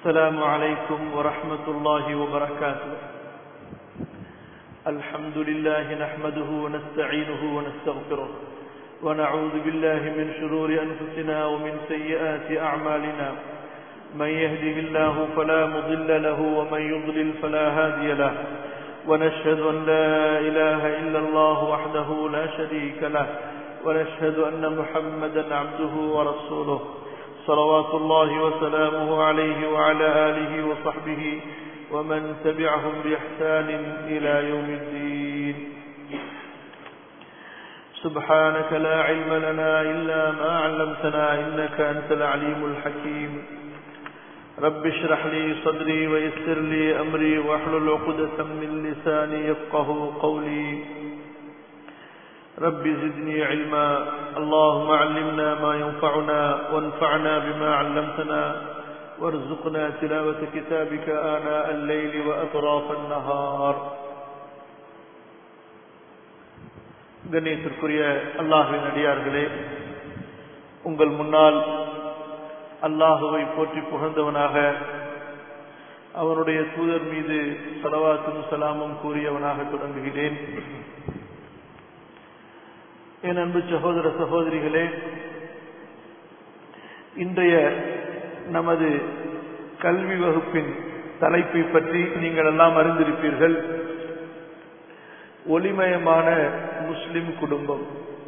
السلام عليكم ورحمة الله وبركاته الحمد لله نحمده ونستعينه ونستغفره ونعوذ بالله من شرور أنفسنا ومن سيئات أعمالنا من يهده الله فلا مضل له ومن يضلل فلا هادي له ونشهد أن لا إله إلا الله وحده لا شريك له ونشهد أن محمدا عبده ورسوله صلوات الله وسلامه عليه وعلى آله وصحبه ومن تبعهم بإحسان إلى يوم الدين سبحانك لا علم لنا إلا ما علمتنا إنك أنت العليم الحكيم رب اشرح لي صدري ويسر لي أمري واحلل عقدة من لساني يفقه قولي رب زدني علما اللهم علمنا ما ينفعنا وانفعنا بما علمتنا وارزقنا تلاوة كتابك آناء الليل وأطراف النهار கண்ணியத்திற்குரிய அல்லாஹுவின் அடியார்களே உங்கள் முன்னால் அல்லாஹுவை போற்றி புகழ்ந்தவனாக அவனுடைய தூதர் மீது சலவாத்தும் சலாமும் கூறியவனாக தொடங்குகிறேன் என் அன்பு சகோதர சகோதரிகளே இன்றைய நமது கல்வி வகுப்பின் தலைப்பை பற்றி நீங்கள் எல்லாம் அறிந்திருப்பீர்கள் ஒளிமயமான முஸ்லிம் குடும்பம்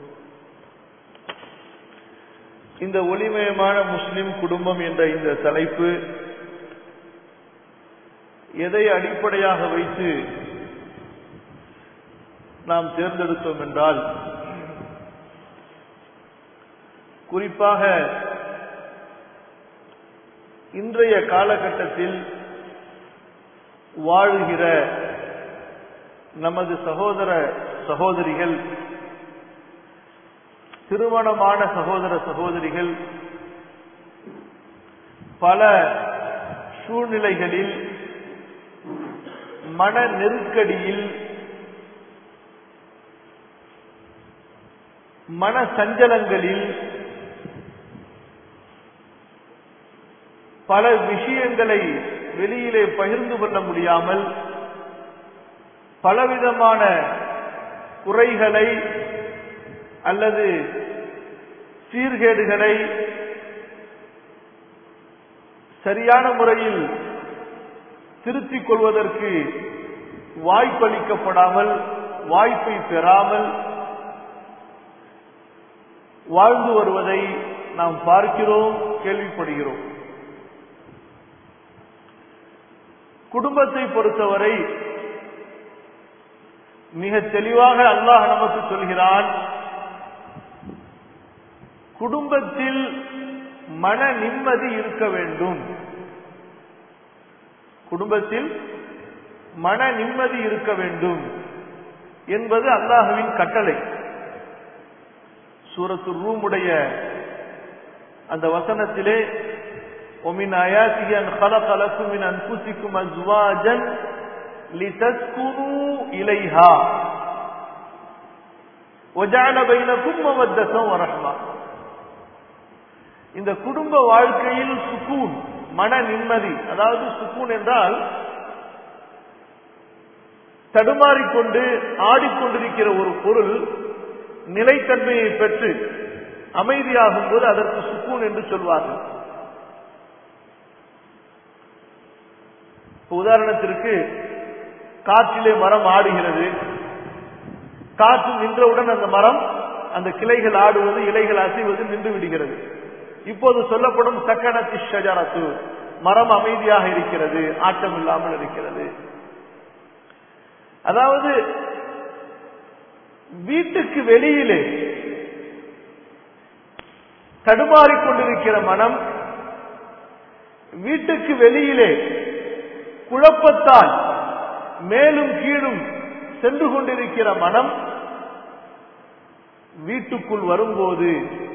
இந்த ஒளிமயமான முஸ்லிம் குடும்பம் என்ற இந்த தலைப்பு எதை அடிப்படையாக வைத்து நாம் தேர்ந்தெடுத்தோம் என்றால் குறிப்பாக இன்றைய காலகட்டத்தில் வாழுகிற நமது சகோதர சகோதரிகள் திருமணமான சகோதர சகோதரிகள் பல சூழ்நிலைகளில் மன நெருக்கடியில் மன சஞ்சலங்களில் பல விஷயங்களை வெளியிலே பகிர்ந்து கொள்ள முடியாமல் பலவிதமான குறைகளை அல்லது சீர்கேடுகளை சரியான முறையில் திருத்திக் கொள்வதற்கு வாய்ப்பளிக்கப்படாமல் வாய்ப்பை பெறாமல் வாழ்ந்து வருவதை நாம் பார்க்கிறோம் கேள்விப்படுகிறோம் குடும்பத்தை பொறுத்தவரை மிக தெளிவாக அல்லாஹ் நமக்கு சொல்கிறான் குடும்பத்தில் மன நிம்மதி இருக்க வேண்டும் குடும்பத்தில் மன நிம்மதி இருக்க வேண்டும் என்பது அல்லாஹுவின் கட்டளை சூரத்து ரூமுடைய அந்த வசனத்திலே ومن آياته أن خلق لكم من أنفسكم أزواجا لتسكنوا إليها وجعل بينكم مودة ورحمة இந்த குடும்ப வாழ்க்கையில் சுக்கூன் மன நிம்மதி அதாவது சுக்கூன் என்றால் தடுமாறிக்கொண்டு ஆடிக்கொண்டிருக்கிற ஒரு பொருள் நிலைத்தன்மையை பெற்று அமைதியாகும் போது அதற்கு சுக்கூன் என்று சொல்வார்கள் உதாரணத்திற்கு காற்றிலே மரம் ஆடுகிறது காற்று நின்றவுடன் அந்த மரம் அந்த கிளைகள் ஆடுவது இலைகள் அசைவது நின்று விடுகிறது இப்போது சொல்லப்படும் சக்கனத்தி ஷஜரத்து மரம் அமைதியாக இருக்கிறது ஆட்டம் இல்லாமல் இருக்கிறது அதாவது வீட்டுக்கு வெளியிலே தடுமாறிக்கொண்டிருக்கிற மனம் வீட்டுக்கு வெளியிலே குழப்பத்தால் மேலும் கீழும் சென்று கொண்டிருக்கிற மனம் வீட்டுக்குள் வரும்போது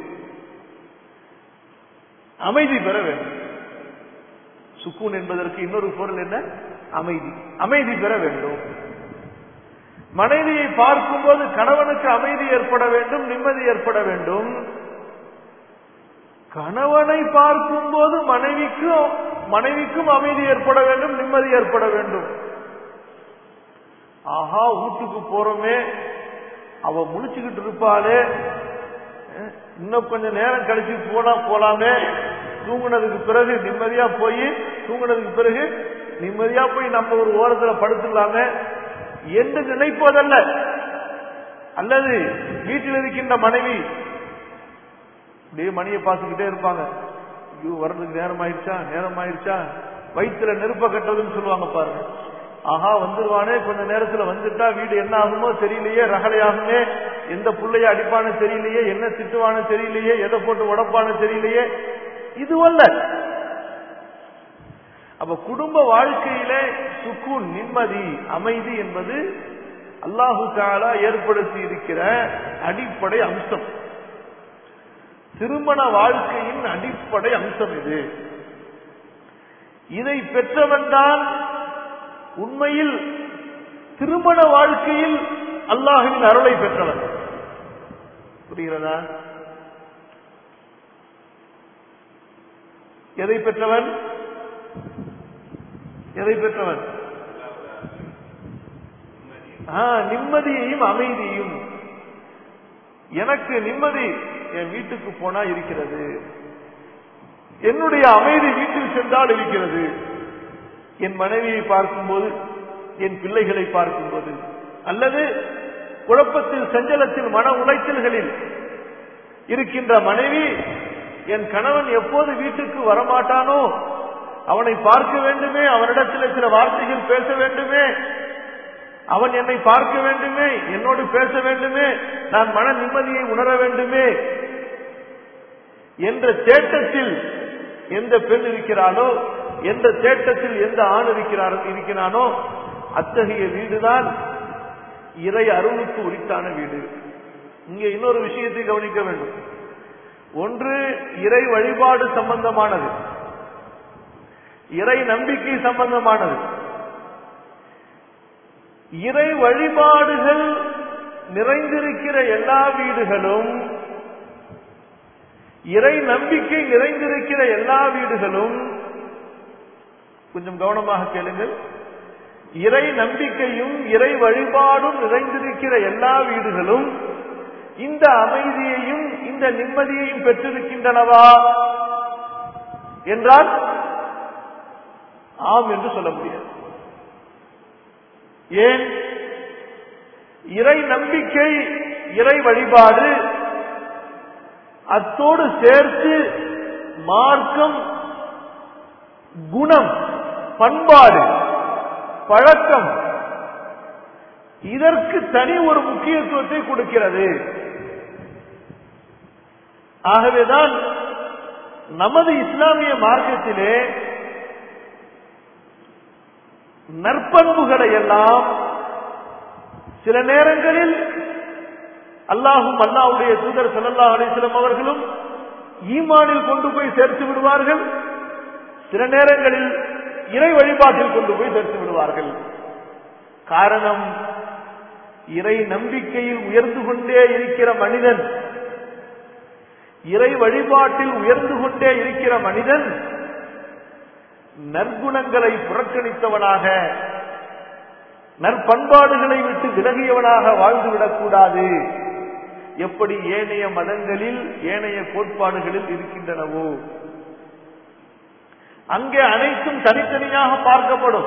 அமைதி பெற வேண்டும் சுக்கூன் என்பதற்கு இன்னொரு பொருள் என்ன அமைதி அமைதி பெற வேண்டும் மனைவியை பார்க்கும்போது கணவனுக்கு அமைதி ஏற்பட வேண்டும் நிம்மதி ஏற்பட வேண்டும் கணவனை பார்க்கும்போது மனைவிக்கும் மனைவிக்கும் அமைதி ஏற்பட வேண்டும் நிம்மதி ஏற்பட வேண்டும் ஆஹா வீட்டுக்கு போறோமே அவ முழிச்சுக்கிட்டு இருப்பாளே அஹ், இன்னும் கொஞ்சம் நேரம் கழிச்சு போனா போலாமே தூங்குனதுக்கு பிறகு நிம்மதியா போய் தூங்குனதுக்கு பிறகு நிம்மதியா போய் நம்ம ஒரு ஓரத்துல படுத்துடலாமே என்று நினைப்பதல்ல அல்லது வீட்டில் இருக்கின்ற மனைவி அப்படியே மணியை பார்த்துக்கிட்டே இருப்பாங்க ஐயோ வர்றதுக்கு நேரம் ஆயிடுச்சா நேரம் ஆயிடுச்சா வயிற்றுல நெருப்ப கட்டுறதுன்னு சொல்லுவாங்க பாருங்க ஆஹா வந்துருவானே கொஞ்ச நேரத்துல வந்துட்டா வீடு என்ன ஆகுமோ தெரியலையே ரகலையாகுமே எந்த புள்ளைய அடிப்பானு தெரியலையே என்ன திட்டுவானு தெரியலையே எதை போட்டு உடப்பானு தெரியலையே இதுவல்ல அப்ப குடும்ப வாழ்க்கையிலே சுக்கூன் நிம்மதி அமைதி என்பது அல்லாஹு தாலா ஏற்படுத்தி இருக்கிற அடிப்படை அம்சம் திருமண வாழ்க்கையின் அடிப்படை அம்சம் இது இதை பெற்றவன் தான் உண்மையில் திருமண வாழ்க்கையில் அல்லாஹுவின் அருளை பெற்றவன் புரிகிறதா எதை பெற்றவன் எதை பெற்றவன் ஆ, நிம்மதியையும் அமைதியும் எனக்கு நிம்மதி என் வீட்டுக்கு போனா இருக்கிறது என்னுடைய அமைதி வீட்டில் சென்றால் இருக்கிறது என் மனைவியை பார்க்கும்போது என் பிள்ளைகளை பார்க்கும்போது அல்லது குழப்பத்தில் சஞ்சலத்தில் மன உளைச்சல்களில் இருக்கின்ற மனைவி என் கணவன் எப்போது வீட்டுக்கு வரமாட்டானோ அவனை பார்க்க வேண்டுமே அவனிடத்தில் சில வார்த்தைகள் பேச வேண்டுமே அவன் என்னை பார்க்க வேண்டுமே என்னோடு பேச வேண்டுமே நான் மன நிம்மதியை உணர வேண்டுமே என்ற தேட்டத்தில் எந்த பெண் இருக்கிறானோ எந்த தேட்டத்தில் எந்த ஆண் இருக்கிறார் இருக்கிறானோ அத்தகைய வீடுதான் இறை அருளுக்கு உரித்தான வீடு இங்கே இன்னொரு விஷயத்தை கவனிக்க வேண்டும் ஒன்று இறை வழிபாடு சம்பந்தமானது இறை நம்பிக்கை சம்பந்தமானது இறை வழிபாடுகள் நிறைந்திருக்கிற எல்லா வீடுகளும் இறை நம்பிக்கை நிறைந்திருக்கிற எல்லா வீடுகளும் கொஞ்சம் கவனமாக கேளுங்கள் இறை நம்பிக்கையும் இறை வழிபாடும் நிறைந்திருக்கிற எல்லா வீடுகளும் இந்த அமைதியையும் இந்த நிம்மதியையும் பெற்றிருக்கின்றனவா என்றால் ஆம் என்று சொல்ல முடியாது ஏன் இறை நம்பிக்கை இறை வழிபாடு அத்தோடு சேர்த்து மார்க்கம் குணம் பண்பாடு பழக்கம் இதற்கு தனி ஒரு முக்கியத்துவத்தை கொடுக்கிறது ஆகவேதான் நமது இஸ்லாமிய மார்க்கத்திலே நற்பண்புகளை எல்லாம் சில நேரங்களில் அல்லாஹும் அல்லாஹுடைய தூதர் சல்லா அலிஸ்லம் அவர்களும் ஈமானில் கொண்டு போய் சேர்த்து விடுவார்கள் சில நேரங்களில் இறை வழிபாட்டில் கொண்டு போய் சேர்த்து விடுவார்கள் காரணம் இறை நம்பிக்கையில் உயர்ந்து கொண்டே இருக்கிற மனிதன் இறை வழிபாட்டில் உயர்ந்து கொண்டே இருக்கிற மனிதன் நற்குணங்களை புறக்கணித்தவனாக நற்பண்பாடுகளை விட்டு விலகியவனாக வாழ்ந்துவிடக் கூடாது எப்படி ஏனைய மதங்களில் ஏனைய கோட்பாடுகளில் இருக்கின்றனவோ அங்கே அனைத்தும் தனித்தனியாக பார்க்கப்படும்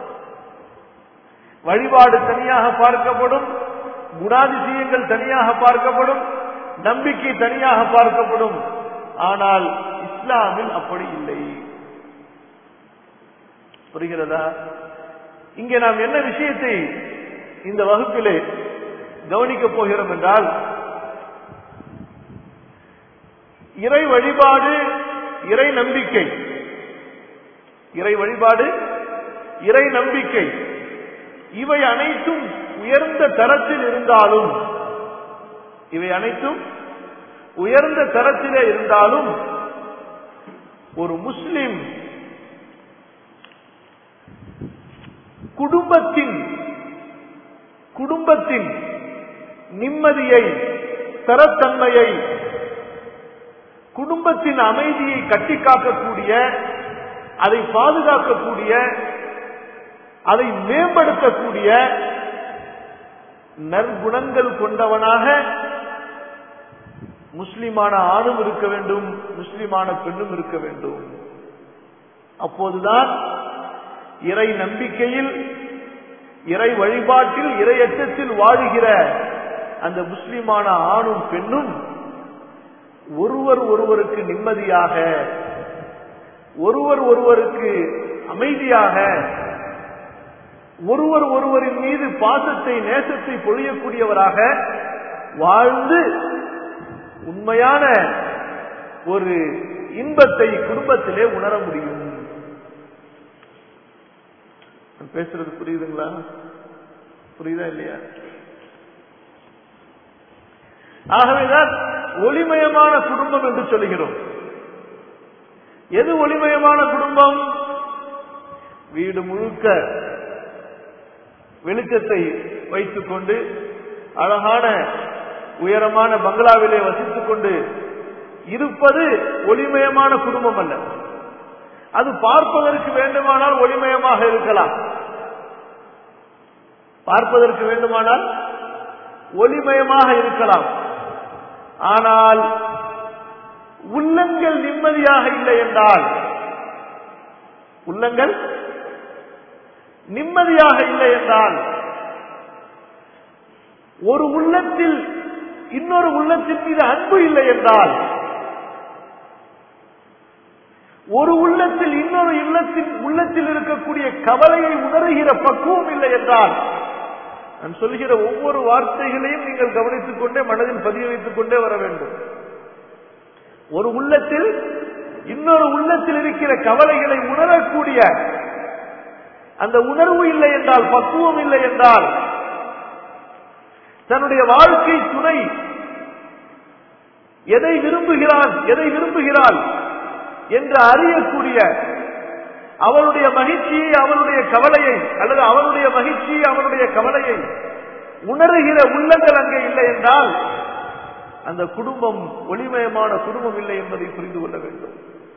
வழிபாடு தனியாக பார்க்கப்படும் குணாதிசயங்கள் தனியாக பார்க்கப்படும் நம்பிக்கை தனியாக பார்க்கப்படும் ஆனால் இஸ்லாமில் அப்படி இல்லை புரிகிறதா இங்கே நாம் என்ன விஷயத்தை இந்த வகுப்பிலே கவனிக்கப் போகிறோம் என்றால் இறை வழிபாடு இறை நம்பிக்கை இறை வழிபாடு இறை நம்பிக்கை இவை அனைத்தும் உயர்ந்த தரத்தில் இருந்தாலும் இவை அனைத்தும் உயர்ந்த தரத்திலே இருந்தாலும் ஒரு முஸ்லிம் குடும்பத்தின் குடும்பத்தின் நிம்மதியை தரத்தன்மையை குடும்பத்தின் அமைதியை கட்டி காக்கக்கூடிய அதை பாதுகாக்கக்கூடிய அதை மேம்படுத்தக்கூடிய நற்குணங்கள் கொண்டவனாக முஸ்லிமான ஆணும் இருக்க வேண்டும் முஸ்லிமான பெண்ணும் இருக்க வேண்டும் அப்போதுதான் இறை நம்பிக்கையில் இறை வழிபாட்டில் இறை அச்சத்தில் வாழுகிற அந்த முஸ்லிமான ஆணும் பெண்ணும் ஒருவர் ஒருவருக்கு நிம்மதியாக ஒருவர் ஒருவருக்கு அமைதியாக ஒருவர் ஒருவரின் மீது பாசத்தை நேசத்தை பொழியக்கூடியவராக வாழ்ந்து உண்மையான ஒரு இன்பத்தை குடும்பத்திலே உணர முடியும் நான் பேசுறது புரியுதுங்களா புரியுதா இல்லையா ஆகவேதான் ஒளிமயமான குடும்பம் என்று சொல்லுகிறோம் எது ஒளிமயமான குடும்பம் வீடு முழுக்க வெளிச்சத்தை வைத்துக் கொண்டு அழகான உயரமான பங்களாவிலே வசித்துக் கொண்டு இருப்பது ஒளிமயமான குடும்பம் அல்ல அது பார்ப்பதற்கு வேண்டுமானால் ஒளிமயமாக இருக்கலாம் பார்ப்பதற்கு வேண்டுமானால் ஒளிமயமாக இருக்கலாம் ஆனால் உள்ளங்கள் நிம்மதியாக இல்லை என்றால் உள்ளங்கள் நிம்மதியாக இல்லை என்றால் ஒரு உள்ளத்தில் இன்னொரு உள்ளத்தின் மீது அன்பு இல்லை என்றால் ஒரு உள்ளத்தில் இன்னொரு இல்லத்தின் உள்ளத்தில் இருக்கக்கூடிய கவலையை உணர்கிற பக்குவம் இல்லை என்றால் நான் சொல்கிற ஒவ்வொரு வார்த்தைகளையும் நீங்கள் கவனித்துக் கொண்டே மனதில் பதிய வைத்துக் கொண்டே வர வேண்டும் ஒரு உள்ளத்தில் இன்னொரு உள்ளத்தில் இருக்கிற கவலைகளை உணரக்கூடிய அந்த உணர்வு இல்லை என்றால் பக்குவம் இல்லை என்றால் தன்னுடைய வாழ்க்கை துணை எதை விரும்புகிறான் எதை விரும்புகிறாள் என்று அறியக்கூடிய அவளுடைய மகிழ்ச்சியை அவனுடைய கவலையை அல்லது அவனுடைய மகிழ்ச்சியை அவனுடைய கவலையை உணர்கிற உள்ளங்கள் அங்கே இல்லை என்றால் அந்த குடும்பம் ஒளிமயமான குடும்பம் இல்லை என்பதை புரிந்து கொள்ள வேண்டும்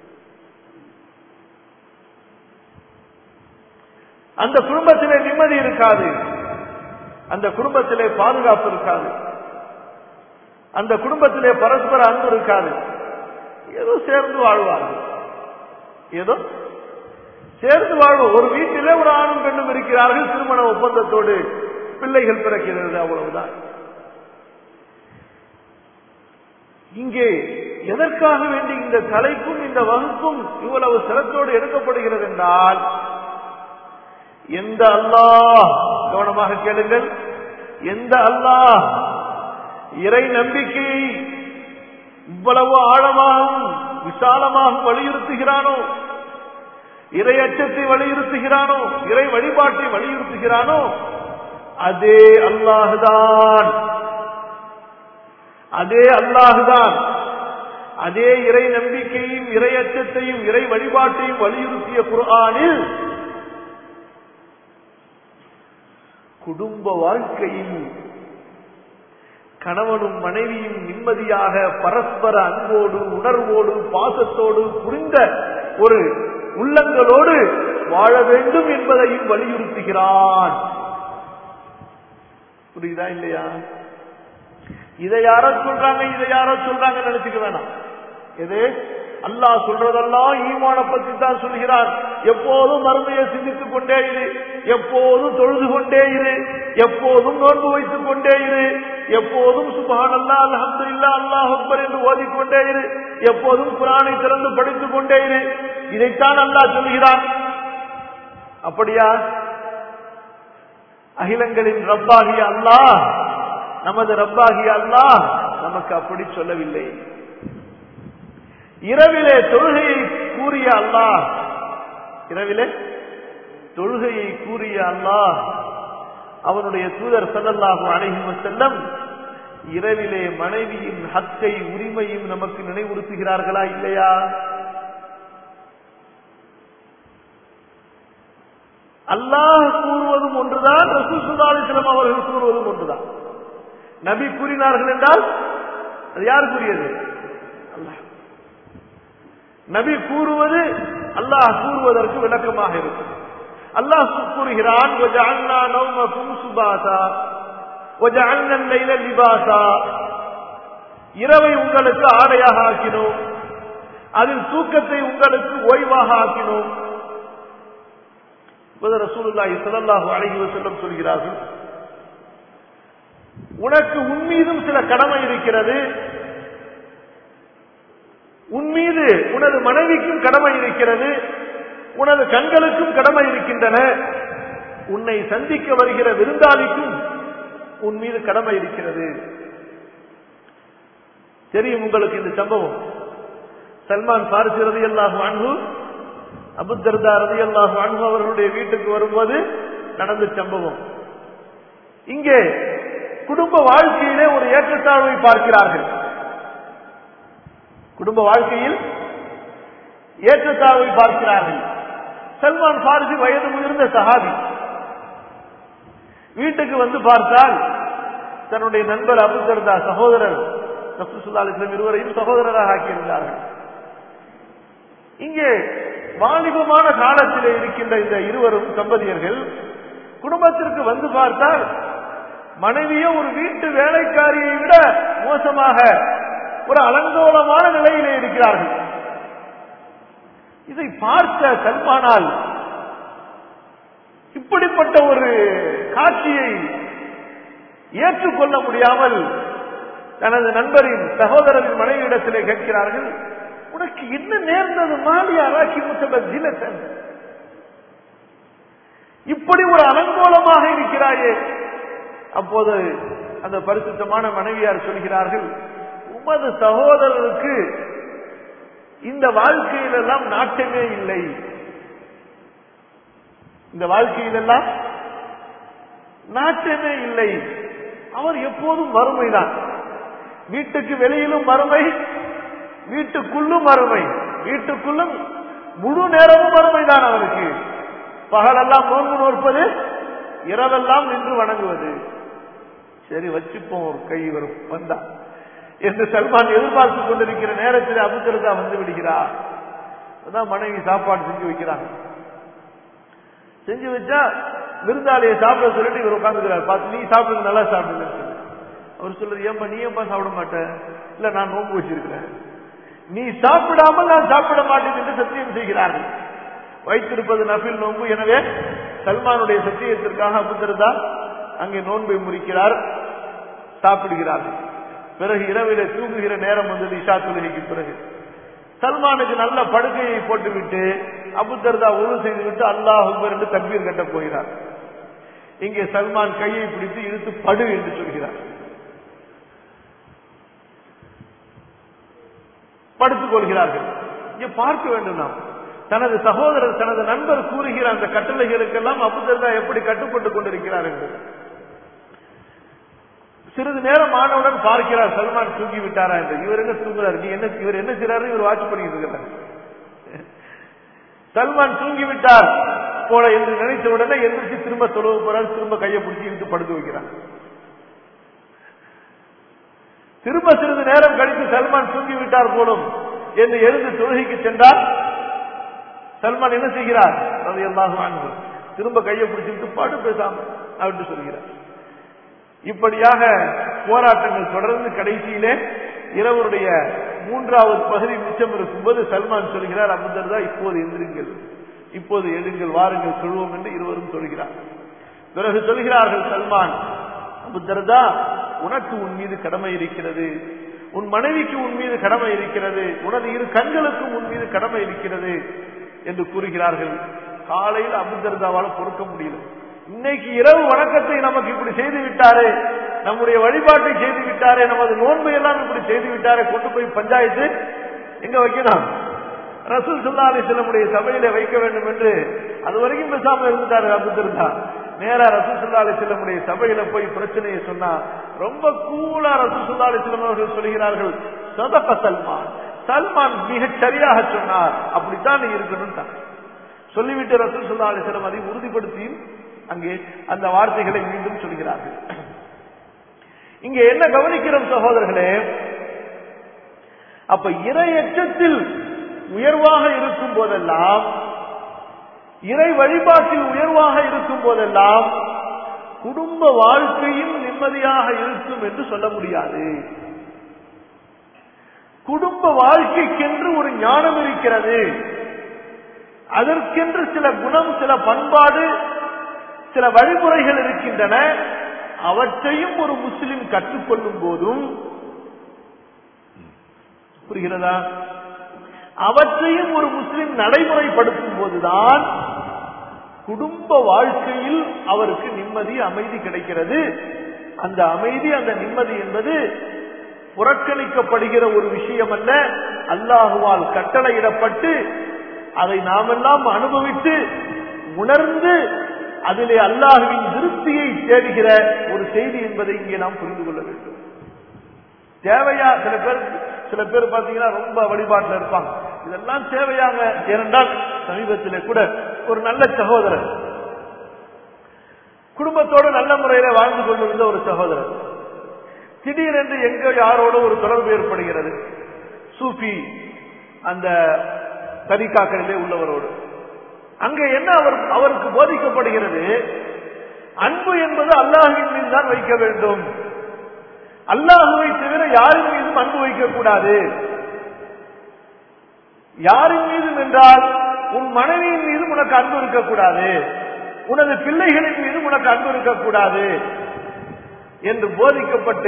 அந்த குடும்பத்திலே நிம்மதி இருக்காது அந்த குடும்பத்திலே பாதுகாப்பு இருக்காது அந்த குடும்பத்திலே பரஸ்பர அன்பு இருக்காது ஏதோ சேர்ந்து வாழ்வார்கள் ஏதோ சேர்ந்து வாழ்வோம் ஒரு வீட்டிலே ஒரு ஆணும் பெண்ணும் இருக்கிறார்கள் திருமண ஒப்பந்தத்தோடு பிள்ளைகள் பிறக்கிறது அவ்வளவுதான் இங்கே எதற்காக வேண்டி இந்த தலைப்பும் இந்த வகுப்பும் இவ்வளவு சிரத்தோடு எடுக்கப்படுகிறது என்றால் எந்த அல்லாஹ் கவனமாக கேளுங்கள் எந்த அல்லாஹ் இறை நம்பிக்கையை இவ்வளவு ஆழமாகவும் விசாலமாகவும் வலியுறுத்துகிறானோ இறை அச்சத்தை வலியுறுத்துகிறானோ இறை வழிபாட்டை வலியுறுத்துகிறானோ அதே அல்லாஹுதான் அதே அல்லாஹுதான் அதே இறை நம்பிக்கையும் இறை அச்சத்தையும் இறை வழிபாட்டையும் வலியுறுத்திய குர்ஆனில் குடும்ப வாழ்க்கையில் கணவனும் மனைவியும் நிம்மதியாக பரஸ்பர அன்போடு உணர்வோடு பாசத்தோடு புரிந்த ஒரு உள்ளங்களோடு வாழ வேண்டும் என்பதையும் வலியுறுத்துகிறான் புரியுதா இல்லையா இதை யாரோ சொல்றாங்க இதை யாரோ சொல்றாங்க நினைச்சுக்க வேணாம் எது அல்லாஹ் சொல்றதெல்லாம் ஈமான பத்தி தான் சொல்கிறான் எப்போதும் மருமையை சிந்தித்துக் கொண்டே இரு எப்போதும் தொழுது கொண்டே இரு எப்போதும் நோன்பு வைத்துக் கொண்டே இரு எப்போதும் சுபான் அல்லா அலமது இல்லா அல்லாஹ் அக்பர் என்று ஓதிக்கொண்டே இரு எப்போதும் குரானை திறந்து படித்துக் கொண்டே இரு இதைத்தான் அல்லாஹ் சொல்கிறான் அப்படியா அகிலங்களின் ரப்பாகிய அல்லாஹ் நமது ரப்பாகிய அல்லாஹ் நமக்கு அப்படி சொல்லவில்லை இரவிலே தொழுகையை கூறிய அல்லாஹ் இரவிலே தொழுகையை கூறிய அல்லாஹ் அவனுடைய தூதர் சல்லல்லாஹு அலைஹி செல்லம் இரவிலே மனைவியின் ஹக்கை உரிமையும் நமக்கு நினைவுறுத்துகிறார்களா இல்லையா அல்லாஹ் கூறுவதும் ஒன்றுதான் ரசூசுல்லாஸ்லம் அவர்கள் கூறுவதும் ஒன்றுதான் நபி கூறினார்கள் என்றால் அது யார் கூறியது அல்லாஹ் நபி கூறுவது அல்லாஹ் கூறுவதற்கு விளக்கமாக இருக்கும் அல்லாஹ் கூறுகிறான் وَجَعَلْنَا نَوْمَكُمْ سُبَاتًا وَجَعَلْنَا اللَّيْلَ لِبَاسًا இரவை உங்களுக்கு ஆடையாக ஆக்கினோம் அதில் தூக்கத்தை உங்களுக்கு ஓய்வாக ஆக்கினோம் இப்போது ரசூலுல்லாஹி ஸல்லல்லாஹு அலைஹி வஸல்லம் சொல்கிறார்கள் உனக்கு உன் மீதும் சில கடமை இருக்கிறது உன் மீது உனது மனைவிக்கும் கடமை இருக்கிறது உனது கண்களுக்கும் கடமை இருக்கின்றன உன்னை சந்திக்க வருகிற விருந்தாளிக்கும் உன் மீது கடமை இருக்கிறது தெரியும் உங்களுக்கு இந்த சம்பவம் சல்மான் பாரிசி ரதி அல்லாஹு அன்பு அபுத்தர்தா ரதி அல்லாஹு அன்பு அவர்களுடைய வீட்டுக்கு வரும்போது நடந்த சம்பவம் இங்கே குடும்ப வாழ்க்கையிலே ஒரு ஏற்றத்தாழ்வை பார்க்கிறார்கள் குடும்ப வாழ்க்கையில் ஏற்றத்தாழ்வை பார்க்கிறார்கள் சல்மான் பாரிசி வயது முதிர்ந்த சஹாபி வீட்டுக்கு வந்து பார்த்தால் தன்னுடைய நண்பர் அபுதர்தா சகோதரர் ரசூசுல்லாலிஸ்லம் இருவரையும் சகோதரராக ஆக்கியிருந்தார்கள் இங்கே வாலிபமான காலத்திலே இருக்கின்ற இந்த இருவரும் தம்பதியர்கள் குடும்பத்திற்கு வந்து பார்த்தால் மனைவியோ ஒரு வீட்டு வேலைக்காரியை விட மோசமாக ஒரு அலங்கோலமான நிலையிலே இருக்கிறார்கள் இதை பார்த்த சல்மானால் இப்படிப்பட்ட ஒரு காட்சியை ஏற்றுக்கொள்ள முடியாமல் தனது நண்பரின் சகோதரரின் மனைவியிடத்திலே கேட்கிறார்கள் உனக்கு என்ன நேர்ந்தது மாலி அராக்கி முத்தபத்திலத்தன் இப்படி ஒரு அலங்கோலமாக இருக்கிறாயே அப்போது அந்த பரிசுத்தமான மனைவியார் சொல்கிறார்கள் உமது சகோதரருக்கு இந்த வாழ்க்கையிலெல்லாம் நாட்டமே இல்லை இந்த வாழ்க்கையிலெல்லாம் நாட்டமே இல்லை அவர் எப்போதும் வறுமைதான் வீட்டுக்கு வெளியிலும் வறுமை வீட்டுக்குள்ளும் வறுமை வீட்டுக்குள்ளும் முழு நேரமும் வறுமைதான் அவருக்கு பகலெல்லாம் நோன்பு நோற்பது இரவெல்லாம் நின்று வணங்குவது சரி வச்சுப்போம் ஒரு கை வரும் வந்தா என்று சல்மான் எதிர்பார்த்து கொண்டிருக்கிற நேரத்தில் அபுத்திரதா வந்து விடுகிறார் அதான் மனைவி சாப்பாடு செஞ்சு வைக்கிறாங்க செஞ்சு வச்சா விருந்தாளியை சாப்பிட சொல்லிட்டு இவர் உட்காந்துக்கிறார் பார்த்து நீ சாப்பிடுங்க நல்லா சாப்பிடுங்க அவர் சொல்றது ஏன்பா நீ ஏன்பா சாப்பிட மாட்டேன் இல்ல நான் நோன்பு வச்சிருக்கிறேன் நீ சாப்பிடாமல் நான் சாப்பிட மாட்டேன் என்று சத்தியம் செய்கிறார்கள் வைத்திருப்பது நபில் நோன்பு எனவே சல்மானுடைய சத்தியத்திற்காக அபுத்திரதா அங்கே நோன்பை முறிக்கிறார் சாப்பிடுகிறார்கள் பிறகு இரவில தூங்குகிற நேரம் வந்தது இஷா தொழுகைக்கு பிறகு சல்மானுக்கு நல்ல படுக்கையை போட்டுவிட்டு அபுத்தர்தா உழு செய்துவிட்டு அல்லாஹ் அக்பர் என்று தக்பீர் கட்ட போகிறார் இங்கே சல்மான் கையை பிடித்து இழுத்து படு என்று சொல்கிறார் படுத்துக் கொள்கிறார்கள் இங்கே பார்க்க வேண்டும் நாம் தனது சகோதரர் தனது நண்பர் கூறுகிற அந்த கட்டளைகளுக்கெல்லாம் அபுதர்தா எப்படி கட்டுப்பட்டுக் கொண்டிருக்கிறார் என்பது சிறிது நேரம் ஆனவுடன் பார்க்கிறார் சல்மான் தூங்கி விட்டாரா என்று இவர் என்ன தூங்குறாரு நீ என்ன இவர் என்ன செய்யறாரு இவர் வாட்ச் பண்ணிட்டு இருக்கிறார் சல்மான் தூங்கி விட்டார் போல என்று நினைத்த உடனே எந்திரிச்சு திரும்ப தொழுவு போறார் திரும்ப கையை பிடிச்சி இழுத்து படுத்து வைக்கிறார் திரும்ப சிறிது நேரம் கழித்து சல்மான் தூங்கி விட்டார் போலும் என்று எழுந்து தொழுகைக்கு சென்றார் சல்மான் என்ன செய்கிறார் அது எல்லாம் திரும்ப கையை பிடிச்சிட்டு பாடு பேசாம அப்படின்னு சொல்கிறார் இப்படியாக போராட்டங்கள் தொடர்ந்து கடைசியிலே இரவருடைய மூன்றாவது பகுதி மிச்சம் இருக்கும்போது சல்மான் சொல்கிறார் அபுதர்தா இப்போது எந்திருங்கள் இப்போது எழுங்கள் வாருங்கள் சொல்வோம் என்று இருவரும் சொல்கிறார் பிறகு சொல்கிறார்கள் சல்மான் அபுதர்தா உனக்கு உன் மீது கடமை இருக்கிறது உன் மனைவிக்கு உன் மீது கடமை இருக்கிறது உனது இரு கண்களுக்கும் உன் மீது கடமை இருக்கிறது என்று கூறுகிறார்கள் காலையில் அபுதர்தாவால் பொறுக்க முடியல இன்னைக்கு இரவு வணக்கத்தை நமக்கு இப்படி செய்து விட்டாரே நம்முடைய வழிபாட்டை செய்து விட்டாரே நமது நோன்பை எல்லாம் இப்படி செய்து விட்டாரே கொண்டு போய் பஞ்சாயத்து எங்க வைக்கணும் ரசூல் சுல்லா அலிஸ்லமுடைய சபையில வைக்க வேண்டும் என்று அது வரைக்கும் பேசாம இருந்துட்டாரு அபுத்திருந்தா நேரா ரசூல் சுல்லா அலிஸ்லமுடைய சபையில போய் பிரச்சனையை சொன்னா ரொம்ப கூலா ரசூல் சுல்லா அலிஸ்லம் அவர்கள் சொல்கிறார்கள் சதக சல்மான் சல்மான் மிக சரியாக சொன்னார் அப்படித்தான் நீ இருக்கணும் சொல்லிவிட்டு ரசூல் சுல்லா அலிஸ்லம் அதை உறுதிப்படுத்தி அங்கே அந்த வார்த்தைகளை மீண்டும் சொல்கிறார்கள் இங்க என்ன கவனிக்கிறோம் சகோதரர்களே அப்ப இரையச்சத்தில் உயர்வாக இருக்கும் போதெல்லாம் இறை வழிபாட்டில் உயர்வாக இருக்கும் போதெல்லாம் குடும்ப வாழ்க்கையும் நிம்மதியாக இருக்கும் என்று சொல்ல முடியாது குடும்ப வாழ்க்கைக்கென்று ஒரு ஞானம் இருக்கிறது அதற்கென்று சில குணம் சில பண்பாடு சில வழிமுறைகள் இருக்கின்றன அவற்றையும் ஒரு முஸ்லிம் கற்றுக்கொள்ளும் போதும் புரிகிறதா அவற்றையும் ஒரு முஸ்லிம் நடைமுறைப்படுத்தும் போதுதான் குடும்ப வாழ்க்கையில் அவருக்கு நிம்மதி அமைதி கிடைக்கிறது அந்த அமைதி அந்த நிம்மதி என்பது புறக்கணிக்கப்படுகிற ஒரு விஷயம் அல்ல அல்லாஹுவால் கட்டளையிடப்பட்டு அதை நாமெல்லாம் அனுபவித்து உணர்ந்து அதிலே அல்லாஹுவின் திருப்தியை தேடுகிற ஒரு செய்தி என்பதை இங்கே நாம் புரிந்து கொள்ள வேண்டும் தேவையா சில பேர் சில பேர் பாத்தீங்கன்னா ரொம்ப வழிபாட்டில் இருப்பாங்க இதெல்லாம் தேவையாங்க ஏனென்றால் சமீபத்திலே கூட ஒரு நல்ல சகோதரர் குடும்பத்தோடு நல்ல முறையில வாழ்ந்து கொண்டிருந்த ஒரு சகோதரர் திடீரென்று எங்க யாரோட ஒரு தொடர்பு ஏற்படுகிறது சூஃபி அந்த தரிகாக்களிலே உள்ளவரோடு அங்க என்ன அவர் அவருக்கு போதிக்கப்படுகிறது அன்பு என்பது அல்லாஹின் மீது தான் வைக்க வேண்டும் அல்லாஹுவை தவிர யாரின் மீதும் அன்பு வைக்கக்கூடாது யாரின் மீதும் என்றால் உன் மனைவியின் மீதும் உனக்கு அன்பு இருக்கக்கூடாது உனது பிள்ளைகளின் மீதும் உனக்கு அன்பு இருக்கக்கூடாது என்று போதிக்கப்பட்டு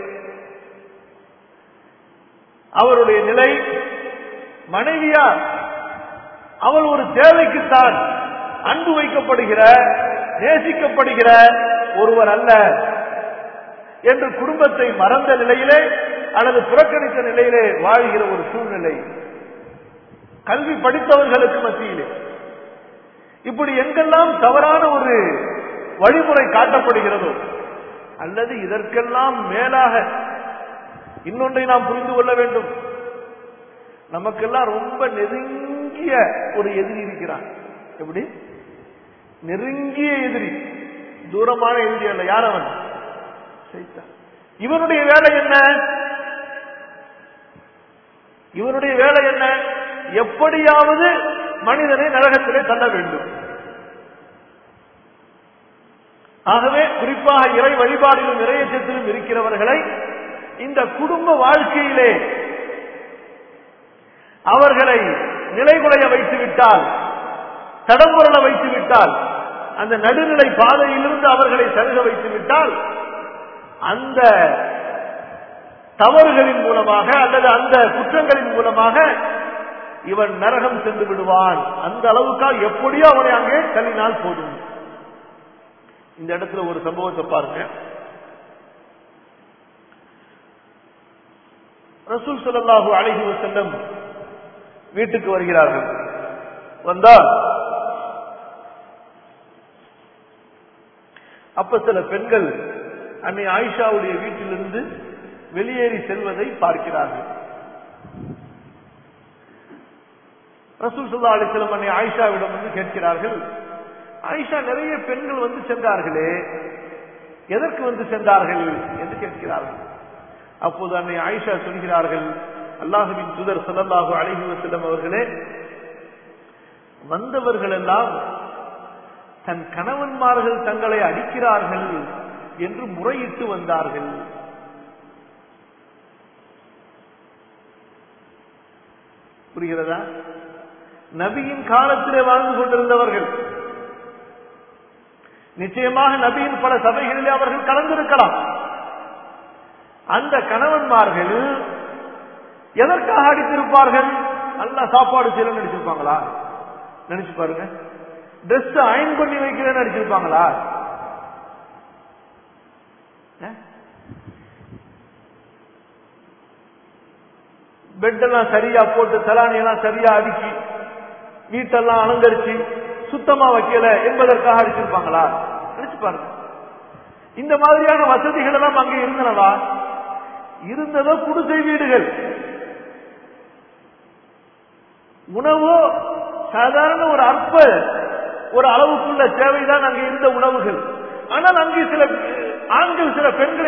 அவருடைய நிலை மனைவியா அவள் ஒரு தேவைக்குத்தான் அன்பு வைக்கப்படுகிற நேசிக்கப்படுகிற ஒருவர் அல்ல என்று குடும்பத்தை மறந்த நிலையிலே அல்லது புறக்கணித்த நிலையிலே வாழ்கிற ஒரு சூழ்நிலை கல்வி படித்தவர்களுக்கு மத்தியிலே இப்படி எங்கெல்லாம் தவறான ஒரு வழிமுறை காட்டப்படுகிறதோ அல்லது இதற்கெல்லாம் மேலாக இன்னொன்றை நாம் புரிந்து கொள்ள வேண்டும் நமக்கெல்லாம் ரொம்ப நெருங்கிய ஒரு எதிரி இருக்கிறான் எப்படி நெருங்கிய எதிரி தூரமான எதிரி அல்ல யார் அவன் சைத்தான். இவனுடைய வேலை என்ன இவனுடைய வேலை என்ன எப்படியாவது மனிதனை நரகத்திலே தள்ள வேண்டும் ஆகவே குறிப்பாக இறை வழிபாடிலும் இறையச்சத்திலும் இருக்கிறவர்களை இந்த குடும்ப வாழ்க்கையிலே அவர்களை நிலைகுலைய வைத்து விட்டால் தடம்புரள வைத்து விட்டால் அந்த நடுநிலை பாதையிலிருந்து அவர்களை சருக வைத்து விட்டால் அந்த தவறுகளின் மூலமாக அல்லது அந்த குற்றங்களின் மூலமாக இவன் நரகம் சென்று விடுவான் அந்த அளவுக்காக எப்படியோ அவனை அங்கே தள்ளினால் போதும் இந்த இடத்துல ஒரு சம்பவத்தை பாருங்க ரசூல் ஸல்லல்லாஹு அலைஹி வஸல்லம் வீட்டுக்கு வருகிறார்கள் வந்தா அப்ப சில பெண்கள் அன்னை ஆயிஷாவுடைய வீட்டிலிருந்து வெளியேறி செல்வதை பார்க்கிறார்கள் ரசூல் சுல்லா அலிஸ்லம் அன்னை ஆயிஷாவிடம் வந்து கேட்கிறார்கள் ஆயிஷா நிறைய பெண்கள் வந்து சென்றார்களே எதற்கு வந்து சென்றார்கள் என்று கேட்கிறார்கள் அப்போது அன்னை ஆயிஷா சொல்கிறார்கள் அல்லாஹுவின் சுதர் சல்லல்லாஹு அலைஹி வஸல்லம் அவர்களே வந்தவர்கள் எல்லாம் தன் கணவன்மார்கள் தங்களை அடிக்கிறார்கள் என்று முறையிட்டு வந்தார்கள் புரிகிறதா நபியின் காலத்திலே வாழ்ந்து கொண்டிருந்தவர்கள் நிச்சயமாக நபியின் பல சபைகளிலே அவர்கள் கலந்திருக்கலாம் அந்த கணவன்மார்கள் எதற்காக அடித்திருப்பார்கள் நல்ல சாப்பாடு செய்யல நடிச்சிருப்பாங்களா நினைச்சு பாருங்க ட்ரெஸ் அயன் பண்ணி வைக்கிறேன்னு நடிச்சிருப்பாங்களா பெட் எல்லாம் சரியா போட்டு தலானி எல்லாம் சரியா அடுக்கி வீட்டெல்லாம் அலங்கரிச்சு சுத்தமா வைக்கல என்பதற்காக அடிச்சிருப்பாங்களா நினைச்சு பாருங்க இந்த மாதிரியான வசதிகள் எல்லாம் அங்கே இருந்தனவா இருந்ததோ குடிசை வீடுகள் உணவோ சாதாரண ஒரு அற்ப ஒரு அளவுக்குள்ள தேவைதான் அங்கே இருந்த உணவுகள் ஆனால் அங்கே சில ஆண்கள் சில பெண்களை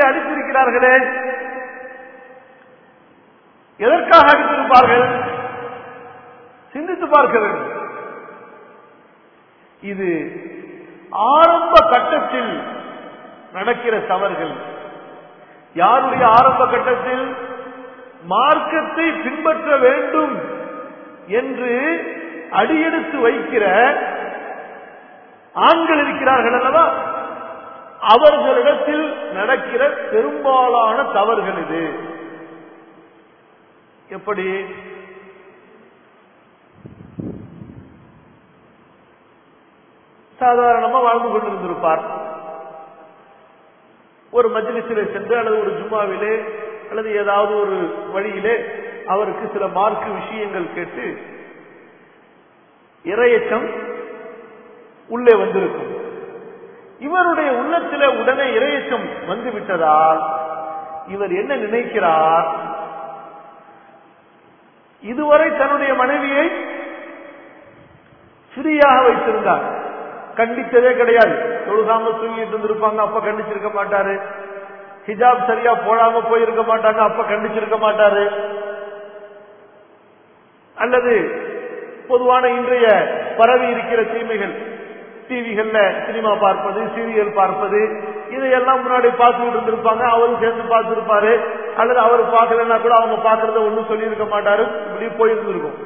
சிந்தித்து பார்க்க வேண்டும் இது ஆரம்ப கட்டத்தில் நடக்கிற தவறுகள் யாருடைய ஆரம்ப கட்டத்தில் மார்க்கத்தை பின்பற்ற வேண்டும் என்று அடியெடுத்து வைக்கிற ஆண்கள் இருக்கிறார்கள் அல்லவா அவர்களிடத்தில் நடக்கிற பெரும்பாலான தவறுகள் இது எப்படி சாதாரணமா வாழ்ந்து கொண்டிருந்திருப்பார் ஒரு மஜ்லிஸிலே சென்று அல்லது ஒரு ஜும்மாவிலே அல்லது ஏதாவது ஒரு வழியிலே அவருக்கு சில மார்க்கு விஷயங்கள் கேட்டு இரையச்சம் உள்ளே வந்திருக்கும் இவருடைய உள்ளத்திலே உடனே இரையச்சம் வந்து விட்டதால் இவர் என்ன நினைக்கிறார் இதுவரை தன்னுடைய மனைவியை ஃப்ரீயாக வைத்திருந்தார் கண்டித்ததே கிடையாது தொழுகாம தூங்கிட்டு இருந்திருப்பாங்க அப்ப கண்டிச்சிருக்க மாட்டாரு ஹிஜாப் சரியா போடாம போயிருக்க மாட்டாங்க அப்ப கண்டிச்சிருக்க மாட்டாரு அல்லது பொதுவான இன்றைய பரவி இருக்கிற தீமைகள் டிவிகள்ல சினிமா பார்ப்பது சீரியல் பார்ப்பது இதையெல்லாம் முன்னாடி பார்த்துட்டு இருந்திருப்பாங்க அவரும் சேர்ந்து பார்த்திருப்பாரு அல்லது அவர் பார்க்கலன்னா கூட அவங்க பார்க்கறத ஒண்ணும் சொல்லியிருக்க மாட்டாரு இப்படி போயிருந்திருக்கும்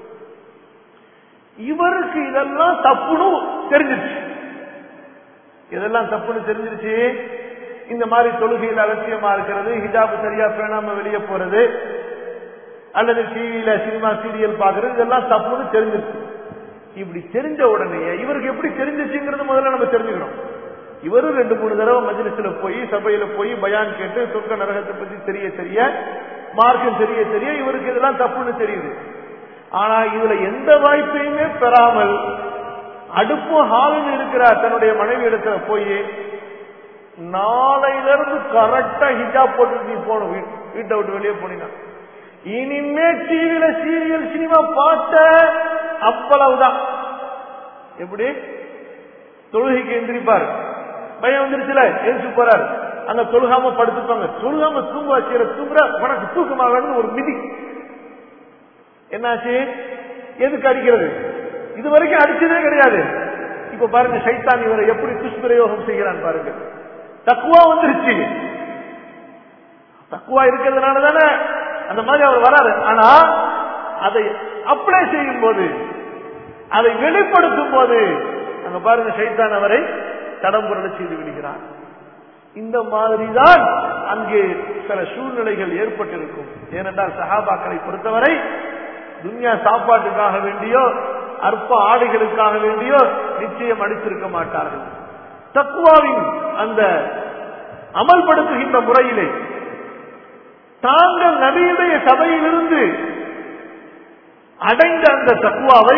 இவருக்கு இதெல்லாம் தப்புன்னு தெரிஞ்சிருச்சு இதெல்லாம் தப்புன்னு தெரிஞ்சிருச்சு இந்த மாதிரி தொழுகையில் அலட்சியமா இருக்கிறது ஹிஜாபு சரியா பேணாம வெளியே போறது அல்லது டிவியில சினிமா சீரியல் பாக்குறது இதெல்லாம் தப்புன்னு தெரிஞ்சிருச்சு இப்படி தெரிஞ்ச உடனே இவருக்கு எப்படி தெரிஞ்சிச்சுங்கிறது முதல்ல நம்ம தெரிஞ்சுக்கணும் இவரும் ரெண்டு மூணு தடவை மஜ்லிஸ்ல போய் சபையில போய் பயான் கேட்டு சொர்க்க நரகத்தை பத்தி தெரிய தெரிய மார்க்கம் தெரிய தெரிய இவருக்கு இதெல்லாம் தப்புன்னு தெரியுது ஆனா இதுல எந்த வாய்ப்பையுமே பெறாமல் அடுப்பும் ஹாலில் இருக்கிறார் தன்னுடைய மனைவி இடத்துல போய் நாளையில இருந்து கரெக்டா ஹிஜாப் போட்டு நீ போகணும் வீட்டை விட்டு வெளியே போனீங்கன்னா இனிமே டிவியில சீரியல் சினிமா பார்த்த அவ்வளவுதான் எப்படி தொழுகைக்கு எந்திரிப்பார் பயம் வந்துருச்சுல எழுந்து போறாரு அங்க தொழுகாம படுத்துப்பாங்க தொழுகாம தூங்க வச்சுற தூங்குற உனக்கு தூக்கமா வேணும்னு ஒரு மிதி என்னாச்சு எதுக்கு அடிக்கிறது இது வரைக்கும் அடிச்சதே கிடையாது இப்ப பாருங்க சைத்தான் இவரை எப்படி துஷ்பிரயோகம் செய்கிறான் பாருங்க தக்குவா வந்துருச்சு தக்குவா இருக்கிறதுனால தானே அந்த மாதிரி அவர் வராரு ஆனா அதை அப்ளை செய்யும் போது அதை வெளிப்படுத்தும் போது அங்க பாருங்க சைத்தான் அவரை தடம் புரள செய்து விடுகிறார் இந்த மாதிரிதான் அங்கே சில சூழ்நிலைகள் ஏற்பட்டிருக்கும் ஏனென்றால் சஹாபாக்களை பொறுத்தவரை துன்யா சாப்பாட்டுக்காக வேண்டியோ அற்ப ஆடைகளுக்காக வேண்டியோ நிச்சயம் அடித்திருக்க மாட்டார்கள் தக்குவாவின் அந்த அமல்படுத்துகின்ற முறையிலே தாங்கள் நபியுடைய சபையிலிருந்து அடைந்த அந்த தக்குவாவை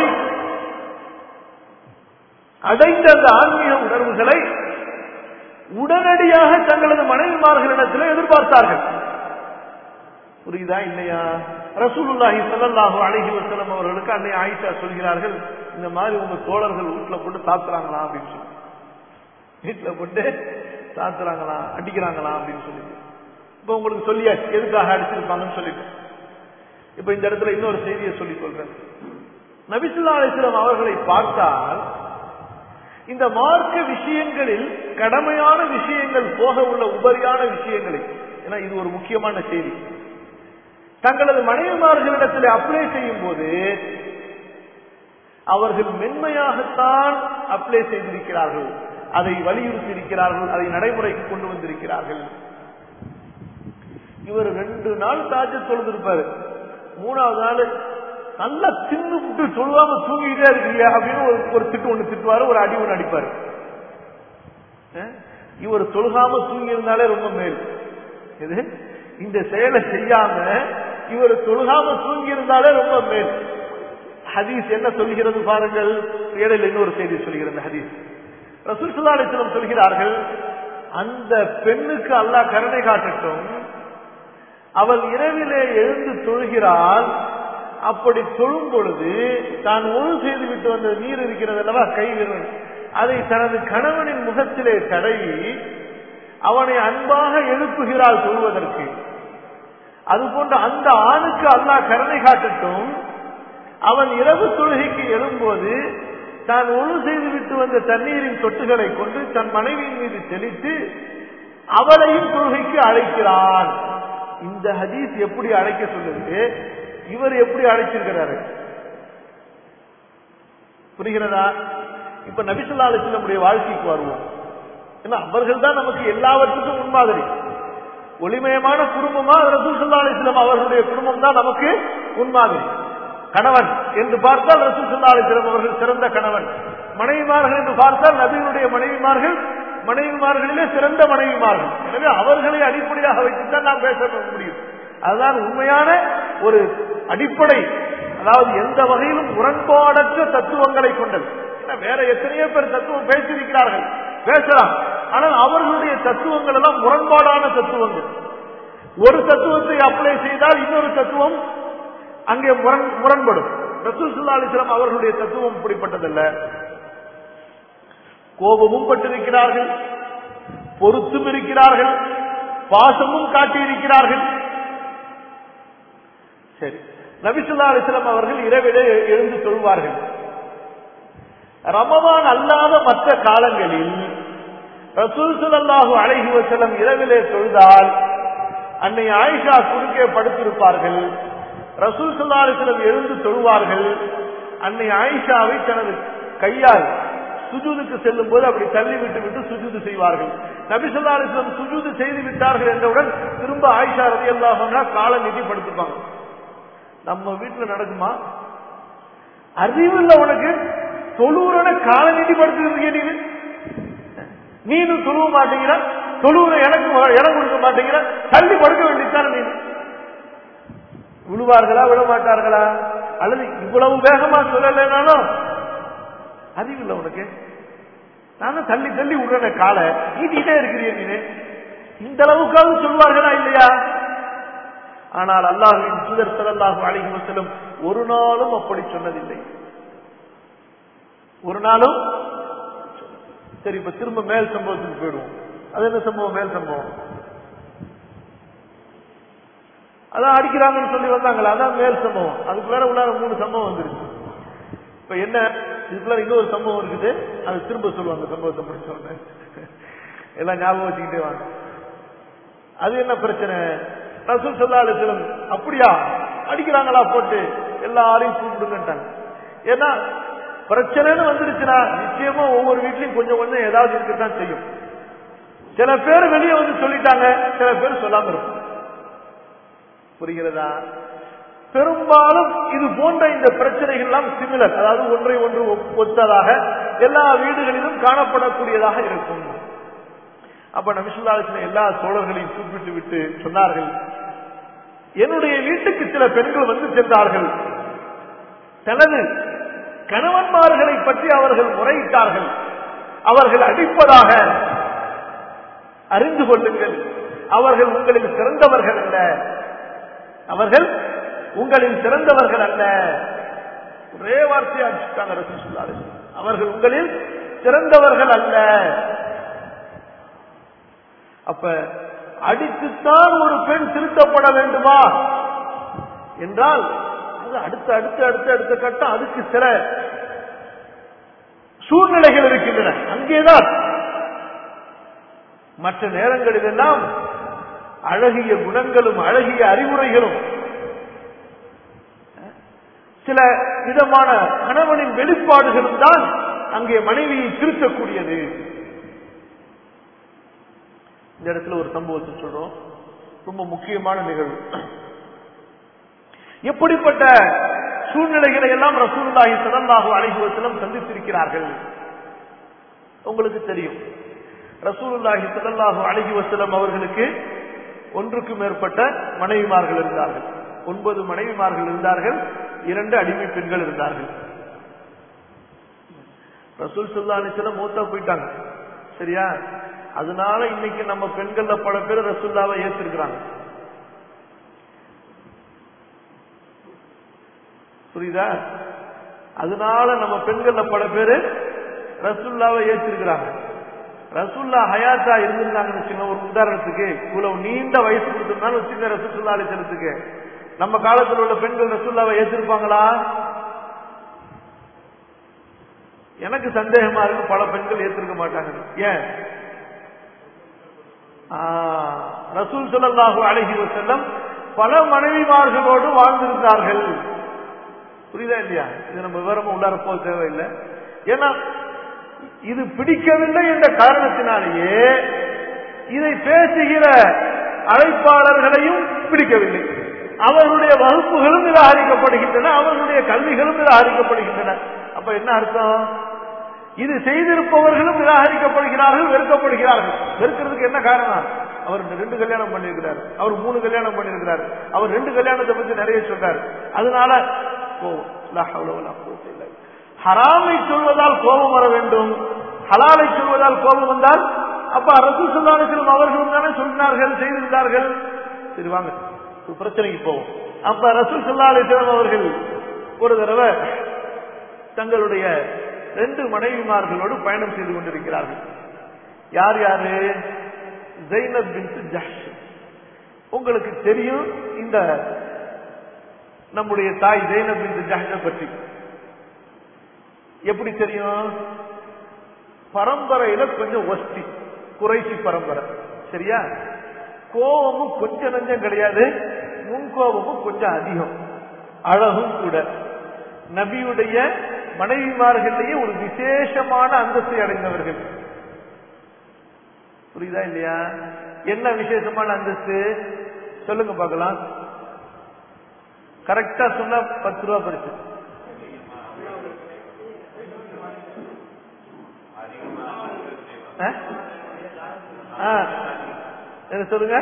அடைந்த அந்த ஆன்மீக உணர்வுகளை உடனடியாக தங்களது மனைவிமார்களிடத்தில் எதிர்பார்த்தார்கள் புரியுதா இல்லையா ரசூலுல்லாஹி ஸல்லல்லாஹு அலைஹி வஸல்லம் அவர்களுக்கு அன்னை ஆயிஷா சொல்கிறார்கள் இந்த மாதிரி உங்க தோழர்கள் வீட்டுல போட்டு சாத்துறாங்களா அப்படின்னு சொல்லி வீட்டுல போட்டு சாத்துறாங்களா அடிக்கிறாங்களா அப்படின்னு சொல்லி இப்ப உங்களுக்கு சொல்லியாச்சு எதுக்காக அடிச்சிருப்பாங்கன்னு சொல்லிட்டு இப்ப இந்த இடத்துல இன்னொரு செய்தியை சொல்லி சொல்றேன் நபிசுல்லா அலிஸ்லாம் அவர்களை பார்த்தால் இந்த மார்க்க விஷயங்களில் கடமையான விஷயங்கள் போக உள்ள உபரியான விஷயங்களை ஏன்னா இது ஒரு முக்கியமான செய்தி தங்களது மனைவிமார்களிடத்தில் அப்ளை செய்யும் போது அவர்கள் மென்மையாகத்தான் அப்ளை செய்திருக்கிறார்கள் அதை வலியுறுத்தி இருக்கிறார்கள் அதை நடைமுறைக்கு கொண்டு வந்திருக்கிறார்கள் இவர் ரெண்டு நாள் தாஜ தொழுதிருப்பாரு மூணாவது நாள் நல்லா தின்னு விட்டு சொல்லுவாம தூங்கிட்டே இருக்கீங்க அப்படின்னு ஒரு ஒரு திட்டு ஒண்ணு திட்டுவாரு ஒரு அடி ஒண்ணு அடிப்பாரு இவர் தொழுகாம தூங்கி இருந்தாலே ரொம்ப மேல் இது இந்த செயலை செய்யாம இவர் தொழுகாம தூங்கி இருந்தாலே ரொம்ப மேல் ஹதீஸ் என்ன சொல்கிறது பாருங்கள் இடையில இன்னொரு செய்தி சொல்கிறது ஹதீஸ் ரசூல் சுல்லாலிசனம் சொல்கிறார்கள் அந்த பெண்ணுக்கு அல்லாஹ் கருணை காட்டட்டும் அவள் இரவிலே எழுந்து தொழுகிறாள் அப்படி தொழும் பொழுது தான் ஒழு செய்து விட்டு வந்த நீர் இருக்கிறது அல்லவா கை விரல் அதை தனது கணவனின் முகத்திலே தடவி அவனை அன்பாக எழுப்புகிறாள் தொழுவதற்கு அதுபோன்று அந்த ஆணுக்கு அல்லாஹ் கருணை காட்டட்டும் அவன் இரவு தொழுகைக்கு எழும்போது தான் ஒழு செய்து விட்டு வந்த தண்ணீரின் சொட்டுகளை கொண்டு தன் மனைவியின் மீது தெளித்து அவளையும் தொழுகைக்கு அழைக்கிறான் இந்த ஹதீஸ் எப்படி அழைக்க சொல்லுது இவர் எப்படி அழைச்சிருக்கிறாரு புரிகிறதா இப்ப நபிசுல்லா அலிஸ்லமுடைய வாழ்க்கைக்கு வருவோம் ஏன்னா அவர்கள் தான் நமக்கு எல்லாவற்றுக்கும் முன்மாதிரி ஒளிமயமான குடும்பமா ரசூல் சல்லா அலிஸ்லாம் அவர்களுடைய குடும்பம் தான் நமக்கு முன்மாதிரி கணவன் என்று பார்த்தால் ரசூல் சல்லா அலிஸ்லாம் அவர்கள் சிறந்த கணவன் மனைவிமார்கள் என்று பார்த்தால் நபியினுடைய மனைவிமார்கள் மனைவிமார்களிலே சிறந்த மனைவிமார்கள் எனவே அவர்களை அடிப்படையாக வைத்துத்தான் நாம் பேச முடியும் அதுதான் உண்மையான ஒரு அடிப்படை அதாவது எந்த வகையிலும் முரண்பாடற்ற தத்துவங்களை கொண்டது ஏன்னா வேற எத்தனையோ பேர் தத்துவம் பேசியிருக்கிறார்கள் பேசலாம் ஆனால் அவர்களுடைய தத்துவங்கள் எல்லாம் முரண்பாடான தத்துவங்கள் ஒரு தத்துவத்தை அப்ளை செய்தால் இன்னொரு தத்துவம் அங்கே முரண் முரண்படும் ரசூல் சுல்லா அலிஸ்லாம் அவர்களுடைய தத்துவம் இப்படிப்பட்டதல்ல கோபமும் பட்டிருக்கிறார்கள் பொறுத்தும் இருக்கிறார்கள் பாசமும் காட்டியிருக்கிறார்கள் சரி நபிசுல்லா அலிஸ்லாம் அவர்கள் இரவிலே எழுந்து சொல்வார்கள் ரமதான் அல்லாத மற்ற காலங்களில் ரசூல் சுல்லாஹு அழகி வசலம் இரவிலே தொழுதால் அன்னை ஆயிஷா குறுக்கே படுத்திருப்பார்கள் ரசூல் சுல்லா அலிஸ்லம் எழுந்து தொழுவார்கள் அன்னை ஆயிஷாவை தனது கையால் சுஜூதுக்கு செல்லும் போது அப்படி தள்ளி விட்டு விட்டு சுஜூது செய்வார்கள் நபிசுல்லா அலிஸ்லம் சுஜூது செய்து விட்டார்கள் என்றவுடன் திரும்ப ஆயிஷா ரதி அல்லாஹா காலை நிதி படுத்துப்பாங்க நம்ம வீட்டுல நடக்குமா அறிவு இல்ல உனக்கு தொழுவுறன கால நீதி படுத்துக்கிறதுக்கே நீ நீனும் தொழுவ மாட்டேங்கிற தொழுவுற எனக்கு இடம் கொடுக்க மாட்டேங்கிற தள்ளி படுக்க வேண்டியதுதான் நீ விழுவார்களா விட மாட்டார்களா அல்லது இவ்வளவு வேகமா சொல்லலைனாலும் அறிவில்லை உனக்கு நானும் தள்ளி தள்ளி விடுறேன காலை நீட்டிட்டே இருக்கிறீ நீ இந்த அளவுக்காவது சொல்வார்களா இல்லையா ஆனால் அல்லாஹின் சுதர் சல்லாஹு அழகி வசலம் ஒரு நாளும் அப்படி சொன்னதில்லை ஒரு நாளும் சரி இப்ப திரும்ப மேல் சம்பவத்துக்கு போயிடுவோம் அது என்ன சம்பவம் மேல் சம்பவம் அதான் அடிக்கிறாங்கன்னு சொல்லி வந்தாங்களா அதான் மேல் சம்பவம் அதுக்கு வேற உள்ளார மூணு சம்பவம் வந்துருச்சு இப்ப என்ன இதுக்குள்ள இன்னொரு சம்பவம் இருக்குது அது திரும்ப சொல்லுவாங்க சம்பவத்தை முடிச்ச உடனே எல்லாம் ஞாபகம் வச்சுக்கிட்டே வாங்க அது என்ன பிரச்சனை ரசூல் சல்லா அலிஸ்லம் அப்படியா அடிக்கிறாங்களா போட்டு எல்லாரையும் கூப்பிடுங்கட்டாங்க ஏன்னா பிரச்சனைன்னு வந்துருச்சுன்னா நிச்சயமா ஒவ்வொரு வீட்லயும் கொஞ்சம் கொஞ்சம் ஏதாவது இருக்கத்தான் செய்யும் சில பேர் வெளியே வந்து சொல்லிட்டாங்க சில பேர் சொல்லாம இருக்கும் புரிகிறதா பெரும்பாலும் இது போன்ற இந்த பிரச்சனைகள் எல்லாம் சிமிலர் அதாவது ஒன்றை ஒன்று ஒத்ததாக எல்லா வீடுகளிலும் காணப்படக்கூடியதாக இருக்கும் அப்ப நபிசுல்லாசின எல்லா சோழர்களையும் கூப்பிட்டு விட்டு சொன்னார்கள் என்னுடைய வீட்டுக்கு சில பெண்கள் வந்து சென்றார்கள் தனது கணவன்மார்களை பற்றி அவர்கள் முறையிட்டார்கள் அவர்கள் அடிப்பதாக அறிந்து கொள்ளுங்கள் அவர்கள் உங்களில் சிறந்தவர்கள் அல்ல அவர்கள் உங்களில் சிறந்தவர்கள் அல்ல ஒரே வார்த்தையா அடிச்சுட்டாங்க ரசூலுல்லாஹி அவர்கள் உங்களில் சிறந்தவர்கள் அல்ல அப்ப அடித்துத்தான் ஒரு பெண் திருத்தப்பட வேண்டுமா என்றால் அது அடுத்த அடுத்த அடுத்த அடுத்த கட்டம் அதுக்கு சில சூழ்நிலைகள் இருக்கின்றன அங்கேதான் மற்ற நேரங்களில் எல்லாம் அழகிய குணங்களும் அழகிய அறிவுரைகளும் சில விதமான கணவனின் வெளிப்பாடுகளும் தான் அங்கே மனைவியை திருத்தக்கூடியது இந்த இடத்துல ஒரு சம்பவத்தை சொல்றோம் ரொம்ப முக்கியமான நிகழ்வு எப்படிப்பட்ட சூழ்நிலைகளை எல்லாம் ரசூலுல்லாஹி ஸல்லல்லாஹு அலைஹி வஸல்லம் சந்தித்திருக்கிறார்கள் உங்களுக்கு தெரியும் ரசூலுல்லாஹி ஸல்லல்லாஹு அலைஹி வஸல்லம் அவர்களுக்கு ஒன்றுக்கு மேற்பட்ட மனைவிமார்கள் இருந்தார்கள் ஒன்பது மனைவிமார்கள் இருந்தார்கள் இரண்டு அடிமை பெண்கள் இருந்தார்கள் ரசூல் சுல்லா அலிஸ்லாம் மூத்தா போயிட்டாங்க சரியா அதனால இன்னைக்கு நம்ம பெண்கள்ல பல பேர் ரசூல்லாவை ஏற்றிருக்கிறாங்க புரியுதா அதனால நம்ம பெண்கள்ல பல பேரு ரசுல்லாவை ஏற்றிருக்கிறாங்க ரசுல்லா ஹயாத்தா இருந்திருந்தாங்கன்னு வச்சுங்க ஒரு உதாரணத்துக்கு இவ்வளவு நீண்ட வயசு கொடுத்திருந்தாலும் வச்சுங்க ரசூல்லா அலிசலத்துக்கு நம்ம காலத்தில் உள்ள பெண்கள் ரசுல்லாவை ஏற்றிருப்பாங்களா எனக்கு சந்தேகமா இருக்கு பல பெண்கள் ஏத்திருக்க மாட்டாங்க ஏன் ரசூல் சொல்லல்லாஹு அழகி செல்லம் பல மனைவிமார்களோடு வாழ்ந்திருந்தார்கள் புரியுதா இல்லையா இது நம்ம விவரமா உள்ளார போக தேவையில்லை ஏன்னா இது பிடிக்கவில்லை என்ற காரணத்தினாலேயே இதை பேசுகிற அழைப்பாளர்களையும் பிடிக்கவில்லை அவர்களுடைய வகுப்புகளும் நிராகரிக்கப்படுகின்றன அவர்களுடைய கல்விகளும் நிராகரிக்கப்படுகின்றன அப்ப என்ன அர்த்தம் இது செய்திருப்பவர்களும் நிராகரிக்கப்படுகிறார்கள் வெறுக்கப்படுகிறார்கள் வெறுக்கிறதுக்கு என்ன காரணம் அவர் ரெண்டு கல்யாணம் பண்ணிருக்கிறார் அவர் மூணு கல்யாணம் பண்ணிருக்கிறார் அவர் ரெண்டு கல்யாணத்தை பத்தி நிறைய சொல்றாரு அதனால ஹராமை சொல்வதால் கோபம் வர வேண்டும் ஹலாலை சொல்வதால் கோபம் வந்தால் அப்ப அரசு சொல்லாலும் அவர்களும் தானே சொன்னார்கள் செய்திருந்தார்கள் சரி வாங்க ஒரு பிரச்சனைக்கு போவோம் அப்ப ரசூல் சல்லா அலிஸ்லாம் அவர்கள் ஒரு தடவை தங்களுடைய ரெண்டு மனைவிமார்களோடு பயணம் செய்து கொண்டிருக்கிறார்கள் யார் யாரு ஜெய்னப் பின் ஜஹ் உங்களுக்கு தெரியும் இந்த நம்முடைய தாய் ஜெய்னப் பின் ஜஹ்னை பற்றி எப்படி தெரியும் பரம்பரையில கொஞ்சம் ஒஸ்தி குறைசி பரம்பரை சரியா கோபமும் கொஞ்சம் நஞ்சம் கிடையாது முன்கோபமும் கொஞ்சம் அதிகம் அழகும் கூட நபியுடைய மனைவிமார்களிலேயே ஒரு விசேஷமான அந்தஸ்தை அடைந்தவர்கள் புரியுதா இல்லையா என்ன விசேஷமான அந்தஸ்து சொல்லுங்க பார்க்கலாம் கரெக்டா சொன்னா பத்து ரூபா பரிசு என்ன சொல்லுங்க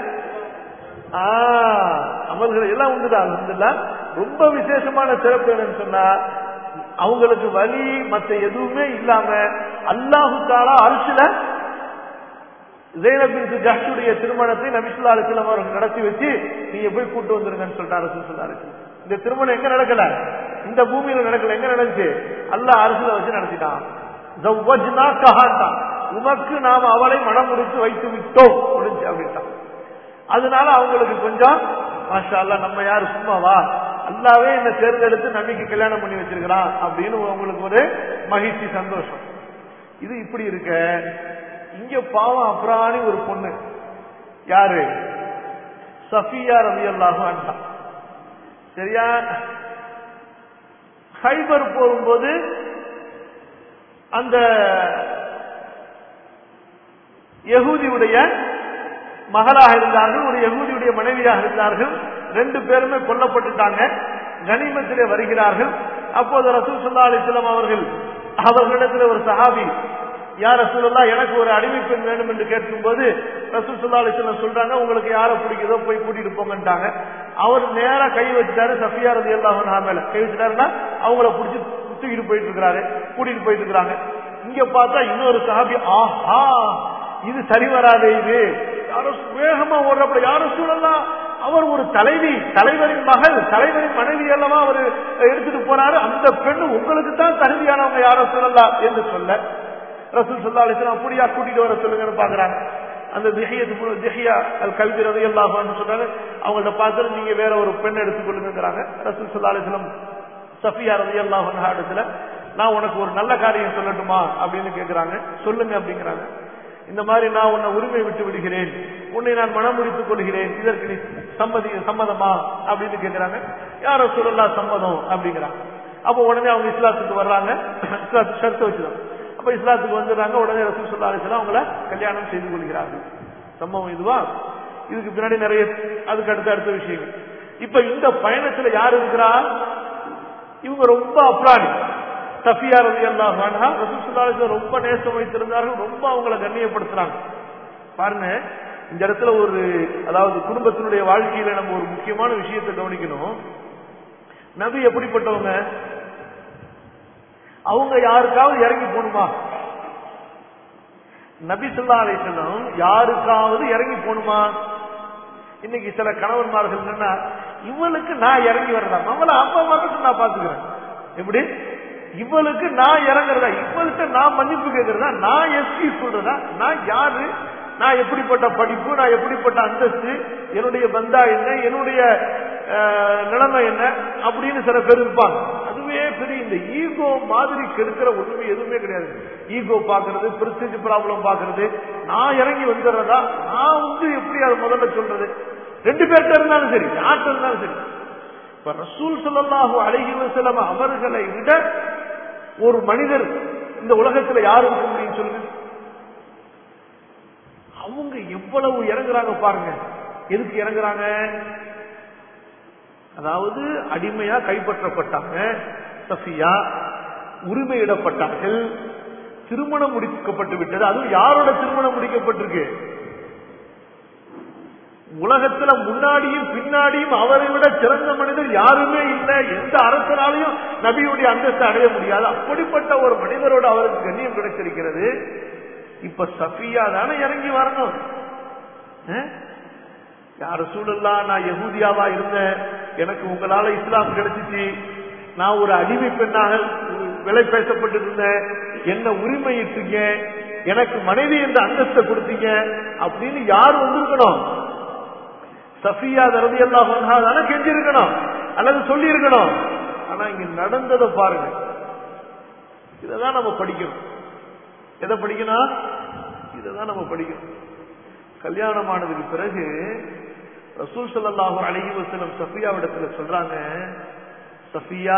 அமல்கள் எல்லாம் உண்டுதான் அல்ஹம்துலில்லாஹ் ரொம்ப விசேஷமான சிறப்பு என்னன்னு சொன்னா அவங்களுக்கு வலி மத்த எதுவுமே இல்லாம அல்லாஹு தாலா அரிசில ஜெயனபின் ஜஹ்ஷுடைய திருமணத்தை நபிசுல்லா அலிஸ்லாம் அவர்கள் நடத்தி வச்சு நீங்க போய் கூட்டு வந்துருங்கன்னு சொல்லிட்டாரு ரசூலுல்லாஹி அலைஹி வஸல்லம். இந்த திருமணம் எங்க நடக்கல இந்த பூமியில நடக்கல எங்க நடந்துச்சு அல்லாஹ் அரசுல வச்சு நடத்திட்டான் ஜவ்வஜ்னா கஹான்டான் உமக்கு நாம அவளை மனம் முடித்து வைத்து விட்டோம் முடிஞ்சு அப்படின்ட்டான் அதனால அவங்களுக்கு கொஞ்சம் மாஷா அல்லாஹ் நம்ம யாரு சும்மாவா அல்லாவே என்ன தேர்ந்தெடுத்து நம்பிக்கை கல்யாணம் பண்ணி வச்சிருக்கிறான் அப்படின்னு உங்களுக்கு ஒரு மகிழ்ச்சி சந்தோஷம் இது இப்படி இருக்க இங்க பாவம் அப்ராணி ஒரு பொண்ணு யாரு சஃபியா ரவி அல்லாஹும் சரியா ஹைபர் போகும்போது அந்த யகூதியுடைய மகளாக இருந்தார்கள் ஒரு யகூதியுடைய மனைவியாக இருந்தார்கள் ரெண்டு பேருமே கொல்லப்பட்டுட்டாங்க கனிமத்திலே வருகிறார்கள் அப்போது ரசூல் சுல்லா அலிஸ்லாம் அவர்கள் அவர்களிடத்தில் ஒரு சஹாபி யார் ரசூலுல்லா எனக்கு ஒரு அடிமை பெண் வேணும் என்று கேட்கும்போது ரசூல் சுல்லா அலிஸ்லாம் சொல்றாங்க உங்களுக்கு யாரை பிடிக்குதோ போய் கூட்டிட்டு போங்கன்ட்டாங்க அவர் நேரா கை வச்சுட்டாரு சஃபியா ரதி அல்லாஹ் மேல கை வச்சுட்டாருன்னா அவங்கள பிடிச்சி தூக்கிட்டு போயிட்டு இருக்கிறாரு கூட்டிட்டு போயிட்டு இருக்கிறாங்க இங்க பார்த்தா இன்னொரு சஹாபி ஆஹா இது சரி வராதே இது யாரும் வேகமா ஓடுறப்ப யாரும் சூழலாம் அவர் ஒரு தலைவி தலைவரின் மகள் தலைவரின் மனைவி அல்லவா அவர் எடுத்துட்டு போறாரு அந்த பெண்ணு உங்களுக்கு தான் தகுதியானவங்க யாரும் சொல்லலாம் என்று சொல்ல ரசூல் சொல்லா அலிஸ்லாம் அப்படியா கூட்டிட்டு வர சொல்லுங்கன்னு பாக்குறாங்க அந்த திஹியத்து திஹியா அது கல்வி ரவி அல்லாஹான்னு சொல்றாங்க அவங்கள்ட்ட பார்த்துட்டு நீங்க வேற ஒரு பெண் எடுத்துக்கொள்ளுங்கிறாங்க ரசூல் சொல்லா அலிஸ்லாம் சஃபியா ரவி அல்லாஹ் இடத்துல நான் உனக்கு ஒரு நல்ல காரியம் சொல்லட்டுமா அப்படின்னு கேட்கிறாங்க சொல்லுங்க அப்படிங்கிறாங்க இந்த மாதிரி நான் உன்னை உரிமை விட்டு விடுகிறேன் உன்னை நான் மனம் முடித்துக் கொள்கிறேன் இதற்கு நீ சம்மதி சம்மதமா அப்படின்னு கேட்கிறாங்க யாரோ சொல்லலாம் சம்மதம் அப்படிங்கிறாங்க அப்போ உடனே அவங்க இஸ்லாத்துக்கு வர்றாங்க இஸ்லாத்து ஷர்த்து வச்சுதான் அப்ப இஸ்லாத்துக்கு வந்துடுறாங்க உடனே ரசூல் சொல்லா அலிஸ்லாம் அவங்கள கல்யாணம் செய்து கொள்கிறார்கள் சம்பவம் இதுவா இதுக்கு பின்னாடி நிறைய அதுக்கு அடுத்த அடுத்த விஷயங்கள் இப்ப இந்த பயணத்துல யார் இருக்கிறா இவங்க ரொம்ப அப்ராணி சஃபியா ரவி அல்லாஹ் ரசூசுல்லாஹ் ரொம்ப நேசம் வைத்திருந்தார்கள் ரொம்ப அவங்கள கண்ணியப்படுத்துறாங்க பாருங்க இந்த இடத்துல ஒரு அதாவது குடும்பத்தினுடைய வாழ்க்கையில நம்ம ஒரு முக்கியமான விஷயத்தை கவனிக்கணும் நபி எப்படிப்பட்டவங்க அவங்க யாருக்காவது இறங்கி போகணுமா நபி சொல்லா அலிசல்லம் யாருக்காவது இறங்கி போகணுமா இன்னைக்கு சில கணவன்மார்கள் என்னன்னா இவளுக்கு நான் இறங்கி வரலாம் அவளை அப்பா மட்டும் நான் பாத்துக்கிறேன் எப்படி இவளுக்கு நான் இறங்குறதா இவளுக்கு நான் மன்னிப்பு கேட்கறதா நான் எஸ்பி சொல்றதா நான் யாரு நான் எப்படிப்பட்ட படிப்பு நான் எப்படிப்பட்ட அந்தஸ்து என்னுடைய பந்தா என்ன என்னுடைய நிலைமை என்ன அப்படின்னு சில பேர் இருப்பாங்க அதுவே பெரிய இந்த ஈகோ மாதிரி கெடுக்கிற ஒண்ணுமே எதுவுமே கிடையாது ஈகோ பாக்குறது பிரஸ்டேஜ் ப்ராப்ளம் பாக்குறது நான் இறங்கி வந்துடுறதா நான் வந்து எப்படி அதை முதல்ல சொல்றது ரெண்டு பேர்கிட்ட இருந்தாலும் சரி யார்கிட்ட இருந்தாலும் சரி இப்ப ரசூல் ஸல்லல்லாஹு அலைஹி வஸல்லம் அவர்களை விட ஒரு மனிதர் இந்த உலகத்துல யாரு இருக்க முடியும் சொல்லுங்க அவங்க எவ்வளவு இறங்குறாங்க பாருங்க எதுக்கு இறங்குறாங்க அதாவது அடிமையா கைப்பற்றப்பட்டாங்க சஃபியா உரிமையிடப்பட்டார்கள் திருமணம் முடிக்கப்பட்டு விட்டது அதுவும் யாரோட திருமணம் முடிக்கப்பட்டிருக்கு உலகத்துல முன்னாடியும் பின்னாடியும் அவரை விட சிறந்த மனிதர் யாருமே இல்லை எந்த அரசனாலையும் நபியுடைய அந்தஸ்து அடைய முடியாது அப்படிப்பட்ட ஒரு மனிதரோட அவருக்கு கண்ணியம் கிடைச்சிருக்கிறது இப்ப சஃபியா தானே இறங்கி வரணும் அஹ்? யார் சூழல்லா நான் யகூதியாவா இருந்தேன் எனக்கு உங்களால இஸ்லாம் கிடைச்சிச்சு நான் ஒரு அடிமை பெண்ணாக விலை பேசப்பட்டு இருந்தேன் என்ன உரிமையிட்டீங்க எனக்கு மனைவி என்ற அந்தஸ்தை கொடுத்தீங்க அப்படின்னு யார் வந்திருக்கணும் சஃபியா தரதி எல்லாம் தானே கெஞ்சிருக்கணும் அல்லது சொல்லி இருக்கணும் ஆனா இங்க நடந்ததை பாருங்க இததான் நம்ம படிக்கணும் எதை படிக்கணும் இதைதான் நம்ம படிக்கணும் கல்யாணம் ஆனதுக்கு பிறகு ரசூல் ஸல்லல்லாஹு அலைஹி வஸல்லம் சஃபியாவிடத்துல சொல்றாங்க சஃபியா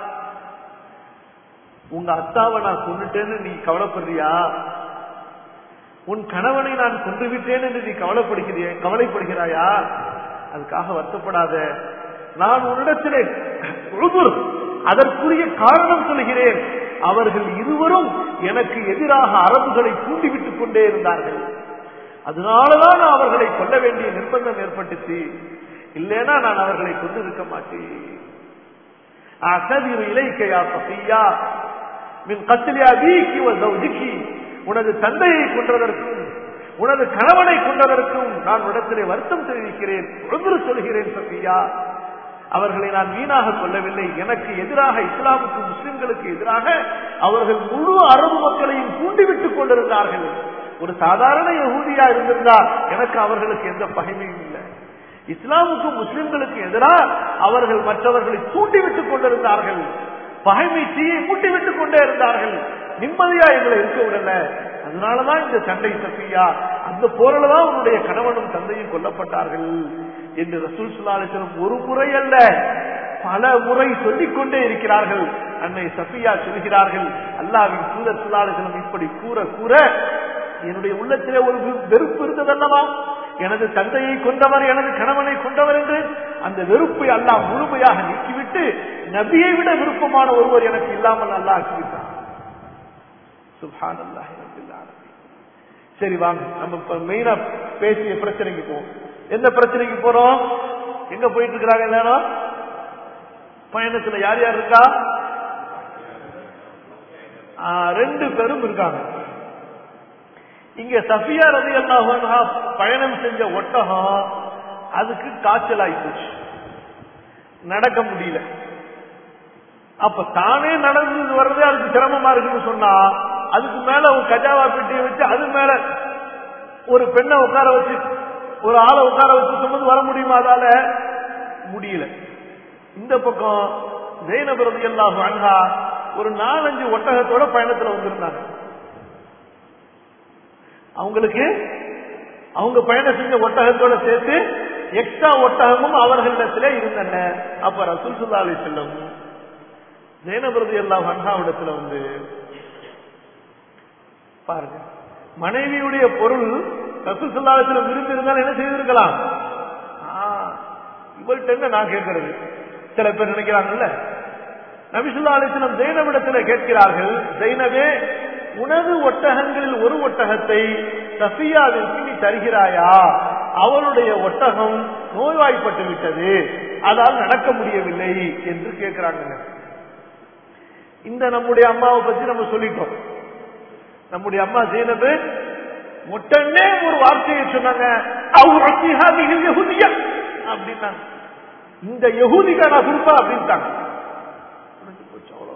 உங்க அத்தாவை நான் கொண்டுட்டேன்னு நீ கவலைப்படுறியா உன் கணவனை நான் கொண்டு விட்டேன் என்று நீ கவலைப்படுகிறிய கவலைப்படுகிறாயா அதுக்காக வருத்தப்படாத நான் உன்னிடத்திலே உழுதுர் அதற்குரிய காரணம் சொல்கிறேன் அவர்கள் இருவரும் எனக்கு எதிராக அரபுகளை தூண்டிவிட்டுக் கொண்டே இருந்தார்கள் அதனாலதான் நான் அவர்களை கொல்ல வேண்டிய நிர்பந்தம் ஏற்பட்டுச்சு இல்லைன்னா நான் அவர்களை கொண்டு இருக்க மாட்டேன் அசதிரு இலைக்கையா சஃபியா மின் கத்திலியா வீக்கி வௌஜிக்கி உனது தந்தையை கொன்றதற்கும் உனது கணவனை கொண்டதற்கும் நான் இடத்திலே வருத்தம் தெரிவிக்கிறேன் ஒன்று சொல்கிறேன் சஃபியா அவர்களை நான் வீணாக கொள்ளவில்லை எனக்கு எதிராக இஸ்லாமுக்கு முஸ்லிம்களுக்கு எதிராக அவர்கள் முழு அரபு மக்களையும் தூண்டிவிட்டுக் கொண்டிருந்தார்கள் ஒரு சாதாரண யகூதியா இருந்திருந்தா எனக்கு அவர்களுக்கு எந்த பகைமையும் இல்லை இஸ்லாமுக்கும் முஸ்லிம்களுக்கு எதிராக அவர்கள் மற்றவர்களை தூண்டிவிட்டுக் கொண்டிருந்தார்கள் பகைமை தீயை மூட்டிவிட்டுக் கொண்டே இருந்தார்கள் நிம்மதியா எங்களை இருக்க விடல அதனாலதான் இந்த சண்டை சஃபியா அந்த போரில தான் உன்னுடைய கணவனும் தந்தையும் கொல்லப்பட்டார்கள் என்று ரசூல் சுல்லாலிசனம் ஒரு முறை அல்ல பல முறை சொல்லிக் கொண்டே இருக்கிறார்கள் அன்னை சஃபியா சொல்கிறார்கள் அல்லாவின் சூரத் சுல்லாலிசனம் இப்படி கூற கூற என்னுடைய உள்ளத்திலே ஒரு வெறுப்பு இருந்ததல்லவா எனது தந்தையை கொண்டவர் எனது கணவனை கொண்டவர் என்று அந்த வெறுப்பை அல்லாஹ் முழுமையாக நீக்கிவிட்டு நபியை விட விருப்பமான ஒருவர் எனக்கு இல்லாமல் அல்லாஹ் ஆக்கிவிட்டார் சுபான் அல்லாஹ் சரி வாங்க நம்ம இப்ப மெயினா பேசிய பிரச்சனைக்கு போவோம் எந்த பிரச்சனைக்கு போறோம் எங்க போயிட்டு இருக்கிறாங்க எல்லாரும் பயணத்துல யார் யார் இருக்கா ஆ, ரெண்டு பேரும் இருக்காங்க இங்க சஃபியா ரதி அல்லாஹா பயணம் செஞ்ச ஒட்டகம் அதுக்கு காய்ச்சல் ஆயிப்போச்சு நடக்க முடியல அப்ப தானே நடந்து வர்றதே அதுக்கு சிரமமா இருக்குன்னு சொன்னா அதுக்கு மேல ஒரு கஜாவா பெட்டியை வச்சு அது மேல ஒரு பெண்ணை உட்கார வச்சு ஒரு ஆளை உட்கார வச்சு சுமந்து வர முடியுமா அதால முடியல இந்த பக்கம் ஜெயினபிரதி எல்லாம் அன்ஹா ஒரு நாலஞ்சு ஒட்டகத்தோட பயணத்துல வந்திருந்தாங்க அவங்களுக்கு அவங்க பயணம் செஞ்ச ஒட்டகத்தோட சேர்த்து எக்ஸ்ட்ரா ஒட்டகமும் அவர்களிடத்திலே இருந்தன அப்ப ரசூல் சுல்லா அலி செல்லம் ஜெயனபிரதி எல்லாம் அண்ணாவிடத்துல வந்து பாருங்க மனைவியுடைய பொருள் ரசூல் சுல்லா அலி செல்லம் விரும்பி இருந்தால் என்ன செய்திருக்கலாம் ஆ, இவள்கிட்ட என்ன நான் கேட்கறது சில பேர் நினைக்கிறாங்கல்ல நபிசுல்லா அலிஸ்லம் ஜெயினவிடத்துல கேட்கிறார்கள் ஜெயினவே உனது ஒட்டகங்களில் ஒரு ஒட்டகத்தை சஃபியாவிற்கு நீ தருகிறாயா அவளுடைய ஒட்டகம் நோய்வாய்ப்பட்டு விட்டது அதால் நடக்க முடியவில்லை என்று கேட்கிறாங்க இந்த நம்முடைய அம்மாவை பத்தி நம்ம சொல்லிட்டோம் நம்முடைய அம்மா ஜெயினபு உடனே ஒரு வார்த்தையை சொன்னாங்க "அவு ரத்திஹா மிகில் யஹூதியா" அப்படின்னாங்க இந்த யகூதிக்கா நான் கொடுப்பா அப்படின்ட்டாங்க முடிஞ்சு போச்சு அவ்வளவு.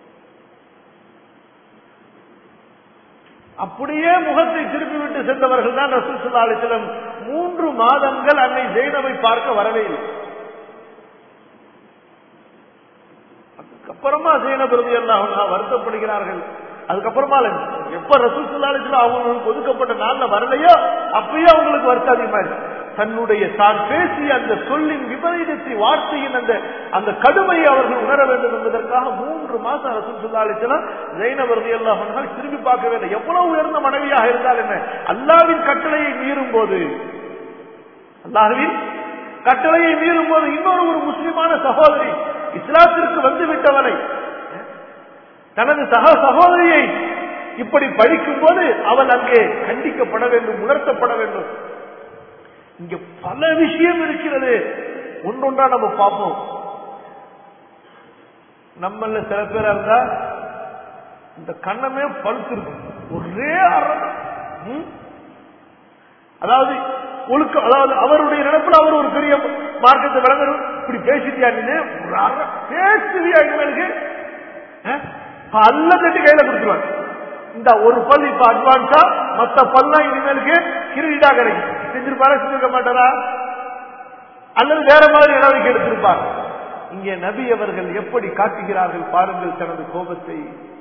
அப்படியே முகத்தை திருப்பி விட்டு சென்றவர்கள் தான் ரசூல் ஸல்லல்லாஹு அலைஹி வஸல்லம் மூன்று மாதங்கள் அன்னை ஜெயினவை பார்க்க வரவே இல்லை அதுக்கப்புறம் அப்புறமா ஜெயனபிரதி எல்லாம் வருத்தப்படுகிறார்கள் அதுக்கப்புறமா எப்ப ரசூல் சுல்லாலிஸ்ல அவங்களுக்கு ஒதுக்கப்பட்ட நாள்ல வரலையோ அப்பயே அவங்களுக்கு வருத்தம் அதிகமாயிருக்கு தன்னுடைய தான் பேசிய அந்த சொல்லின் விபரீதத்தை வார்த்தையின் அந்த அந்த கடுமையை அவர்கள் உணர வேண்டும் என்பதற்காக மூன்று மாசம் ரசூல் சுல்லாலிஸ்லாம் ஜெயினவரதி எல்லாம் திரும்பி பார்க்க வேண்டும் எவ்வளவு உயர்ந்த மனைவியாக இருந்தால் என்ன அல்லாவின் கட்டளையை மீறும் போது அல்லாஹுவின் கட்டளையை மீறும் போது இன்னொரு ஒரு முஸ்லிமான சகோதரி இஸ்லாத்திற்கு வந்து விட்டவனை தனது சக சகோதரியை இப்படி படிக்கும் போது அவள் அங்கே கண்டிக்கப்பட வேண்டும் உணர்த்தப்பட வேண்டும் இங்க பல விஷயம் இருக்கிறது ஒன்றொன்றா நம்ம பார்ப்போம் நம்மள சில பேரா இருந்தா இந்த கண்ணமே பழுத்திருக்கும் ஒரே அரணம் ம்? அதாவது ஒழுக்கம் அதாவது அவருடைய நினைப்புல அவர் ஒரு பெரிய மார்க்கத்தை விளங்கணும் இப்படி பேசிட்டியா நீ ஒரு அரை பேசுவியா இனிமேலுக்கு பல்ல தட்டி கையில கொடுத்துருவாங்க இந்த ஒரு பல் இப்ப அட்வான்ஸா மத்த பல்லாம் இனிமேலுக்கு கிரெடிட்டா கிடைக்கும் செஞ்சிருப்பாரா செஞ்சிருக்க மாட்டாரா அல்லது வேற மாதிரி நடவடிக்கை எடுத்திருப்பார் இங்கே நபி அவர்கள் எப்படி காட்டுகிறார்கள் பாருங்கள் தனது கோபத்தை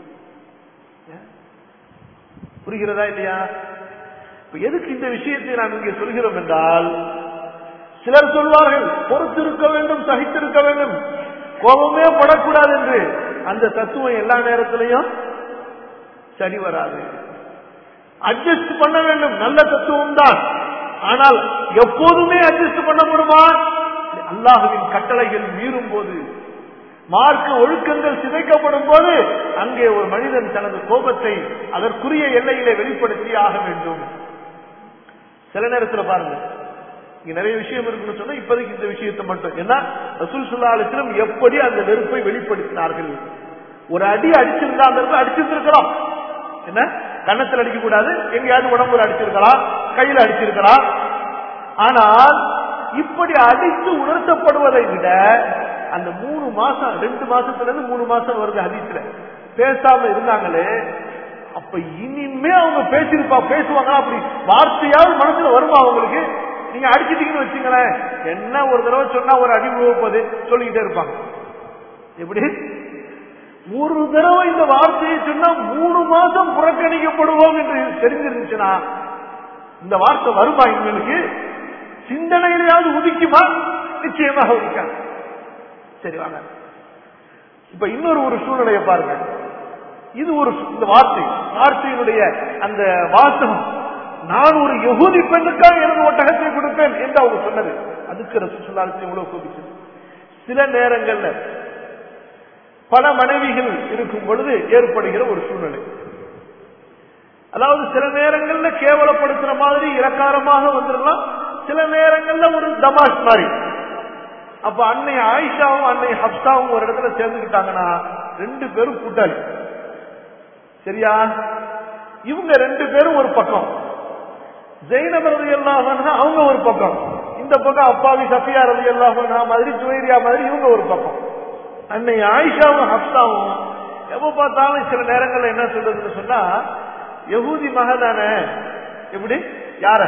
புரிகிறதா இல்லையா இப்ப எதுக்கு இந்த விஷயத்தை நாம் இங்கே சொல்கிறோம் என்றால் சிலர் சொல்வார்கள் பொறுத்திருக்க வேண்டும் சகித்திருக்க வேண்டும் கோபமே படக்கூடாது என்று அந்த தத்துவம் எல்லா நேரத்திலையும் சரி வராது அட்ஜஸ்ட் பண்ண வேண்டும் நல்ல தத்துவம் தான் ஆனால் எப்போதுமே அட்ஜஸ்ட் பண்ண முடியுமா அல்லாஹுவின் கட்டளைகள் மீறும் போது மார்க்க ஒழுக்கங்கள் சிதைக்கப்படும் போது அங்கே ஒரு மனிதன் தனது கோபத்தை அதற்குரிய எல்லையிலே வெளிப்படுத்தி ஆக வேண்டும் சில நேரத்தில் பாருங்க இங்க நிறைய விஷயம் இருக்குன்னு சொன்னா இப்போதைக்கு இந்த விஷயத்தை மட்டும் ஏன்னா ரசூல் சுல்லா அலிஸ்லம் எப்படி அந்த நெருப்பை வெளிப்படுத்தினார்கள் ஒரு அடி அடிச்சிருந்தா அந்த இடத்துல அடிச்சிருந்திருக்கிறோம் என்ன கன்னத்தில் அடிக்க கூடாது எங்கேயாவது உடம்புல அடிச்சிருக்கலாம் கையில அடிச்சிருக்கலாம் ஆனால் இப்படி அடித்து உணர்த்தப்படுவதை விட அந்த மூணு மாசம் ரெண்டு மாசத்துல இருந்து மூணு மாசம் வருது ஹதீஸ்ல பேசாம இருந்தாங்களே அப்ப இனிமே அவங்க பேசிருப்பா பேசுவாங்க அப்படி வார்த்தையாவது மனசுல வருமா அவங்களுக்கு நீங்க அடிச்சிட்டீங்கன்னு வச்சுங்களேன் என்ன ஒரு தடவை சொன்னா ஒரு அடி விழுவது சொல்லிக்கிட்டே இருப்பாங்க எப்படி ஒரு தடவை இந்த வார்த்தையை சொன்னா மூணு மாசம் புறக்கணிக்கப்படுவோம் என்று தெரிஞ்சிருந்துச்சுன்னா இந்த வார்த்தை வருமா எங்களுக்கு சிந்தனையிலாவது உதிக்குமா நிச்சயமாக உதிக்காது சரி வாங்க இப்ப இன்னொரு ஒரு சூழ்நிலையை பாருங்க இது ஒரு இந்த வார்த்தை வார்த்தையினுடைய அந்த வாசகம் நான் ஒரு யகுதி பெண்ணுக்காக எனது ஒட்டகத்தை கொடுப்பேன் என்று அவங்க சொன்னது அதுக்கு ரசூசுல்லாலத்தை எவ்வளவு கோபிச்சது சில நேரங்கள்ல பல மனைவிகள் இருக்கும் பொழுது ஏற்படுகிற ஒரு சூழ்நிலை அதாவது சில நேரங்கள்ல கேவலப்படுத்துற மாதிரி இலக்காரமாக வந்துடலாம் சில நேரங்கள்ல ஒரு தமாஷ் மாதிரி அப்ப அன்னை ஆயிஷாவும் அன்னை ஹப்சாவும் ஒரு இடத்துல சேர்ந்துக்கிட்டாங்கன்னா ரெண்டு பேரும் கூட்டாளி சரியா இவங்க ரெண்டு பேரும் ஒரு பக்கம் ஜெயினப் ரதி எல்லாம் அவங்க ஒரு பக்கம் இந்த பக்கம் அப்பாவி சஃபியா ரதி எல்லாம் மாதிரி ஜுவேரியா மாதிரி இவங்க ஒரு பக்கம் அன்னை ஆயிஷாவும் ஹப்சாவும் எப்ப பார்த்தாலும் சில நேரங்கள்ல என்ன சொல்றதுன்னு சொன்னா யகூதி மகதானே எப்படி யார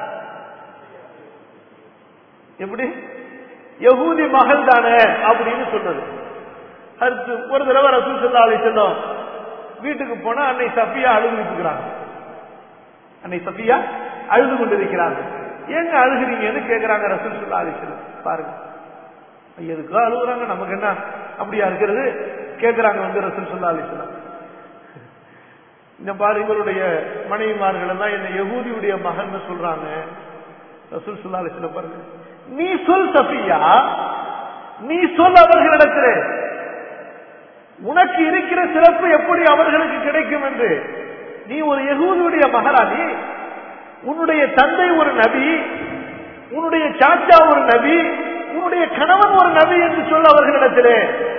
எப்படி யகூதி மகள் தானே அப்படின்னு சொன்னது அடுத்து ஒரு தடவை ரசூல் சொல்லா அலி செல்லும் வீட்டுக்கு போனா அன்னை சஃபியா அழுதுகிட்டு இருக்கிறாங்க அன்னை சஃபியா அழுது கொண்டிருக்கிறார்கள் ஏங்க அழுகிறீங்கன்னு கேட்கிறாங்க ரசூல் சொல்லா அலி செல்லும் பாருங்க எதுக்கோ அழுகுறாங்க நமக்கு என்ன அப்படியா இருக்கிறது கேட்கிறாங்க வந்து ரசூல் சொல்லா அலி செல்லம் இந்த பாரு இவருடைய மனைவிமார்கள் எல்லாம் என்ன யகூதியுடைய மகன் சொல்றாங்க ரசூல் சொல்லா அலி செல்லம் பாருங்க நீ சொல் சஃபியா நீ சொல் அவர்களிடத்திலே உனக்கு இருக்கிற சிறப்பு எப்படி அவர்களுக்கு கிடைக்கும் என்று நீ ஒரு யகூதியுடைய மகராணி உன்னுடைய தந்தை ஒரு நபி உன்னுடைய சாச்சா ஒரு நபி உன்னுடைய கணவன் ஒரு நபி என்று சொல்ல அவர்களிடத்திலே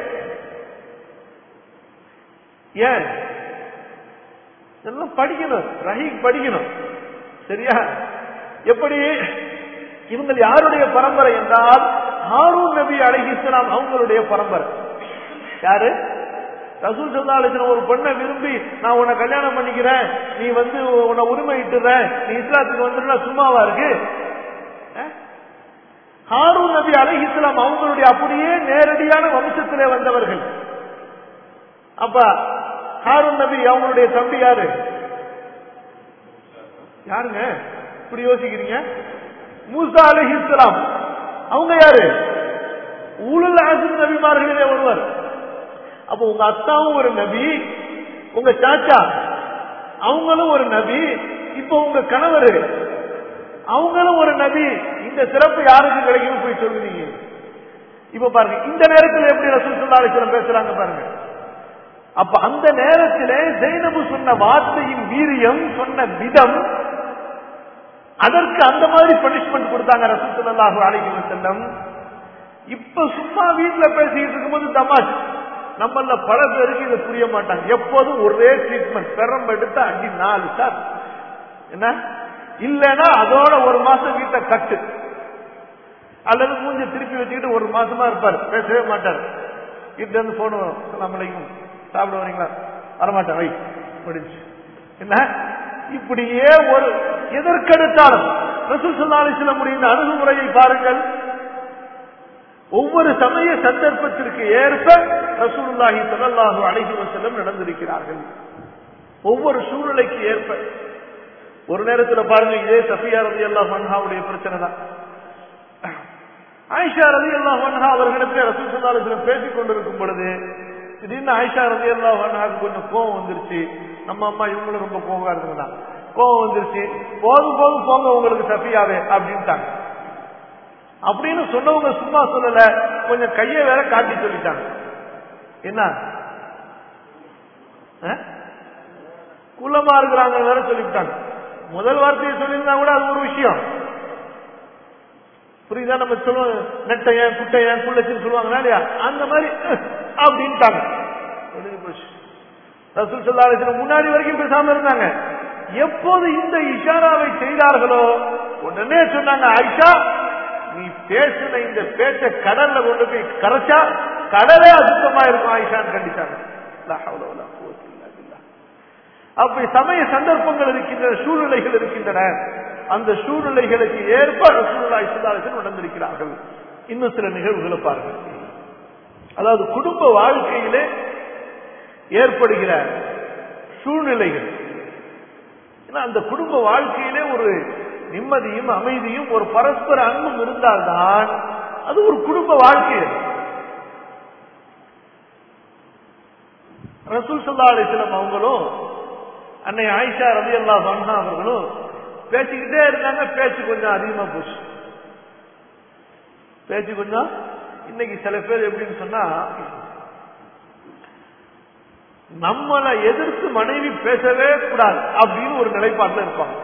ஏன் இதெல்லாம் படிக்கணும் ரஹீக் படிக்கணும் சரியா எப்படி இவங்க யாருடைய பரம்பரை என்றால் ஹாரூன் நபி அழகி இஸ்லாம் அவங்களுடைய பரம்பரை யாரு ரசூல் சொல்லாலேஜன் ஒரு பெண்ணை விரும்பி நான் உன்னை கல்யாணம் பண்ணிக்கிறேன் நீ வந்து உன்னை உரிமை இட்டுற நீ இஸ்லாத்துக்கு வந்துடுனா சும்மாவா இருக்கு ஹாரூன் நபி அலஹி இஸ்லாம் அவங்களுடைய அப்படியே நேரடியான வம்சத்திலே வந்தவர்கள் அப்ப ஹாரூன் நபி அவங்களுடைய தம்பி யாரு யாருங்க இப்படி யோசிக்கிறீங்க மூசா அலிஹிஸ்லாம் அவங்க யாரு ஊழல் ஆசிம் நபிமார்களிலே ஒருவர் அப்ப உங்க அத்தாவும் ஒரு நபி உங்க சாச்சா அவங்களும் ஒரு நபி இப்ப உங்க கணவர் அவங்களும் ஒரு நபி இந்த சிறப்பு யாருக்கு கிடைக்கும் போய் சொல்லுவீங்க இப்ப பாருங்க இந்த நேரத்தில் எப்படி ரசூல் ஸல்லல்லாஹு அலைஹி வஸல்லம் பேசுறாங்க பாருங்க அப்ப அந்த நேரத்திலே ஜெயினபு சொன்ன வார்த்தையின் வீரியம் சொன்ன விதம் அதற்கு அந்த மாதிரி பனிஷ்மெண்ட் கொடுத்தாங்க ரசூல் ஸல்லல்லாஹு அலைஹி வஸல்லம் இப்ப சும்மா வீட்டுல பேசிக்கிட்டு இருக்கும்போது தமாஷ் நம்மள பல பேருக்கு இதை புரிய மாட்டாங்க எப்போதும் ஒரே ட்ரீட்மெண்ட் பெரம் எடுத்து அடி நாலு சார் என்ன இல்லைன்னா அதோட ஒரு மாசம் வீட்டை கட்டு அல்லது மூஞ்ச திருப்பி வச்சுக்கிட்டு ஒரு மாசமா இருப்பார் பேசவே மாட்டார் வீட்டுல இருந்து போன் வரும் அஸ்ஸலாமு அலைக்கும் சாப்பிட வரீங்களா வரமாட்டேன் வை முடிஞ்சு என்ன இப்படியே ஒரு எதற்கெடுத்தாலும் ரசூல் ஸல்லல்லாஹு அலைஹி வஸல்லம் இந்த அணுகுமுறையை பாருங்கள் ஒவ்வொரு சமய சந்தர்ப்பத்திற்கு ஏற்ப ரசூலுல்லாஹி ஸல்லல்லாஹு அலைஹி வஸல்லம் நடந்திருக்கிறார்கள் ஒவ்வொரு சூழ்நிலைக்கு ஏற்ப ஒரு நேரத்தில் பாருங்க இதே சஃபியா ரலியல்லாஹு அன்ஹாவுடைய பிரச்சனை தான் ஆயிஷா ரலியல்லாஹு அன்ஹா அவர்களிடத்தில் ரசூல் ஸல்லல்லாஹு அலைஹி வஸல்லம் பேசிக் கொண்டிருக்கும் பொழுது திடீர்னு ஆயிஷா ரலியல்லாஹு அன்ஹாவுக்கு கொஞ்சம் கோவம் வந்துருச்சு நம்ம அம்மா இவங்களும் ரொம்ப கோவமா இருந்தாங்க கோவம் வந்துருச்சு போதும் போதும் போங்க உங்களுக்கு சஃபியாவே அப்படின்ட்டாங்க அப்படின்னு சொன்னவங்க சும்மா சொல்லல கொஞ்சம் கையை வேற காட்டி சொல்லிட்டாங்க என்ன அஹ்? குலமா இருக்கிறாங்க வேற சொல்லிவிட்டாங்க முதல் வார்த்தையை சொல்லியிருந்தா கூட அது ஒரு விஷயம் புரியுதா நம்ம சொல்லுவோம் நெட்டையன் குட்டையன் குள்ளச்சின்னு சொல்லுவாங்க இல்லையா அந்த மாதிரி அஹ், அப்படின்ட்டாங்க முடிஞ்சு போச்சு ரசூல் ஸல்லல்லாஹு அலைஹி வஸல்லம் முன்னாடி வரைக்கும் பேசாம இருந்தாங்க எப்போது இந்த இஷாராவை செய்தார்களோ உடனே சொன்னாங்க ஆயிஷா நீ பேசின இந்த பேச்ச கடல்ல கொண்டு போய் கரைச்சா கடலே அசுத்தமா இருக்கும் ஆயிஷான்னு கண்டிச்சாங்க லா ஹவ்ல வலா குவத்த இல்லா பில்லாஹ். அப்படி சமய சந்தர்ப்பங்கள் இருக்கின்றன சூழ்நிலைகள் இருக்கின்றன அந்த சூழ்நிலைகளுக்கு ஏற்ப ரசூலுல்லாஹி ஸல்லல்லாஹு அலைஹி வஸல்லம் நடந்திருக்கிறார்கள் இன்னும் சில நிகழ்வுகளை பாருங்கள் அதாவது குடும்ப வாழ்க்கையிலே ஏற்படுகிற சூழ்நிலைகள் ஏன்னா அந்த குடும்ப வாழ்க்கையிலே ஒரு நிம்மதியும் அமைதியும் ஒரு பரஸ்பர அன்பும் இருந்தால்தான் அது ஒரு குடும்ப வாழ்க்கை அது. ரசூல் சல்லா அலிஸ்லாம் அவங்களும் அன்னை ஆயிஷா ரவி அல்லா சொன்னா அவர்களும் பேசிக்கிட்டே இருந்தாங்க பேச்சு கொஞ்சம் அதிகமா போச்சு பேச்சு கொஞ்சம் இன்னைக்கு சில பேர் எப்படின்னு சொன்னா நம்மளை எதிர்த்து மனைவி பேசவே கூடாது அப்படின்னு ஒரு நிலைப்பாட்டில் இருப்பாங்க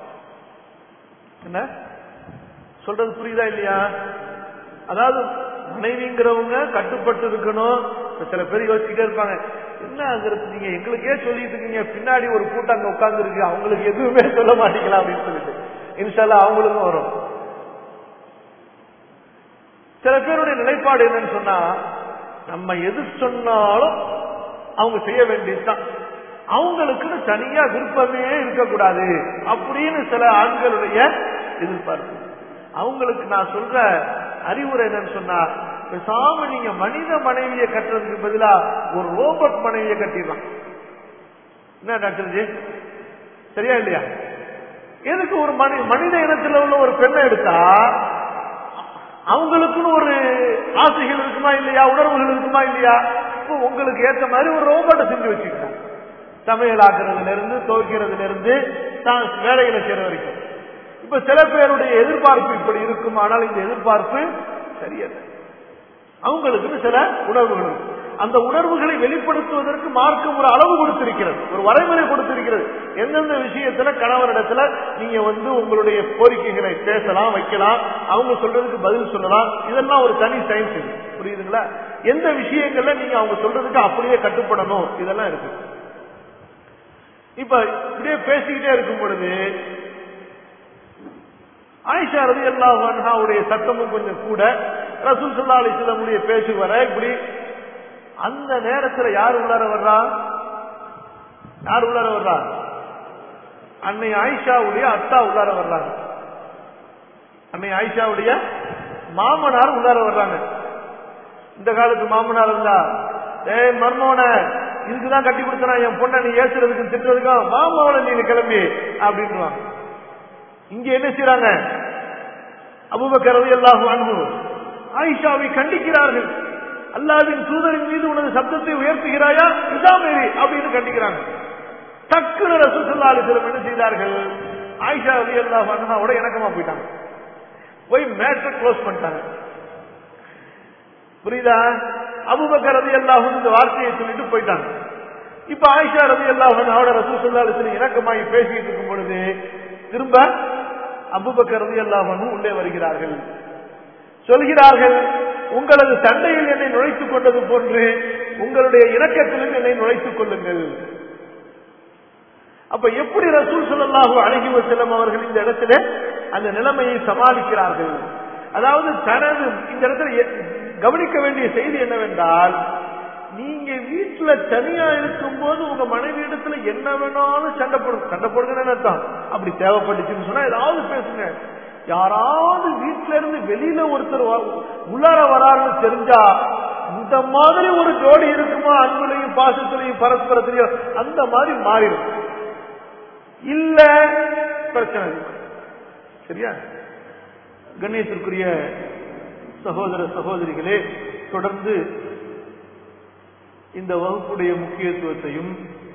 என்ன சொல்றது புரியுதா இல்லையா அதாவது மனைவிங்கிறவங்க கட்டுப்பட்டு இருக்கணும் இப்ப சில பேர் யோசிச்சுட்டே இருப்பாங்க என்ன ஆகுறது நீங்க எங்களுக்கே சொல்லிட்டு இருக்கீங்க பின்னாடி ஒரு கூட்டம் அங்க உட்கார்ந்து இருக்கு அவங்களுக்கு எதுவுமே சொல்ல மாட்டீங்களா அப்படின்னு சொல்லிட்டு இன்ஷால்லா அவங்களுக்கும் வரும் சில பேருடைய நிலைப்பாடு என்னன்னு சொன்னா நம்ம எது சொன்னாலும் அவங்க செய்ய வேண்டியதுதான் அவங்களுக்குன்னு தனியா விருப்பமே இருக்கக்கூடாது அப்படின்னு சில ஆண்களுடைய எதிர்பார்ப்பு அவங்களுக்கு நான் சொல்ற அறிவுரை என்னன்னு சொன்னா பேசாம நீங்க மனித மனைவியை கட்டுறதுக்கு பதிலா ஒரு ரோபோட் மனைவியை கட்டிடலாம் என்ன டாக்டர் ஜி சரியா இல்லையா எதுக்கு ஒரு மனி மனித இனத்துல உள்ள ஒரு பெண்ணை எடுத்தா அவங்களுக்குன்னு ஒரு ஆசைகள் இருக்குமா இல்லையா உணர்வுகள் இருக்குமா இல்லையா இப்போ உங்களுக்கு ஏற்ற மாதிரி ஒரு ரோபோட்டை செஞ்சு வச்சுக்கிட்டாங்க சமையல் ஆக்குறதுல இருந்து துவைக்கிறதுல இருந்து தான் வேலைகளை செய்யற வரைக்கும் இப்ப சில பேருடைய எதிர்பார்ப்பு இப்படி இருக்கும் ஆனால் இந்த எதிர்பார்ப்பு சரியல்ல அவங்களுக்கு சில உணர்வுகள் இருக்கு. அந்த உணர்வுகளை வெளிப்படுத்துவதற்கு மார்க்கம் ஒரு அளவு கொடுத்திருக்கிறது ஒரு வரைமுறை கொடுத்திருக்கிறது எந்தெந்த விஷயத்துல கணவரிடத்துல நீங்க வந்து உங்களுடைய கோரிக்கைகளை பேசலாம் வைக்கலாம் அவங்க சொல்றதுக்கு பதில் சொல்லலாம் இதெல்லாம் ஒரு தனி சயின்ஸ் இது புரியுதுங்களா எந்த விஷயங்கள்ல நீங்க அவங்க சொல்றதுக்கு அப்படியே கட்டுப்படணும் இதெல்லாம் இருக்கு இப்ப இப்படியே பேசிக்கிட்டே இருக்கும் பொழுது ஆயிஷா ரதி அல்லாஹாவுடைய சத்தமும் கொஞ்சம் கூட ரசூல் சல்லா அலிஸ்லமுடைய பேச்சு வர இப்படி அந்த நேரத்துல யார் உள்ளார வர்றா யார் உள்ளார வர்றா அன்னை ஆயிஷாவுடைய அத்தா உள்ளார வர்றாங்க அன்னை ஆயிஷாவுடைய மாமனார் உள்ளார வர்றாங்க இந்த காலத்து மாமனார் இருந்தா ஏய் மர்மோன இதுக்குதான் கட்டி கொடுத்தனா என் பொண்ணை நீ ஏசுறதுக்கு திட்டுறதுக்கும் மாமாவளை நீங்க கிளம்பி அப்படின்றாங்க இங்க என்ன செய்யறாங்க அபுபக்கரது எல்லாம் அன்பு ஆயிஷாவை கண்டிக்கிறார்கள் அல்லாவின் தூதரின் மீது உனது சப்தத்தை உயர்த்துகிறாயா இதாமேரி அப்படின்னு கண்டிக்கிறாங்க டக்குனு ரசூசல்லா அலிஸ்லம் என்ன செய்தார்கள் ஆயிஷா ரதி அல்லாஹ் அன்ஹாவோட இணக்கமா போயிட்டாங்க போய் மேட்டர் க்ளோஸ் பண்ணிட்டாங்க புரியுதா அபுபக்கர் ரதி அல்லாஹ் இந்த வார்த்தையை சொல்லிட்டு போயிட்டாங்க இப்ப ஆயிஷா ரதி அல்லாஹ் அவட ரசூசல்லா அலிஸ்லம் இணக்கமாகி பேசிட்டு இருக்கும் பொழுது திரும்ப அபுபக்கர் ரதி அல்லாஹ் உள்ளே வருகிறார்கள் சொல்கிறார்கள் உங்களது சண்டையில் என்னை நுழைத்துக் கொண்டது போன்று உங்களுடைய இணக்கத்திலும் என்னை நுழைத்துக் கொள்ளுங்கள் அப்ப எப்படி ரசூல் சொல்லலாஹு அழகி செல்லம் அவர்கள் இந்த இடத்துல அந்த நிலைமையை சமாளிக்கிறார்கள் அதாவது தனது இந்த இடத்துல எ- கவனிக்க வேண்டிய செய்தி என்னவென்றால் நீங்க வீட்டுல தனியா இருக்கும் போது உங்க மனைவி இடத்துல என்ன வேணாலும் சண்டை போடுங்க சண்டை போடுங்கன்னு அர்த்தம் அப்படி தேவைப்பட்டுச்சுன்னு சொன்னா ஏதாவது பேசுங்க யாராவது வீட்டுல இருந்து வெளியில ஒருத்தர் வ- உள்ளார வராருன்னு தெரிஞ்சா இந்த மாதிரி ஒரு ஜோடி இருக்குமா அன்புலையும் பாசத்திலையும் பரஸ்பரத்திலையும் அந்த மாதிரி மாறிடும் இல்ல பிரச்சனை இல்லை. சரியா கணேசத்திற்குரிய சகோதர சகோதரிகளே தொடர்ந்து இந்த வகுப்புடைய முக்கியத்துவத்தையும்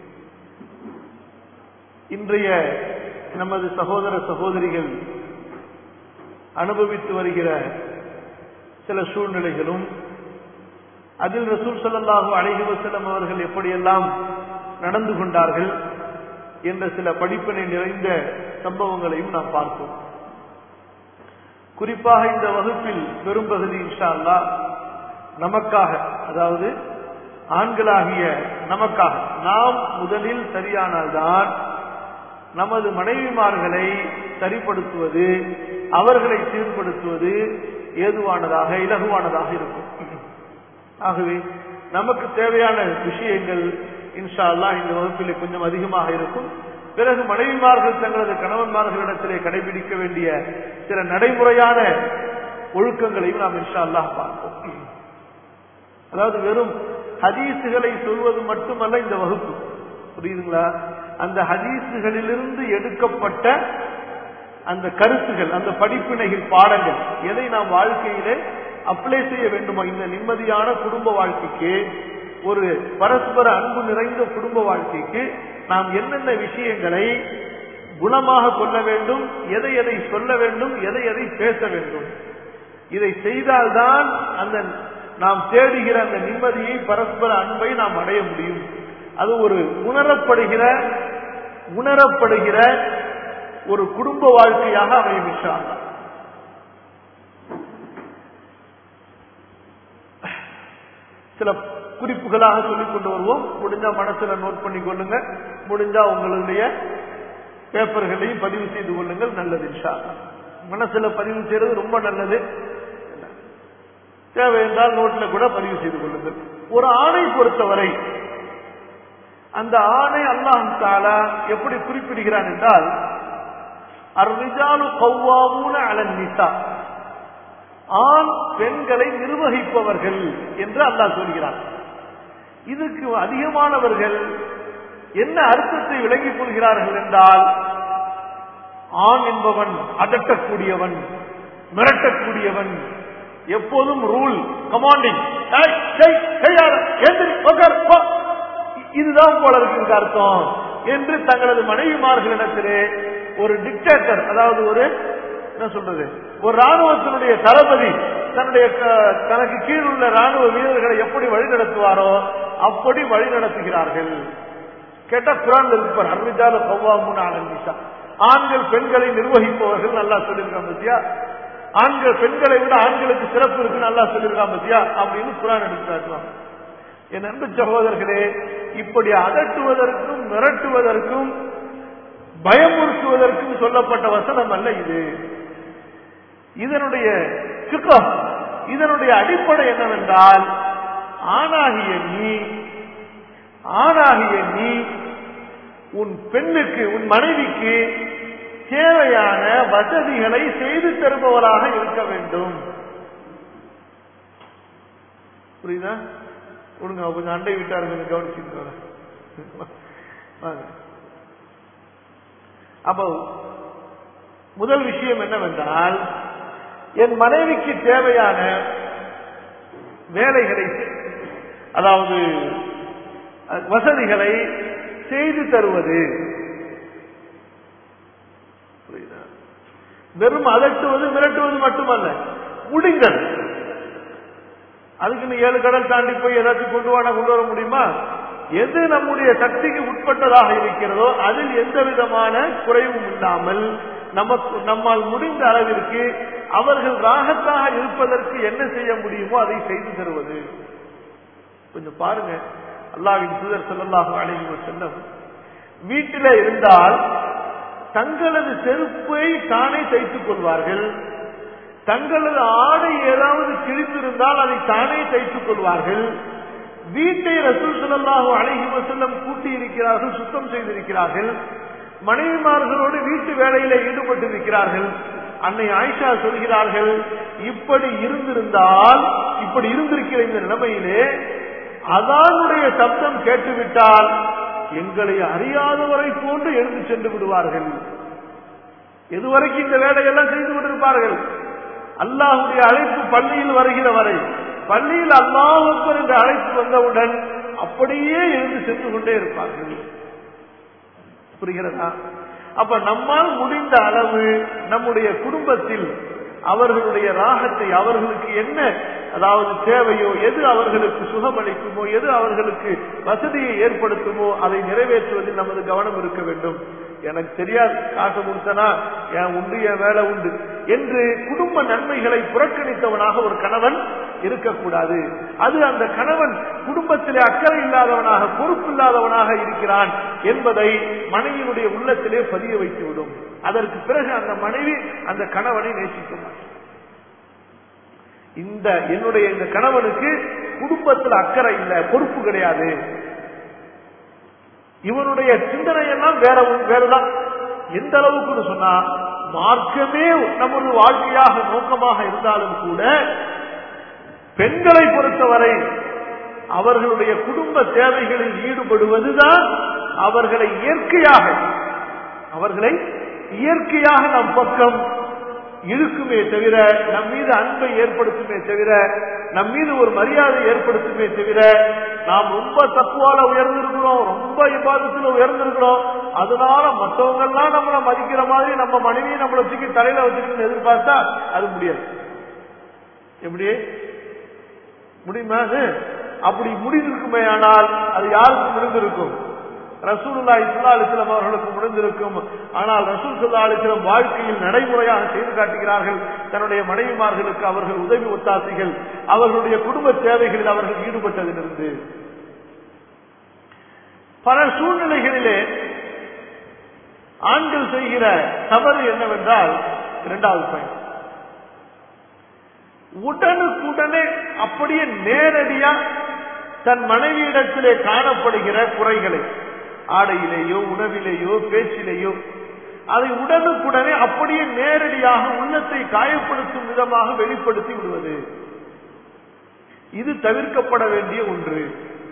இன்றைய நமது சகோதர சகோதரிகள் அனுபவித்து வருகிற சில சூழ்நிலைகளும் அதில் ரசூல் ஸல்லல்லாஹு அலைஹி வஸல்லம் அவர்கள் எப்படியெல்லாம் நடந்து கொண்டார்கள் என்ற சில படிப்பினை நிறைந்த சம்பவங்களையும் நாம் பார்த்தோம் குறிப்பாக இந்த வகுப்பில் பெரும்பகுதி இன்ஷா அல்லாஹ் நமக்காக அதாவது ஆண்களாகிய நமக்காக நாம் முதலில் சரியானால்தான் நமது மனைவிமார்களை சரிப்படுத்துவது அவர்களை சீர்படுத்துவது ஏதுவானதாக இலகுவானதாக இருக்கும் ஆகவே நமக்கு தேவையான விஷயங்கள் இன்ஷா அல்லாஹ் இந்த வகுப்பிலே கொஞ்சம் அதிகமாக இருக்கும் பிறகு மனைவிமார்கள் தங்களது கணவன்மார்களிடத்திலே கடைபிடிக்க வேண்டிய சில நடைமுறையான ஒழுக்கங்களையும் நாம் இன்ஷா அல்லாஹ் பார்ப்போம் அதாவது வெறும் ஹதீசுகளை சொல்வது மட்டுமல்ல இந்த வகுப்பு புரியுதுங்களா அந்த ஹதீசுகளிலிருந்து எடுக்கப்பட்ட அந்த கருத்துகள் அந்த படிப்பினைகள் பாடங்கள் எதை நாம் வாழ்க்கையிலே அப்ளை செய்ய வேண்டுமோ இந்த நிம்மதியான குடும்ப வாழ்க்கைக்கு ஒரு பரஸ்பர அன்பு நிறைந்த குடும்ப வாழ்க்கைக்கு நாம் என்னென்ன விஷயங்களை குணமாக கொள்ள வேண்டும் எதை எதை சொல்ல வேண்டும் எதை எதை பேச வேண்டும் இதை செய்தால்தான் அந்த நாம் தேடுகிற அந்த நிம்மதியை பரஸ்பர அன்பை நாம் அடைய முடியும் அது ஒரு உணரப்படுகிற உணரப்படுகிற ஒரு குடும்ப வாழ்க்கையாக அமையும் இன்ஷா அல்லாஹ். சில குறிப்புகளாக சொல்லிக் கொண்டு வருவோம் முடிஞ்சா மனசுல நோட் பண்ணி கொள்ளுங்க முடிஞ்சா உங்களுடைய பேப்பர்களையும் பதிவு செய்து கொள்ளுங்கள் நல்லது இன்ஷா அல்லாஹ். மனசுல பதிவு செய்யறது ரொம்ப நல்லது தேவை என்றால் நோட்ல கூட பதிவு செய்து கொள்ளுங்கள் ஒரு ஆணை பொறுத்தவரை அந்த ஆணை அல்லாஹ் தாலா எப்படி குறிப்பிடுகிறான் என்றால் அர்ரிஜாலு கௌவாமூன அலன் நிசா ஆண் பெண்களை நிர்வகிப்பவர்கள் என்று அல்லாஹ் சொல்கிறான் இதுக்கு அதிகமானவர்கள் என்ன அர்த்தத்தை விளங்கிக் கொள்கிறார்கள் என்றால் ஆண் என்பவன் அதட்டக்கூடியவன் மிரட்டக்கூடியவன் எப்போதும் ரூல் கமாண்டிங் இதுதான் போல இருக்கு அர்த்தம் என்று தங்களது மனைவிமார்களிடத்திலே ஒரு டிக்டேட்டர் அதாவது ஒரு என்ன சொல்றது ஒரு ராணுவத்தினுடைய தளபதி தன்னுடைய க- தனக்கு கீழ் உள்ள ராணுவ வீரர்களை எப்படி வழிநடத்துவாரோ அப்படி வழிநடத்துகிறார்கள் கேட்டா குரான் இருப்பார் அர்மிஜால கௌவாமுன் ஆனந்திஷா ஆண்கள் பெண்களை நிர்வகிப்பவர்கள் நல்லா சொல்லியிருக்காங்க பத்தியா ஆண்கள் பெண்களை விட ஆண்களுக்கு சிறப்பு இருக்கு நல்லா சொல்லியிருக்காங்க பத்தியா அப்படின்னு குரான் எடுத்து காட்டுவாங்க என் அன்பு சகோதரர்களே இப்படி அதட்டுவதற்கும் மிரட்டுவதற்கும் பயமுறுத்துவதற்கும் சொல்லப்பட்ட வசனம் அல்ல இது இதனுடைய சிக்கம் இதனுடைய அடிப்படை என்னவென்றால் ஆணாகிய நீ ஆணாகிய நீ உன் பெண்ணுக்கு உன் மனைவிக்கு தேவையான வசதிகளை செய்து தருபவராக இருக்க வேண்டும் புரியுதா கொடுங்க கொஞ்சம் அண்டை வீட்டாரு கொஞ்சம் கவனிச்சுட்டு வரேன். வாங்க அப்போ முதல் விஷயம் என்னவென்றால் என் மனைவிக்கு தேவையான வேலைகளை அதாவது அஹ், வசதிகளை செய்து தருவது புரியுதா? வெறும் அதட்டுவது மிரட்டுவது மட்டுமல்ல முடிங்கள் அதுக்கு நீ ஏழு கடல் தாண்டி போய் ஏதாச்சும் கொண்டு வாட கொண்டு வர முடியுமா எது நம்முடைய சக்திக்கு உட்பட்டதாக இருக்கிறதோ அதில் எந்த விதமான குறைவும் இல்லாமல் நமக்கு நம்மால் முடிந்த அளவிற்கு அவர்கள் ராகத்தாக இருப்பதற்கு என்ன செய்ய முடியுமோ அதை செய்து தருவது கொஞ்சம் பாருங்க அல்லாவின் தூதர் ஸல்லல்லாஹு அலைஹி வஸல்லம் வீட்டில இருந்தால் தங்களது செருப்பை தானே தைத்துக் கொள்வார்கள் தங்களது ஆடை ஏதாவது கிழித்திருந்தால் அதை தானே தைத்துக் கொள்வார்கள் வீட்டை ரசூல் ஸல்லல்லாஹு அலைஹி வஸல்லம் கூட்டி இருக்கிறார்கள் சுத்தம் செய்திருக்கிறார்கள் மனைவிமார்களோடு வீட்டு வேலையில ஈடுபட்டிருக்கிறார்கள் அன்னை ஆயிஷா சொல்கிறார்கள் இப்படி இருந்திருந்தால் இப்படி இருந்திருக்கிற இந்த நிலைமையிலே அதானுடைய சப்தம் கேட்டுவிட்டால் எங்களை அறியாதவரை போன்று எழுந்து சென்று விடுவார்கள் எதுவரைக்கும் இந்த வேலையெல்லாம் செய்து கொண்டிருப்பார்கள் அல்லாஹுடைய அழைப்பு பள்ளியில் வருகிற வரை பள்ளியில் அல்லாஹ் அக்பர் என்ற அழைப்பு வந்தவுடன் அப்படியே எழுந்து சென்று கொண்டே இருப்பார்கள் புரிகிறதா அப்ப நம்மால் முடிந்த அளவு நம்முடைய குடும்பத்தில் அவர்களுடைய ராகத்தை அவர்களுக்கு என்ன அதாவது தேவையோ எது அவர்களுக்கு சுகமளிக்குமோ எது அவர்களுக்கு வசதியை ஏற்படுத்துமோ அதை நிறைவேற்றுவதில் நமது கவனம் இருக்க வேண்டும் எனக்கு தெரியாது காசு கொடுத்தனா என் உண்டு என் வேலை உண்டு என்று குடும்ப நன்மைகளை புறக்கணித்தவனாக ஒரு கணவன் இருக்கக்கூடாது அது அந்த கணவன் குடும்பத்திலே அக்கறை இல்லாதவனாக பொறுப்பு இல்லாதவனாக இருக்கிறான் என்பதை மனைவியினுடைய உள்ளத்திலே பதிய வைத்துவிடும் அதற்கு பிறகு அந்த மனைவி அந்த கணவனை நேசிக்க மாட்டார் இந்த என்னுடைய இந்த கணவனுக்கு குடும்பத்தில் அக்கறை இல்லை பொறுப்பு கிடையாது இவனுடைய சிந்தனை எல்லாம் வேற ஒன்று- வேறதான் எந்த அளவுக்குன்னு சொன்னா மார்க்கமே நமது வாழ்க்கையாக நோக்கமாக இருந்தாலும் கூட பெண்களை பொறுத்தவரை அவர்களுடைய குடும்ப தேவைகளில் ஈடுபடுவதுதான் அவர்களை இயற்கையாக அவர்களை இயற்கையாக நம் பக்கம் இழுக்குமே தவிர நம் மீது அன்பை ஏற்படுத்துமே தவிர நம் மீது ஒரு மரியாதை ஏற்படுத்துமே தவிர நாம் ரொம்ப தப்புவால உயர்ந்திருக்கிறோம் ரொம்ப இபாதத்துல உயர்ந்திருக்கிறோம் அதனால மற்றவங்க எல்லாம் நம்மளை மதிக்கிற மாதிரி நம்ம மனைவியை நம்மளை தூக்கி தலையில வச்சுக்கணும்னு எதிர்பார்த்தா அது முடியாது எப்படி முடியுமா அது அப்படி முடிந்திருக்குமே ஆனால் அது யாருக்கு முடிந்திருக்கும் ரசூலுல்லா இஸ்லா அலிஸ்லாம் அவர்களுக்கு முடிந்திருக்கும் ஆனால் ரசூல் சுல்லா அலிஸ்லாம் வாழ்க்கையில் நடைமுறையாக செய்து காட்டுகிறார்கள் தன்னுடைய மனைவிமார்களுக்கு அவர்கள் உதவி ஒத்தாசைகள் அவர்களுடைய குடும்ப தேவைகளில் அவர்கள் ஈடுபட்டதிலிருந்து பல சூழ்நிலைகளிலே ஆண்கள் செய்கிற தவறு என்னவென்றால் இரண்டாவது பயன் உடனுக்குடனே அப்படியே நேரடியா தன் மனைவியிடத்திலே காணப்படுகிற குறைகளை ஆடையிலேயோ உணவிலேயோ பேச்சிலேயோ அதை உடனுக்குடனே அப்படியே நேரடியாக உள்ளத்தை காயப்படுத்தும் விதமாக வெளிப்படுத்தி விடுவது இது தவிர்க்கப்பட வேண்டிய ஒன்று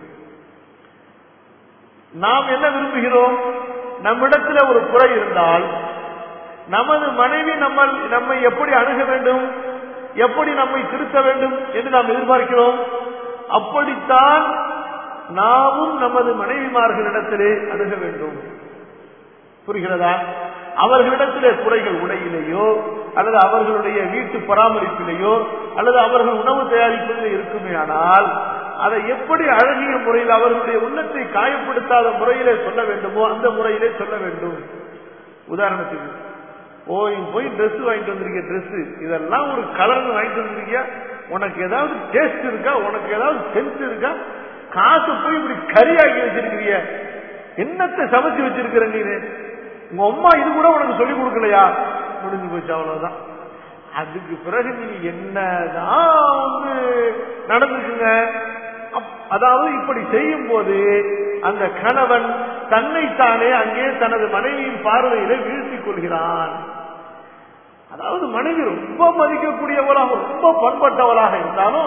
நாம் என்ன விரும்புகிறோம் நம்மிடத்தில் ஒரு குறை இருந்தால் நமது மனைவி நம்ம நம்மை எப்படி அணுக வேண்டும் எப்படி நம்மை திருத்த வேண்டும் என்று நாம் எதிர்பார்க்கிறோம் அப்படித்தான் நாமும் நமது மனைவிமார்களிடத்திலே அணுக வேண்டும் புரிகிறதா அவர்களிடத்திலே குறைகள் உடையிலேயோ அல்லது அவர்களுடைய வீட்டு பராமரிப்பிலேயோ அல்லது அவர்கள் உணவு தயாரிப்பதிலே இருக்குமே ஆனால் அதை எப்படி அழகிய முறையில் அவர்களுடைய உள்ளத்தை காயப்படுத்தாத முறையிலே சொல்ல வேண்டுமோ அந்த முறையிலே சொல்ல வேண்டும் உதாரணத்துக்கு போய் போய் Dress வாங்கிட்டு வந்திருக்க Dress இதெல்லாம் ஒரு கலர் வாங்கிட்டு வந்திருக்கியா உனக்கு ஏதாவது டேஸ்ட் இருக்கா உனக்கு ஏதாவது சென்ஸ் இருக்கா காசு போய் இப்படி கரியாக்கி வச்சிருக்கிறிய என்னத்தை சமைச்சு வச்சிருக்கிற நீனு உங்க அம்மா இது கூட உனக்கு சொல்லி கொடுக்கலையா முடிஞ்சு போச்சு அவ்வளவுதான் அதுக்கு பிறகு நீ என்னதான் வந்து நடந்துக்குங்க அப்- அதாவது இப்படி செய்யும் போது அந்த கணவன் தன்னைத்தானே அங்கே தனது மனைவியின் பார்வையில வீழ்த்திக் கொள்கிறான் அதாவது மனைவி ரொம்ப மதிக்கக்கூடியவளாக ரொம்ப பண்பட்டவளாக இருந்தாலும்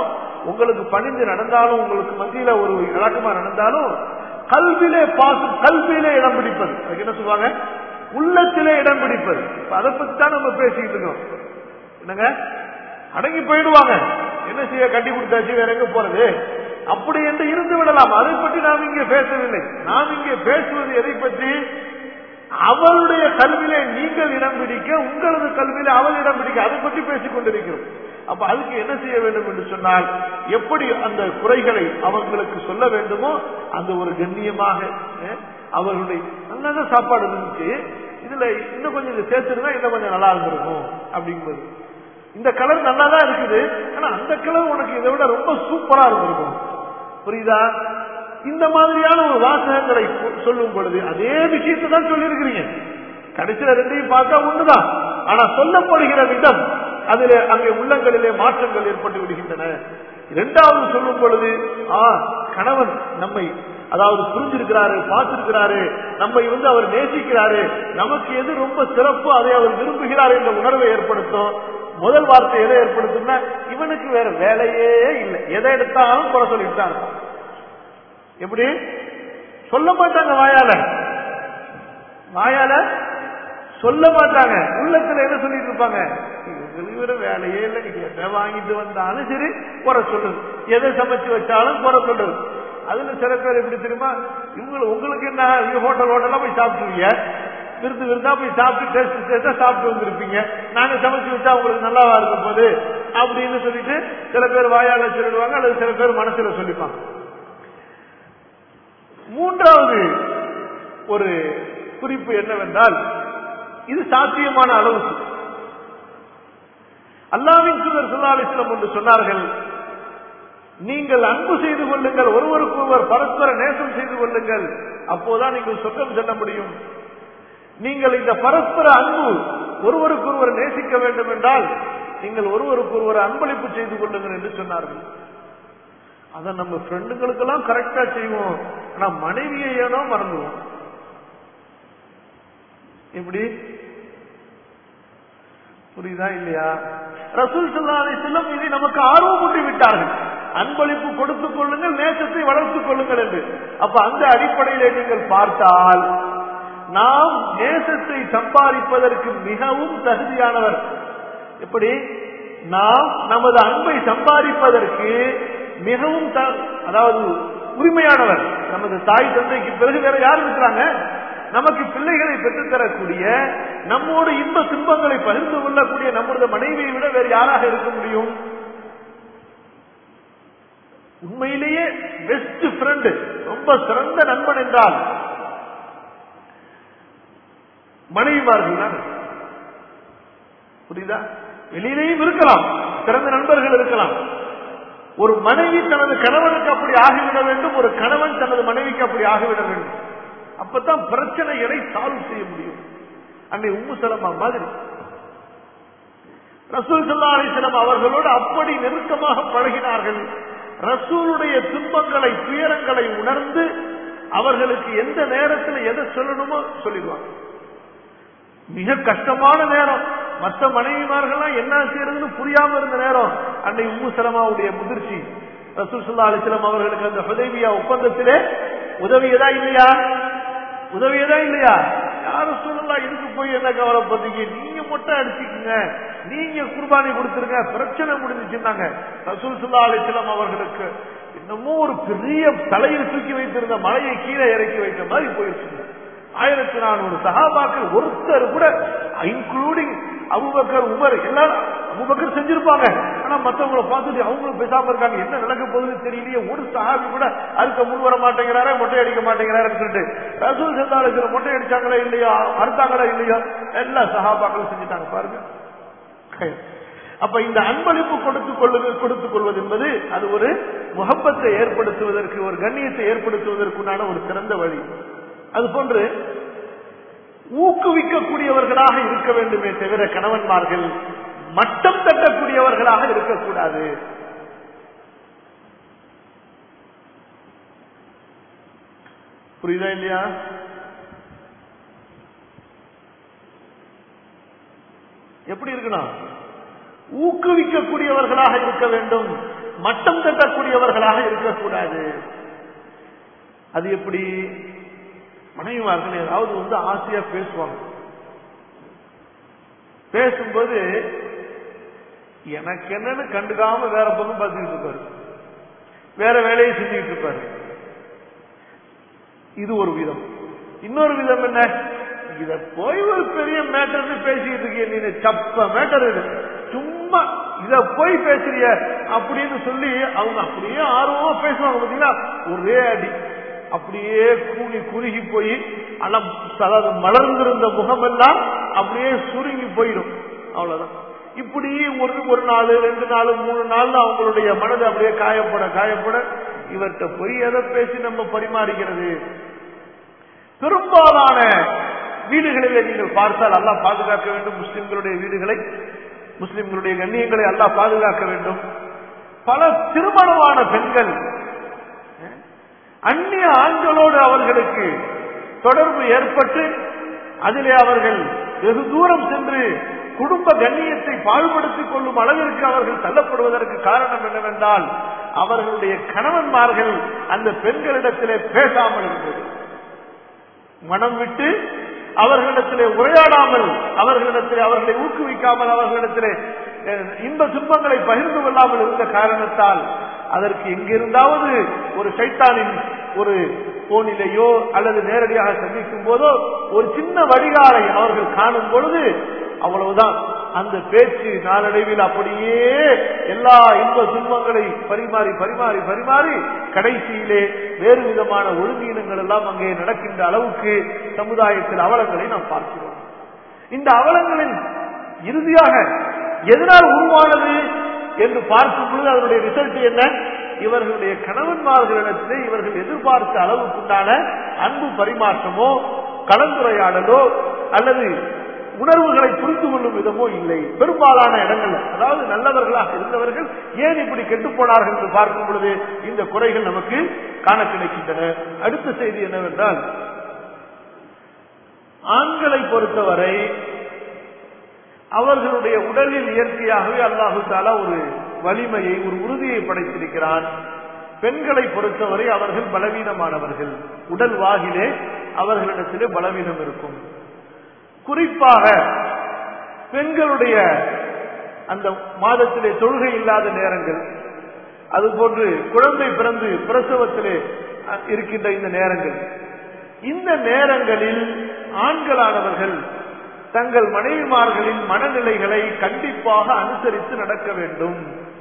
உங்களுக்கு பணிந்து நடந்தாலும் உங்களுக்கு மத்தியில ஒரு இலக்கமா நடந்தாலும் கல்வியிலே பாசம் கல்வியிலே இடம் பிடிப்பது அதுக்கு என்ன சொல்லுவாங்க உள்ளத்திலே இடம் பிடிப்பது இப்ப அதை பத்தி தான் நம்ம பேசிக்கிட்டு இருக்கோம் என்னங்க அடங்கி போயிடுவாங்க என்ன செய்ய கட்டி கொடுத்தாச்சு வேற எங்க போறது அப்படி என்று இருந்து விடலாம் அதை பற்றி நாம் இங்கே பேசவில்லை நாம் இங்கே பேசுவது எதை பற்றி அவளுடைய கல்வியிலே நீங்கள் இடம் பிடிக்க உங்களது கல்வியில அவள் இடம் பிடிக்க அதை பற்றி பேசிக் கொண்டிருக்கிறோம் அப்ப அதுக்கு என்ன செய்ய வேண்டும் என்று சொன்னால் எப்படி அந்த குறைகளை அவங்களுக்கு சொல்ல வேண்டுமோ அந்த ஒரு கண்ணியமாக அஹ், அவர்களுடைய நல்ல சாப்பாடு இருந்துச்சு இதுல இன்னும் கொஞ்சம் இதை சேர்த்துருந்தா இன்னும் கொஞ்சம் நல்லா இருந்திருக்கும் அப்படிங்கிறது இந்த கலர் நல்லா தான் இருக்குது ஆனா அந்த கலர் உனக்கு இதை விட ரொம்ப சூப்பரா இருந்திருக்கும் புரியுதா இந்த மாதிரியான ஒரு வாசகங்களை சொ- சொல்லும் பொழுது அதே விஷயத்தை தான் சொல்லியிருக்கிறீங்க கடைசியில ரெண்டையும் பார்த்தா ஒண்ணுதான் ஆனா சொல்லப்படுகிற விதம் அதிலே அங்கே உள்ளங்களிலே மாற்றங்கள் ஏற்பட்டு விடுகின்றன இரண்டாவது சொல்லும் பொழுது ஆ கணவன் நம்மை அதாவது புரிஞ்சிருக்கிறாரு பார்த்திருக்கிறாரு நம்மை வந்து அவர் நேசிக்கிறாரு நமக்கு எது ரொம்ப சிறப்பு அதை அவர் விரும்புகிறார் என்ற உணர்வை ஏற்படுத்தும் முதல் வார்த்தை எதை ஏற்படுத்தும்னா இவனுக்கு வேற வேலையே இல்லை எதை எடுத்தாலும் குறை சொல்லிட்டு தான் இருப்பான் எப்படி சொல்ல மாட்டாங்க வாயால வாயால சொல்ல மாட்டாங்க உள்ளத்துல என்ன சொல்லிட்டு இருப்பாங்க இவங்களுக்கு வேற வேலையே இல்லை நீங்க எதை வாங்கிட்டு வந்தாலும் சரி குறை சொல்லுது எதை சமைச்சு வச்சாலும் குறை சொல்லுது அதுல சில பேர் எப்படி தெரியுமா இவங்க உங்களுக்கு என்ன இங்க ஹோட்டல் ஹோட்டலா போய் சாப்பிட்டுருவீங்க விருது விருந்தா போய் சாப்பிட்டு டேஸ்ட் டேஸ்டா சாப்பிட்டு வந்திருப்பீங்க நாங்க சமைச்சு வச்சா உங்களுக்கு நல்லாவா இருக்கும் போது அப்படின்னு சொல்லிட்டு சில பேர் வாயால சொல்லிடுவாங்க அல்லது சில பேர் மனசுல சொல்லிப்பாங்க மூன்றாவது ஒரு குறிப்பு என்னவென்றால் இது சாத்தியமான அளவுக்கு அல்லாவின் தூதர் ஸல்லல்லாஹு அலைஹி வஸல்லம் என்று சொன்னார்கள் நீங்கள் அன்பு செய்து கொள்ளுங்கள் ஒருவருக்கு ஒருவர் பரஸ்பர நேசம் செய்து கொள்ளுங்கள் அப்போதான் நீங்கள் சொர்க்கம் செல்ல முடியும் நீங்கள் இந்த பரஸ்பர அன்பு ஒருவருக்கு ஒருவர் நேசிக்க வேண்டும் என்றால் நீங்கள் ஒருவருக்கு ஒருவர் அன்பளிப்பு செய்து கொள்ளுங்கள் என்று சொன்னார்கள் அதை நம்ம ஃப்ரெண்டுங்களுக்கெல்லாம் கரெக்டா செய்வோம் ஆனா மனைவியை ஏனோ மறந்துவோம் எப்படி புரியுதா இல்லையா ரசூல் ஸல்லல்லாஹு அலைஹி வஸல்லம் இதை நமக்கு ஆர்வமூட்டி விட்டார்கள் அன்பளிப்பு கொடுத்துக் கொள்ளுங்கள் நேசத்தை வளர்த்துக் கொள்ளுங்கள் என்று அப்ப அந்த அடிப்படையிலே நீங்கள் பார்த்தால் நாம் நேசத்தை சம்பாதிப்பதற்கு மிகவும் தகுதியானவர் எப்படி நாம் நமது அன்பை சம்பாதிப்பதற்கு மிகவும் த- அதாவது உரிமையானவர் நமது தாய் தந்தைக்கு பிறகு வேற யார் இருக்கிறாங்க நமக்கு பிள்ளைகளை பெற்றுத்தரக்கூடிய நம்மோடு இன்ப துன்பங்களை பகிர்ந்து கொள்ளக்கூடிய நம்முடைய மனைவியை விட வேறு யாராக இருக்க முடியும் உண்மையிலேயே பெஸ்ட் ஃப்ரெண்ட் ரொம்ப சிறந்த நண்பன் என்றால் மனைவிமார்கள் தான் புரியுதா வெளியிலேயும் இருக்கலாம் சிறந்த நண்பர்கள் இருக்கலாம் ஒரு மனைவி தனது கணவனுக்கு அப்படி ஆகிவிட வேண்டும் ஒரு கணவன் தனது மனைவிக்கு அப்படி ஆகிவிட வேண்டும் அப்பதான் பிரச்சனைகளை சால்வ் செய்ய முடியும் அன்னை உம்மு சலமா மாதிரி ரசூல் சல்லா அலிஸ்லாம் அவர்களோடு அப்படி நெருக்கமாக பழகினார்கள் ரசூலுடைய துன்பங்களை துயரங்களை உணர்ந்து அவர்களுக்கு எந்த நேரத்தில் எதை சொல்லணுமோ சொல்லிடுவாங்க மிக கஷ்டமான நேரம் மற்ற மனைவிமார்கள்லாம் என்ன செய்யறதுன்னு புரியாம இருந்த நேரம் அன்னை உம்மு சலமாவுடைய முதிர்ச்சி ரசூல் சுல்லா அலிஸ்லாம் அவர்களுக்கு அந்த ஹுதைபியா ஒப்பந்தத்திலே உதவியதா இல்லையா உதவியதா இல்லையா யாரும் சொல்லலாம் இதுக்கு போய் என்ன கவலைப்படுறீங்க நீங்க மொட்டை அடிச்சுக்குங்க நீங்க குர்பானி கொடுத்துருங்க பிரச்சனை முடிஞ்சுச்சுன்னாங்க ரசூல் சுல்லா அலிஸ்லாம் அவர்களுக்கு இன்னமும் ஒரு பெரிய தலையில் தூக்கி வைத்திருந்த மலையை கீழே இறக்கி வைத்த மாதிரி போயிருச்சுங்க ஆயிரத்தி நானூறு சகாபாக்கள் ஒருத்தர் கூட இன்க்ளூடிங் அபுபக்கர் உமர் எல்லாரும் அபுபக்கர் செஞ்சிருப்பாங்க ஆனா மத்தவங்களை பார்த்துட்டு அவங்களும் பேசாம இருக்காங்க என்ன நடக்க போகுதுன்னு தெரியலையே ஒரு சஹாபி கூட அதுக்கு முன் வர மாட்டேங்கிறாரா மொட்டை அடிக்க மாட்டேங்கிறாருன்னு சொல்லிட்டு ரசூல் செந்தாலத்துல மொட்டை அடிச்சாங்களா இல்லையா அறுத்தாங்களா இல்லையா எல்லா சகாபாக்களும் செஞ்சுட்டாங்க பாருங்க அப்ப இந்த அன்பளிப்பு கொடுத்துக் கொள்வது கொடுத்துக் கொள்வது என்பது அது ஒரு முகப்பத்தை ஏற்படுத்துவதற்கு ஒரு கண்ணியத்தை ஏற்படுத்துவதற்குண்டான ஒரு சிறந்த வழி அது போன்று ஊக்குவிக்கக்கூடியவர்களாக இருக்க வேண்டுமே தவிர கணவன்மார்கள் மட்டம் தட்டக்கூடியவர்களாக இருக்கக்கூடாது புரியுதா இல்லையா எப்படி இருக்கணும் ஊக்குவிக்கக்கூடியவர்களாக இருக்க வேண்டும் மட்டம் தட்டக்கூடியவர்களாக இருக்கக்கூடாது அது எப்படி மனைவிமார்கள் ஏதாவது வந்து ஆசையா பேசுவாங்க பேசும்போது எனக்கு என்னன்னு கண்டுக்காம வேற பக்கம் பார்த்துக்கிட்டு இருப்பாரு வேற வேலையை செஞ்சுக்கிட்டு இருப்பாரு இது ஒரு விதம் இன்னொரு விதம் என்ன இத போய் ஒரு பெரிய மேட்டர் பேசிக்கிட்டு இருக்கீங்க நீ சப்ப மேட்டர் இது சும்மா இத போய் பேசுறிய அப்படின்னு சொல்லி அவங்க அப்படியே ஆர்வமா பேசுவாங்க பாத்தீங்களா ஒரே அடி அப்படியே கூனி குறுகி போய் அலம் அதாவது மலர்ந்திருந்த முகமெல்லாம் அப்படியே சுருங்கி போயிடும் அவ்வளவுதான் இப்படி ஒரு ஒரு நாள் ரெண்டு நாள் மூணு நாள் அவங்களுடைய மனது அப்படியே காயப்பட காயப்பட இவர்கிட்ட போய் எதை பேசி நம்ம பரிமாறிக்கிறது பெரும்பாலான வீடுகளிலே நீங்கள் பார்த்தால் அல்லாஹ் பாதுகாக்க வேண்டும் முஸ்லிம்களுடைய வீடுகளை முஸ்லிம்களுடைய கண்ணியங்களை அல்லாஹ் பாதுகாக்க வேண்டும் பல திருமணமான பெண்கள் அந்நிய ஆண்களோடு அவர்களுக்கு தொடர்பு ஏற்பட்டு அதிலே அவர்கள் வெகு தூரம் சென்று குடும்ப கண்ணியத்தை பாழ்படுத்திக் கொள்ளும் அளவிற்கு அவர்கள் தள்ளப்படுவதற்கு காரணம் என்னவென்றால் அவர்களுடைய கணவன்மார்கள் அந்த பெண்களிடத்திலே பேசாமல் இருந்தது மனம் விட்டு அவர்களிடத்திலே உரையாடாமல் அவர்களிடத்திலே அவர்களை ஊக்குவிக்காமல் அவர்களிடத்திலே அஹ், இன்ப துன்பங்களை பகிர்ந்து கொள்ளாமல் இருந்த காரணத்தால் அதற்கு எங்கிருந்தாவது ஒரு சைத்தானின் ஒரு போனிலேயோ அல்லது நேரடியாக சந்திக்கும் போதோ ஒரு சின்ன வடிகாலை அவர்கள் காணும் பொழுது அவ்வளவுதான் அந்த பேச்சு நாளடைவில் அப்படியே எல்லா இன்ப துன்பங்களை பரிமாறி பரிமாறி பரிமாறி கடைசியிலே வேறு விதமான ஒழுங்கீனங்கள் எல்லாம் அங்கே நடக்கின்ற அளவுக்கு சமுதாயத்தில் அவலங்களை நாம் பார்க்கிறோம் இந்த அவலங்களின் இறுதியாக எதனால் உருவானது என்று பார்க்கும் பொழுது அதனுடைய ரிசல்ட் என்ன இவர்களுடைய கணவன்மார்களிடத்திலே இவர்கள் எதிர்பார்த்த அளவுக்குண்டான அன்பு பரிமாற்றமோ கலந்துரையாடலோ அல்லது உணர்வுகளை புரிந்து கொள்ளும் விதமோ இல்லை பெரும்பாலான இடங்கள்ல அதாவது நல்லவர்களாக இருந்தவர்கள் ஏன் இப்படி கெட்டு போனார்கள் என்று பார்க்கும் பொழுது இந்த குறைகள் நமக்கு காண கிடைக்கின்றன அடுத்த செய்தி என்னவென்றால் ஆண்களை பொறுத்தவரை அவர்களுடைய உடலில் இயற்கையாகவே அல்லாஹு தாலா ஒரு வலிமையை ஒரு உறுதியை படைத்திருக்கிறான் பெண்களை பொறுத்தவரை அவர்கள் பலவீனமானவர்கள் உடல் வாகிலே அவர்களிடத்திலே பலவீனம் இருக்கும் குறிப்பாக பெண்களுடைய அந்த மாதத்திலே தொழுகை இல்லாத நேரங்கள் அதுபோன்று குழந்தை பிறந்து பிரசவத்திலே அஹ், இருக்கின்ற இந்த நேரங்கள் இந்த நேரங்களில் ஆண்களானவர்கள் தங்கள் மனைவிமார்களின் மனநிலைகளை கண்டிப்பாக அனுசரித்து நடக்க வேண்டும்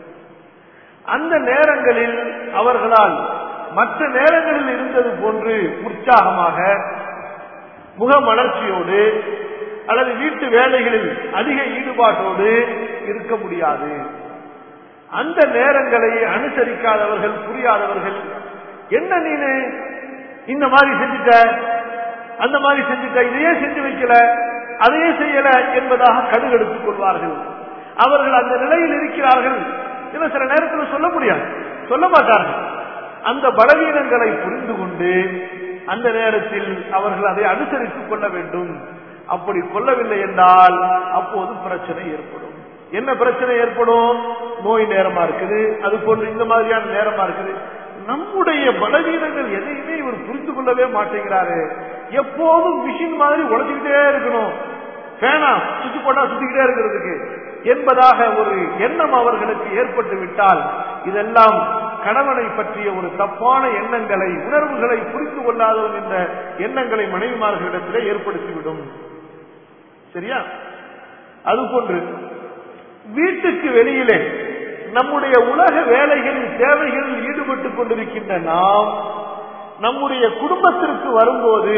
அந்த நேரங்களில் அவர்களால் மற்ற நேரங்களில் இருந்தது போன்று உற்சாகமாக முகமலர்ச்சியோடு அல்லது வீட்டு வேலைகளில் அதிக ஈடுபாட்டோடு இருக்க முடியாது அந்த நேரங்களை அனுசரிக்காதவர்கள் புரியாதவர்கள் என்ன நீனு இந்த மாதிரி செஞ்சுட்ட அந்த மாதிரி செஞ்சுட்ட இதையே செஞ்சு வைக்கல அதையே செய்யல என்பதாக கடுகெடுத்துக் கொள்வார்கள் அவர்கள் அந்த நிலையில் இருக்கிறார்கள் இல்ல சில நேரத்தில் சொல்ல முடியாது சொல்ல மாட்டார்கள் அந்த பலவீனங்களை புரிந்து கொண்டு அந்த நேரத்தில் அவர்கள் அதை அனுசரித்துக் கொள்ள வேண்டும் அப்படி கொள்ளவில்லை என்றால் அப்போது பிரச்சனை ஏற்படும் என்ன பிரச்சனை ஏற்படும் நோய் நேரமா இருக்குது அது போன்று இந்த மாதிரியான நேரமா இருக்குது நம்முடைய பலவீனங்கள் எதையுமே இவர் புரிந்து கொள்ளவே மாட்டேங்கிறாரு எப்போதும் மிஷின் மாதிரி உழைச்சுக்கிட்டே இருக்கணும் பேனா சுத்தி போட்டா சுத்திக்கிட்டே இருக்கிறதுக்கு என்பதாக ஒரு எண்ணம் அவர்களுக்கு ஏற்பட்டு விட்டால் இதெல்லாம் கணவனை பற்றிய ஒரு தப்பான எண்ணங்களை உணர்வுகளை புரிந்து கொள்ளாதவன் என்ற எண்ணங்களை மனைவிமார்களிடத்திலே ஏற்படுத்திவிடும் சரியா அதுபோன்று வீட்டுக்கு வெளியிலே நம்முடைய உலக வேலைகளில் தேவைகளில் ஈடுபட்டுக் கொண்டிருக்கின்ற நாம் நம்முடைய குடும்பத்திற்கு வரும்போது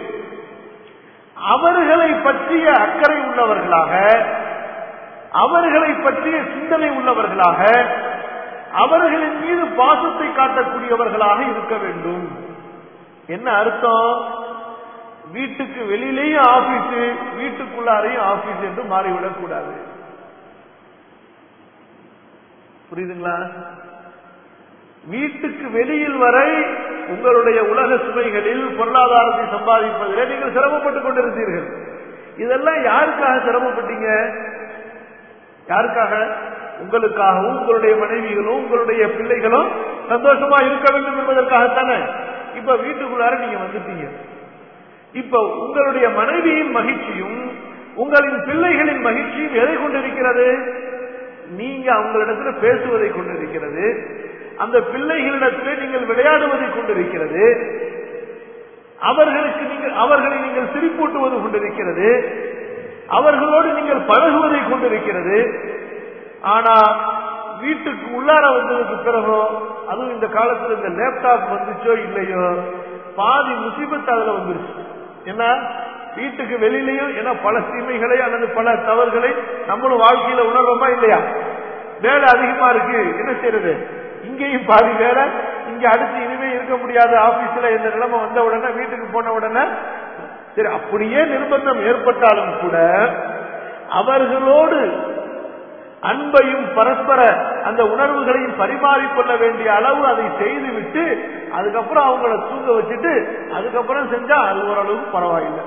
அவர்களை பற்றிய அக்கறை உள்ளவர்களாக அவர்களை பற்றிய சிந்தனை உள்ளவர்களாக அவர்களின் மீது பாசத்தை காட்டக்கூடியவர்களாக இருக்க வேண்டும் என்ன அர்த்தம் வீட்டுக்கு வெளியிலேயும் ஆபீஸ் வீட்டுக்குள்ளாரையும் ஆபீஸ் என்று மாறிவிடக் கூடாது புரியுதுங்களா வீட்டுக்கு வெளியில் வரை உங்களுடைய உலக சுமைகளில் பொருளாதாரத்தை சம்பாதிப்பதிலே நீங்கள் சிரமப்பட்டுக் கொண்டிருந்தீர்கள் இதெல்லாம் யாருக்காக சிரமப்பட்டீங்க யாருக்காக உங்களுக்காகவும் உங்களுடைய மனைவிகளும் உங்களுடைய பிள்ளைகளும் சந்தோஷமா இருக்க வேண்டும் என்பதற்காகத்தானே இப்ப வீட்டுக்குள்ளார நீங்க வந்துட்டீங்க இப்ப உங்களுடைய மனைவியின் மகிழ்ச்சியும் உங்களின் பிள்ளைகளின் மகிழ்ச்சியும் எதை கொண்டிருக்கிறது நீங்க அவங்களிடத்துல பேசுவதை கொண்டிருக்கிறது அந்த பிள்ளைகளிடத்திலே நீங்கள் விளையாடுவதை கொண்டிருக்கிறது அவர்களுக்கு நீங்கள் அவர்களை நீங்கள் சிரிப்பூட்டுவது கொண்டிருக்கிறது அவர்களோடு நீங்கள் பழகுவதை கொண்டிருக்கிறது ஆனா வீட்டுக்கு உள்ளார வந்ததுக்கு பிறகோ அதுவும் இந்த காலத்துல இந்த லேப்டாப் வந்துச்சோ இல்லையோ பாதி முசிபத்து அதுல வந்துருச்சு என்ன வீட்டுக்கு வெளியிலையும் ஏன்னா பல தீமைகளை அல்லது பல தவறுகளை நம்மளும் வாழ்க்கையில உணர்வோமா இல்லையா வேலை அதிகமா இருக்கு என்ன செய்யறது இங்கேயும் பாதி வேலை இங்க அடுத்து இனிமே இருக்க முடியாத ஆபீஸ்ல இந்த நிலைமை வந்த உடனே வீட்டுக்கு போன உடனே சரி அப்படியே நிர்பந்தம் ஏற்பட்டாலும் கூட அவர்களோடு அன்பையும் பரஸ்பர அந்த உணர்வுகளையும் பரிமாறிக்கொள்ள வேண்டிய அளவு அதை செய்துவிட்டு அதுக்கப்புறம் அவங்கள தூங்க வச்சுட்டு அதுக்கப்புறம் செஞ்சா அது ஓரளவுக்கு பரவாயில்லை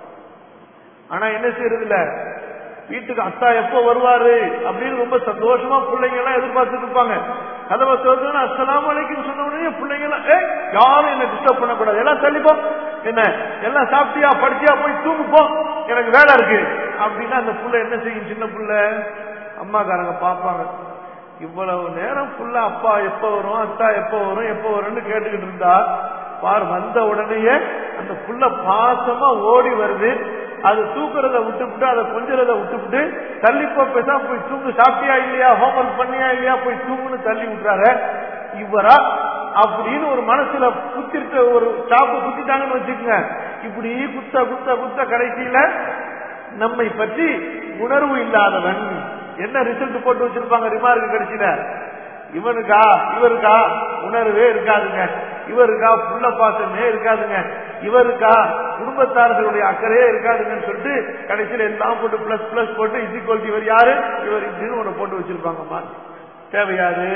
ஆனா என்ன செய்யறது இல்ல வீட்டுக்கு அத்தா எப்போ வருவாரு அப்படின்னு ரொம்ப சந்தோஷமா பிள்ளைங்க எல்லாம் எதிர்பார்த்துட்டு இருப்பாங்க கதவை திறந்து அஸ்லாம் வலைக்கும் சொன்ன உடனே பிள்ளைங்க எல்லாம் ஏ யாரும் என்ன டிஸ்டர்ப் பண்ணக்கூடாது எல்லாம் தள்ளிப்போம் என்ன எல்லாம் சாப்பிட்டியா படிச்சியா போய் தூங்குப்போம் எனக்கு வேலை இருக்கு அப்படின்னா அந்த புள்ள என்ன செய்யும் சின்ன புள்ள அம்மாக்காரங்க பார்ப்பாங்க இவ்வளவு நேரம் ஃபுல்லா அப்பா எப்ப வரும் அத்தா எப்ப வரும் எப்ப வரும்னு கேட்டுக்கிட்டு இருந்தா பார் வந்த உடனேயே அந்த புள்ள பாசமா ஓடி வருது அது தூக்குறத விட்டுவிட்டு அதை கொஞ்சறத விட்டுவிட்டு தள்ளிப்போ பேசா போய் தூங்கு சாப்பிட்டியா இல்லையா ஹோம்ஒர்க் பண்ணியா இல்லையா போய் தூங்குன்னு தள்ளி விட்டுறாரு இவரா அப்படின்னு ஒரு மனசுல குத்திருக்க ஒரு சாப்பு குத்திட்டாங்கன்னு வச்சுக்கோங்க இப்படி குத்த குத்த குத்த கடைசியில நம்மை பற்றி உணர்வு இல்லாதவன் என்ன ரிசல்ட் போட்டு வச்சிருப்பாங்க ரிமார்க் கடைசியில இவனுக்கா இவருக்கா உணர்வே இருக்காதுங்க இவருக்கா புள்ள பாசமே இருக்காதுங்க இவருக்கா குடும்பத்தார்களுடைய அக்கறையே இருக்காதுங்கன்னு சொல்லிட்டு கடைசியில எல்லாம் போட்டு பிளஸ் பிளஸ் போட்டு இசிக்வல் இவர் யாரு இவர் இப்படின்னு ஒண்ணு போட்டு வச்சிருப்பாங்கம்மா தேவையாது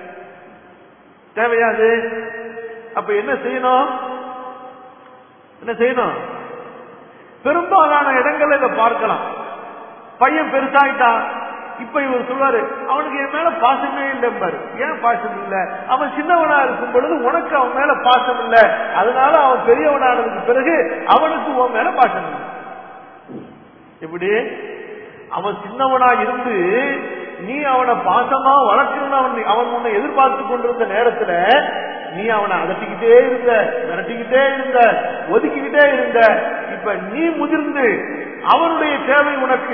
தேவையாது அப்ப என்ன செய்யணும் என்ன செய்யணும் பெரும்பாலான இடங்கள்ல இதை பார்க்கலாம் பையன் பெருசாயிட்டான் இப்ப இவர் சொல்வாரு அவனுக்கு என் மேல பாசமே இல்லைம்பாரு ஏன் பாசம் இல்ல அவன் சின்னவனா இருக்கும் பொழுது உனக்கு அவன் மேல பாசம் இல்ல அதனால அவன் பெரியவனானதுக்கு பிறகு அவனுக்கு உன் மேல பாசம் இல்லை எப்படி அவன் சின்னவனா இருந்து நீ அவனை பாசமா வளர்க்கணும்னு அவன் அவன் உன்னை எதிர்பார்த்து கொண்டிருந்த நேரத்துல நீ அவனை அதட்டிக்கிட்டே இருந்த மிரட்டிக்கிட்டே இருந்த ஒதுக்கிக்கிட்டே இருந்த இப்ப நீ முதிர்ந்து அவனுடைய தேவை உனக்கு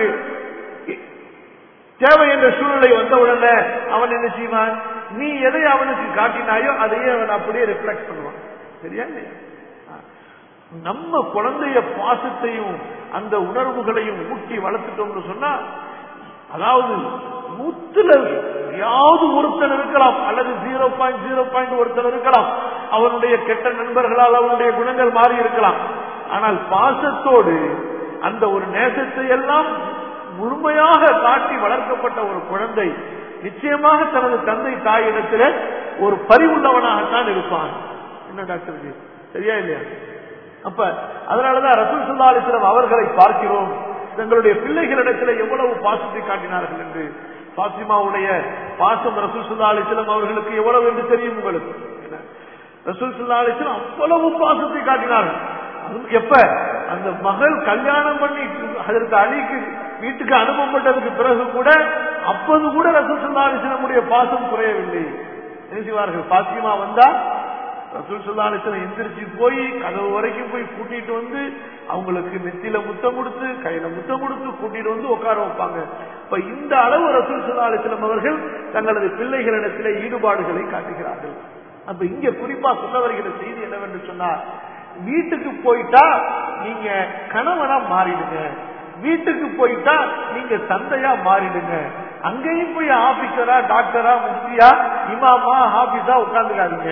தேவை என்ற சூழ்நிலை வந்தவுடனே அவன் என்ன செய்வான் நீ எதை அவனுக்கு காட்டினாயோ அதையே அவன் அப்படியே ரிஃப்ளெக்ட் பண்ணுவான் சரியா இல்லையா நம்ம குழந்தைய பாசத்தையும் அந்த உணர்வுகளையும் ஊட்டி வளர்த்துட்டோம்னு சொன்னா அதாவது நூத்துல யாவது ஒருத்தன் இருக்கலாம் அல்லது ஜீரோ பாயிண்ட் ஜீரோ பாயிண்ட் ஒருத்தன் இருக்கலாம் அவனுடைய கெட்ட நண்பர்களால் அவனுடைய குணங்கள் மாறி இருக்கலாம் ஆனால் பாசத்தோடு அந்த ஒரு நேசத்தை எல்லாம் முழுமையாக காட்டி வளர்க்கப்பட்ட ஒரு குழந்தை நிச்சயமாக தனது தந்தை தாயிடத்தில் ஒரு பரிவுள்ளவனாகத்தான் இருப்பான் என்ன டாக்டர் ஜி சரியா இல்லையா அப்ப அதனாலதான் ரசூல் சுல்லா அலிஸ்லாம் அவர்களை பார்க்கிறோம் தங்களுடைய பிள்ளைகளிடத்தில் எவ்வளவு பாசத்தை காட்டினார்கள் என்று பாத்திமாவுடைய பாசம் ரசூல் சுல்லா அலிஸ்லாம் அவர்களுக்கு எவ்வளவு என்று தெரியும் உங்களுக்கு ரசூல் சுல்லா அலிஸ்லாம் அவ்வளவு பாசத்தை காட்டினார்கள் எப்ப அந்த மகள் கல்யாணம் பண்ணி அதற்கு அலிக்கு வீட்டுக்கு அனுப்பப்பட்டதுக்கு பிறகு கூட அப்போது கூட ரசூல் சுல்லா அலிஸ்லமுடைய பாசம் குறையவில்லை என்ன செய்வார்கள் பாத்திமா வந்தா ரசூல் சுல்லாலிசனம் எந்திரிச்சு போய் கதவு வரைக்கும் போய் கூட்டிட்டு வந்து அவங்களுக்கு நெத்தியில முத்தம் கொடுத்து கையில முத்தம் கொடுத்து கூட்டிட்டு வந்து உட்கார வைப்பாங்க இப்ப இந்த அளவு ரசூல் சுல்லாலிசனம் அவர்கள் தங்களது பிள்ளைகளிடத்திலே ஈடுபாடுகளை காட்டுகிறார்கள் அப்ப இங்க குறிப்பா சொல்ல வருகிற செய்தி என்னவென்று சொன்னா வீட்டுக்கு போயிட்டா நீங்க கணவனா மாறிடுங்க வீட்டுக்கு போயிட்டா நீங்க தந்தையா மாறிடுங்க அங்கேயும் போய் ஆபீசரா டாக்டரா முஃப்தியா இமாமா ஆபீஸா உட்காந்துக்காதீங்க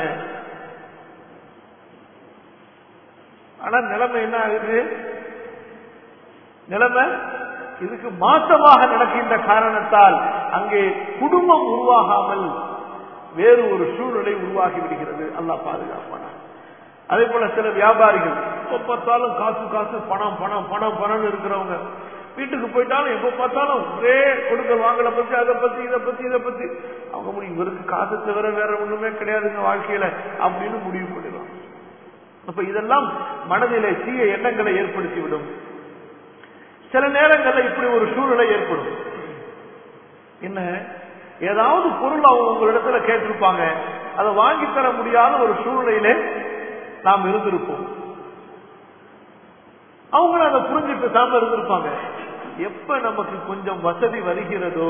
ஆனா நிலைமை என்ன ஆகுது நிலைமை இதுக்கு மாற்றமாக நடக்கின்ற காரணத்தால் அங்கே குடும்பம் உருவாகாமல் வேறு ஒரு சூழ்நிலை உருவாகி விடுகிறது அல்லா பாதுகாப்பான அதே போல சில வியாபாரிகள் பார்த்தாலும் காசு காசு பணம் பணம் பணம் பணம் இருக்கிறவங்க வீட்டுக்கு போயிட்டாலும் எப்ப பார்த்தாலும் ஒரே கொடுக்கல் வாங்கல பத்தி அதை பத்தி இதை பத்தி இதை பத்தி அவங்க முடியும் இவருக்கு காசு தவிர வேற ஒண்ணுமே கிடையாதுங்க வாழ்க்கையில அப்படின்னு முடிவு பண்ணிடலாம் அப்ப இதெல்லாம் மனதிலே தீய எண்ணங்களை ஏற்படுத்திவிடும் சில நேரங்கள்ல இப்படி ஒரு சூழ்நிலை ஏற்படும் என்ன ஏதாவது பொருள் அவங்க உங்களிடத்துல கேட்டிருப்பாங்க அதை வாங்கி தர முடியாத ஒரு சூழ்நிலையிலே நாம் இருந்திருப்போம் அவங்களும் அதை புரிஞ்சு பேசாம இருந்திருப்பாங்க எப்ப நமக்கு கொஞ்சம் வசதி வருகிறதோ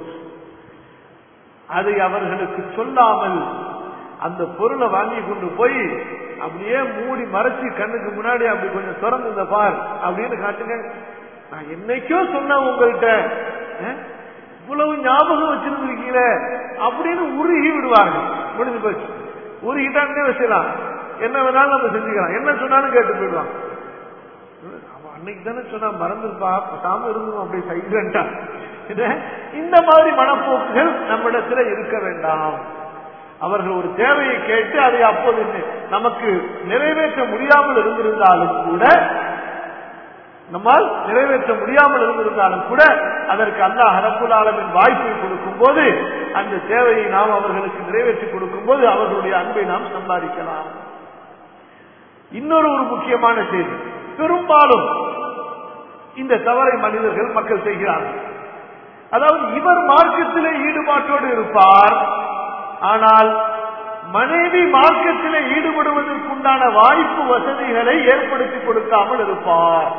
அதை அவர்களுக்கு சொல்லாமல் அந்த பொருளை வாங்கி கொண்டு போய் அப்படியே மூடி மறைச்சு கண்ணுக்கு முன்னாடி அப்படி கொஞ்சம் திறந்து இந்த பார் அப்படின்னு காட்டுங்க நான் என்னைக்கோ சொன்னேன் உங்கள்கிட்ட அஹ், இவ்வளவு ஞாபகம் வச்சிருந்திருக்கீங்களே அப்படின்னு உருகி விடுவார்கள் முடிஞ்சு போச்சு உருகிட்டான்னே வச்சிடலாம் என்ன வேணாலும் நம்ம செஞ்சுக்கலாம் என்ன சொன்னாலும் கேட்டு போயிடுவாங்க அவன் அன்னைக்கு தானே சொன்னா மறந்துருப்பா சாம இருந்தும் அப்படி சைலண்டா இந்த மாதிரி மனப்போக்குகள் நம்மிடத்துல இருக்க வேண்டாம் அவர்கள் ஒரு தேவையை கேட்டு அதை அப்போது நமக்கு நிறைவேற்ற முடியாமல் இருந்திருந்தாலும் கூட நம்மால் நிறைவேற்ற முடியாமல் இருந்திருந்தாலும் கூட அதற்கு அல்லாஹ் ரப்புல் ஆலமின் வாய்ப்பை கொடுக்கும் போது அந்த தேவையை நாம் அவர்களுக்கு நிறைவேற்றி கொடுக்கும் போது அவர்களுடைய அன்பை நாம் சம்பாதிக்கலாம் இன்னொரு ஒரு முக்கியமான செய்தி பெரும்பாலும் இந்த தவறை மனிதர்கள் மக்கள் செய்கிறார்கள் அதாவது இவர் மார்க்கத்திலே ஈடுபாட்டோடு இருப்பார் ஆனால் மனைவி மார்க்கத்திலே ஈடுபடுவதற்குண்டான வாய்ப்பு வசதிகளை ஏற்படுத்தி கொடுக்காமல் இருப்பார்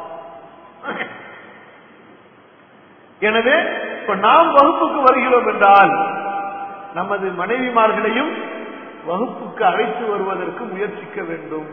எனவே இப்ப நாம் வகுப்புக்கு வருகிறோம் என்றால் நமது மனைவிமார்களையும் வகுப்புக்கு அழைத்து வருவதற்கு முயற்சிக்க வேண்டும்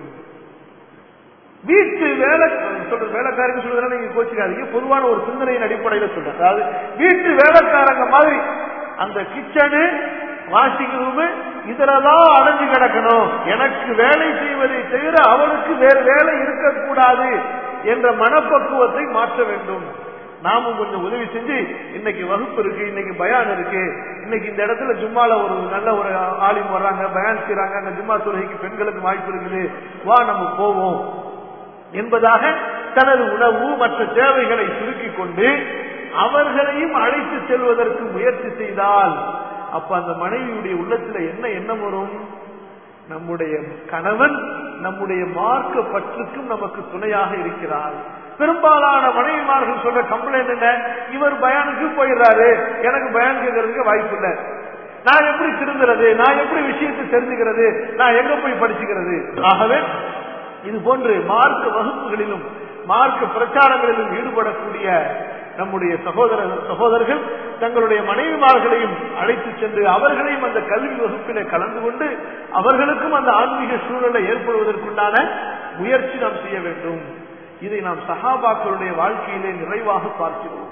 வீட்டு வேலை சொல்ற வேலைக்காரங்க சொல்றதுனால நீங்க கோச்சிக்காதீங்க பொதுவான ஒரு சிந்தனையின் அடிப்படையில சொல்றேன் அதாவது வீட்டு வேலைக்காரங்க மாதிரி அந்த கிச்சனு வாஷிங் ரூமு இதுலதான் அடைஞ்சு கிடக்கணும் எனக்கு வேலை செய்வதை தவிர அவளுக்கு வேறு வேலை இருக்கக்கூடாது என்ற மனப்பக்குவத்தை மாற்ற வேண்டும் நாமும் கொஞ்சம் உதவி செஞ்சு இன்னைக்கு வகுப்பு இருக்கு இன்னைக்கு பயான் இருக்கு இன்னைக்கு இந்த இடத்துல ஜும்மால ஒரு நல்ல ஒரு ஆலிம் வர்றாங்க பயான் செய்றாங்க அங்க ஜும்மா தொழுகைக்கு பெண்களுக்கு வாய்ப்பு இருக்குது வா நம்ம போவோம் என்பதாக தனது உணவு மற்ற தேவைகளை சுருக்கிக் கொண்டு அவர்களையும் அழைத்து செல்வதற்கு முயற்சி செய்தால் அப்ப அந்த மனைவியுடைய உள்ளத்துல என்ன எண்ணம் வரும் நம்முடைய கணவன் நம்முடைய மார்க்க பற்றுக்கும் நமக்கு துணையாக இருக்கிறார் பெரும்பாலான மனைவிமார்கள் சொல்ற கம்ப்ளைண்ட் என்ன இவர் பயானுக்கு போயிடுறாரு எனக்கு பயான் கேட்கறதுக்கு வாய்ப்பு இல்லை நான் எப்படி திருந்துறது நான் எப்படி விஷயத்தை தெரிஞ்சுக்கிறது நான் எங்க போய் படிச்சுக்கிறது ஆகவே இது போன்று மார்க்க வகுப்புகளிலும் மார்க்க பிரச்சாரங்களிலும் ஈடுபடக்கூடிய நம்முடைய சகோதர சகோதரர்கள் தங்களுடைய மனைவிமார்களையும் அழைத்து சென்று அவர்களையும் அந்த கல்வி வகுப்பிலே கலந்து கொண்டு அவர்களுக்கும் அந்த ஆன்மீக சூழலை ஏற்படுவதற்குண்டான முயற்சி நாம் செய்ய வேண்டும் இதை நாம் சஹாபாக்களுடைய வாழ்க்கையிலே நிறைவாக பார்க்கிறோம்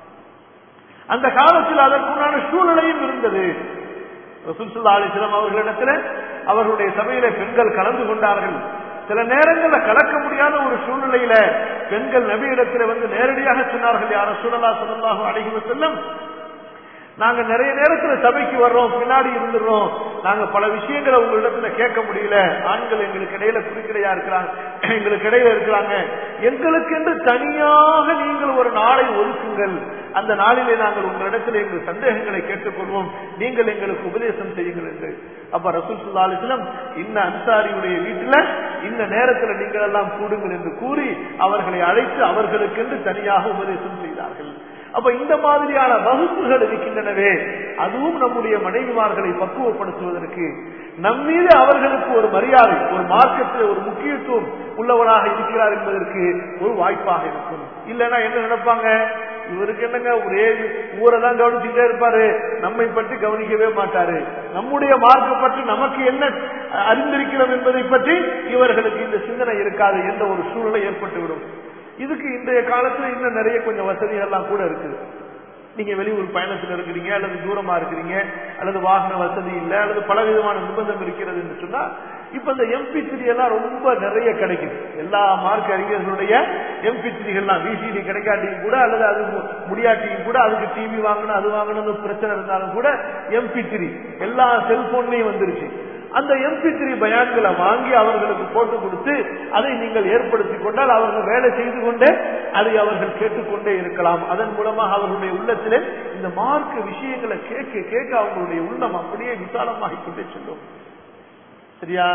அந்த காலத்தில் அதற்குண்டான சூழ்நிலையும் இருந்தது ரசூல் அலிஸ்லாம் அவர்களிடத்தில் அவர்களுடைய சபையில பெண்கள் கலந்து கொண்டார்கள் சில நேரங்களில் கலக்க முடியாத ஒரு சூழ்நிலையில பெண்கள் நபியிடத்தில் வந்து நேரடியாக சொன்னார்கள் யார சூழலா சொல்லலாக அடைகிற செல்லும் நாங்க நிறைய நேரத்துல சபைக்கு வர்றோம் பின்னாடி இருந்துடுறோம் நாங்க பல விஷயங்களை உங்களிடத்துல கேட்க முடியல ஆண்கள் எங்களுக்கு இடையில குறுக்கிடையா இருக்கிறாங்க எங்களுக்கு இடையில இருக்கிறாங்க எங்களுக்கு என்று தனியாக நீங்கள் ஒரு நாளை ஒதுக்குங்கள் அந்த நாளிலே நாங்கள் உங்களிடத்தில் எங்கள் சந்தேகங்களை கேட்டுக்கொள்வோம் நீங்கள் எங்களுக்கு உபதேசம் செய்யுங்கள் என்று அப்ப ரசூல் சுல்லா அலிஸ்லம் இந்த அன்சாரியுடைய வீட்டுல இந்த நேரத்தில் நீங்கள் எல்லாம் கூடுங்கள் என்று கூறி அவர்களை அழைத்து அவர்களுக்கென்று தனியாக உபதேசம் செய்தார்கள் அப்ப இந்த மாதிரியான வகுப்புகள் இருக்கின்றனவே அதுவும் நம்முடைய மனைவிமார்களை பக்குவப்படுத்துவதற்கு நம்மீது அவர்களுக்கு ஒரு மரியாதை ஒரு மார்க்கத்தில் ஒரு முக்கியத்துவம் உள்ளவனாக இருக்கிறார் என்பதற்கு ஒரு வாய்ப்பாக இருக்கும் இல்லைன்னா என்ன நினைப்பாங்க இவருக்கு என்னங்க ஒரே ஊரை தான் கவனிச்சுட்டே இருப்பாரு நம்மை பற்றி கவனிக்கவே மாட்டாரு நம்முடைய மார்க்க பற்றி நமக்கு என்ன அறிந்திருக்கிறோம் என்பதை பற்றி இவர்களுக்கு இந்த சிந்தனை இருக்காது என்ற ஒரு சூழ்நிலை ஏற்பட்டுவிடும் இதுக்கு இன்றைய காலத்துல இன்னும் நிறைய கொஞ்சம் வசதிகள்லாம் கூட இருக்குது நீங்க வெளியூர் பயணத்தில் இருக்கிறீங்க அல்லது தூரமா இருக்கிறீங்க அல்லது வாகன வசதி இல்லை அல்லது பல விதமான நிர்பந்தம் இருக்கிறது என்று சொன்னா இப்ப இந்த எம்பி த்ரீ எல்லாம் ரொம்ப நிறைய கிடைக்குது எல்லா மார்க் அறிஞர்களுடைய எம்பி த்ரீகள்லாம் விசிடி கிடைக்காட்டியும் கூட அல்லது அது முடியாட்டியும் கூட அதுக்கு டிவி வாங்கணும் அது வாங்கணும்னு பிரச்சனை இருந்தாலும் கூட எம்பி த்ரீ எல்லா செல்போன்லயும் வந்துருச்சு அந்த எம்பி த்ரீ பயான்களை வாங்கி அவர்களுக்கு போட்டு கொடுத்து அதை நீங்கள் ஏற்படுத்திக் கொண்டால் அவர்கள் வேலை செய்து கொண்டே அதை அவர்கள் கேட்டுக்கொண்டே இருக்கலாம் அதன் மூலமாக அவர்களுடைய உள்ளத்திலே இந்த மார்க்க விஷயங்களை கேட்க கேட்க அவங்களுடைய உள்ளம் அப்படியே விசாலமாகிக் கொண்டே செல்லும் சரியா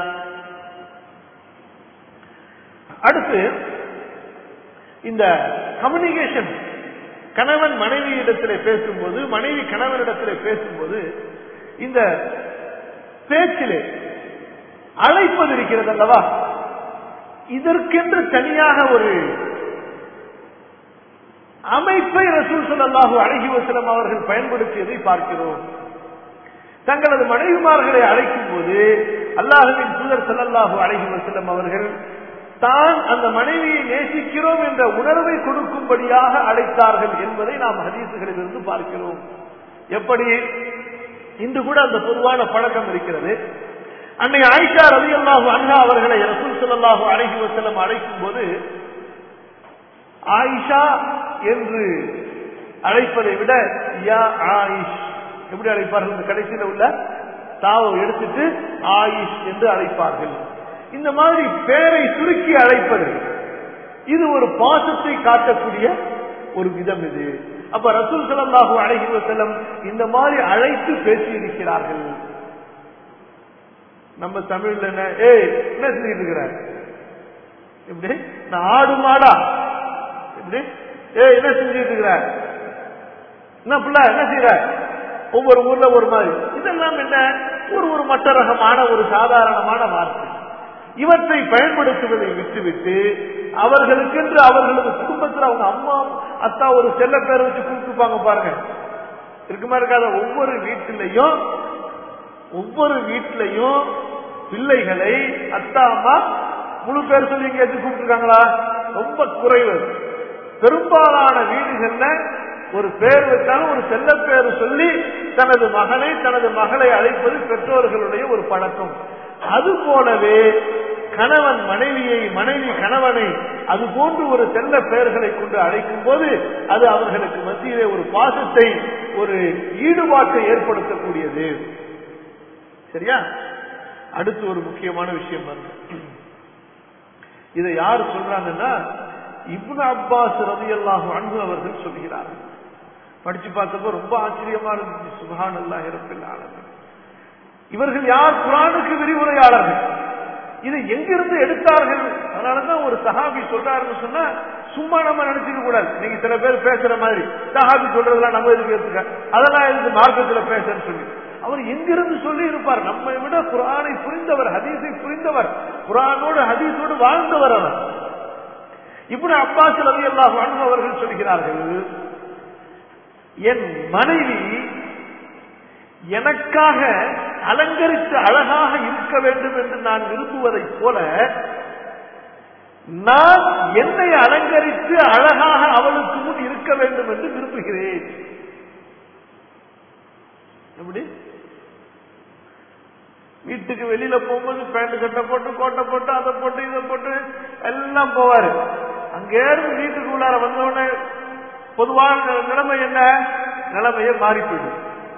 அடுத்து இந்த கம்யூனிகேஷன் கணவன் மனைவி இடத்திலே பேசும்போது மனைவி கணவனிடத்திலே பேசும்போது இந்த பேச்சிலே அழைப்பது இருக்கிறது அல்லவா இதற்கென்று தனியாக ஒரு அமைப்பை ரசூல் ஸல்லல்லாஹு அலைஹி வஸல்லம் அவர்கள் பயன்படுத்தியதை பார்க்கிறோம் தங்களது மனைவிமார்களை அழைக்கும் போது அல்லாஹுவின் தூதர் ஸல்லல்லாஹு அலைஹி வஸல்லம் அவர்கள் தான் அந்த மனைவியை நேசிக்கிறோம் என்ற உணர்வை கொடுக்கும்படியாக அழைத்தார்கள் என்பதை நாம் ஹதீசுகளில் இருந்து பார்க்கிறோம் எப்படி இன்று கூட அந்த பொதுவான பழக்கம் இருக்கிறது அன்னை ஆயிஷா ரவி அல்லாஹு அன்ஹா அவர்களை ரசூல் ஸல்லல்லாஹு அலைஹி வஸல்லம் அழைக்கும் போது ஆயிஷா என்று அழைப்பதை விட யா ஆயிஷ் எப்படி அழைப்பார்கள் இந்த கடைசியில் உள்ள தாவை எடுத்துட்டு ஆயிஷ் என்று அழைப்பார்கள் இந்த மாதிரி பேரை சுருக்கி அழைப்பது இது ஒரு பாசத்தை காட்டக்கூடிய ஒரு விதம் இது அப்ப ரசூல் ஸல்லல்லாஹு அலைஹி வஸல்லம் இந்த மாதிரி அழைத்து பேசி இருக்கிறார்கள் நம்ம தமிழ்ல என்ன ஏய் என்ன செஞ்சுட்டு இருக்கிற எப்படி நான் ஆடு மாடா எப்படி ஏய் என்ன செஞ்சுட்டு இருக்கிற என்ன பிள்ளை என்ன செய்யற ஒவ்வொரு ஊர்ல ஒரு மாதிரி இதெல்லாம் என்ன ஒரு ஒரு மட்ட ரகமான ஒரு சாதாரணமான வார்த்தை இவற்றை பயன்படுத்துவதை விட்டுவிட்டு அவர்களுக்கென்று அவர்களது குடும்பத்தில் அவங்க அம்மா அத்தா ஒரு செல்ல பேரை வச்சு கூப்பிட்டுப்பாங்க பாருங்க இருக்குமா இருக்காத ஒவ்வொரு வீட்டிலையும் ஒவ்வொரு வீட்டிலையும் பிள்ளைகளை அத்தா அம்மா முழு பேர் சொல்லி எங்கேயாச்சும் கூப்பிட்டுருக்காங்களா ரொம்ப குறைவு பெரும்பாலான வீடுகள்ல ஒரு பேர் வச்சாலும் ஒரு செல்ல பேர் சொல்லி தனது மகனை தனது மகளை அழைப்பது பெற்றோர்களுடைய ஒரு பழக்கம் அது போலவே கணவன் மனைவியை மனைவி கணவனை அது போன்று ஒரு செல்ல பெயர்களை கொண்டு அழைக்கும் போது அது அவர்களுக்கு மத்தியிலே ஒரு பாசத்தை ஒரு ஈடுபாட்டை ஏற்படுத்தக்கூடியது சரியா அடுத்து ஒரு முக்கியமான விஷயம் பாருங்க இதை யார் சொல்றாங்கன்னா இப்னு அப்பாஸ் ரதியல்லாஹு அன்பு அவர்கள் சொல்கிறார்கள் படிச்சு பார்த்தப்போ ரொம்ப ஆச்சரியமா இருந்துச்சு சுபஹான் அல்லாஹ் இரப்பில் இவர்கள் யார் குரானுக்கு விரிவுரையாளர்கள் இதை எங்கிருந்து எடுத்தார்கள் அதனாலதான் ஒரு சஹாபி சொல்றாருன்னு சொன்னா சும்மா நம்ம நினைச்சுக்க கூடாது நீங்க சில பேர் பேசுற மாதிரி சஹாபி சொல்றதெல்லாம் நம்ம எதுக்கு எடுத்துக்க அதெல்லாம் எதுக்கு மார்க்கத்துல பேசுறேன்னு சொல்லி அவர் எங்கிருந்து சொல்லி இருப்பார் நம்மை விட குரானை புரிந்தவர் ஹதீஸை புரிந்தவர் குரானோடு ஹதீஸோடு வாழ்ந்தவர் அவர் இப்படி அப்பாஸ் ரவி அல்லாஹ் அவர்கள் சொல்கிறார்கள் என் மனைவி எனக்காக அலங்கரித்து அழகாக இருக்க வேண்டும் என்று நான் விரும்புவதைப் போல நான் என்னை அலங்கரித்து அழகாக அவளுக்கு முன் இருக்க வேண்டும் என்று விரும்புகிறேன் எப்படி வீட்டுக்கு வெளியில போகும்போது பேண்ட் சட்டை போட்டு கோட்டை போட்டு அதை போட்டு இதை போட்டு எல்லாம் போவாரு அங்கே இருந்து வீட்டுக்கு உள்ளார வந்தவுடனே பொதுவான நிலைமை என்ன நிலைமையே மாறி போயிடும்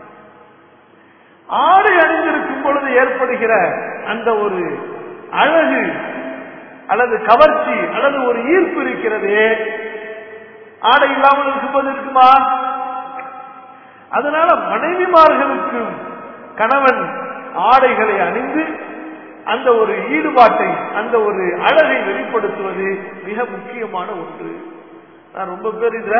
ஆடை அணிந்திருக்கும் பொழுது ஏற்படுகிற அந்த ஒரு அழகு அல்லது கவர்ச்சி அல்லது ஒரு ஈர்ப்பு இருக்கிறது ஆடை இல்லாமல் இருக்கும்போது இருக்குமா அதனால மனைவிமார்களுக்கு கணவன் ஆடைகளை அணிந்து அந்த ஒரு ஈடுபாட்டை அந்த ஒரு அழகை வெளிப்படுத்துவது மிக முக்கியமான ஒன்று நான் ரொம்ப பேர் இதுல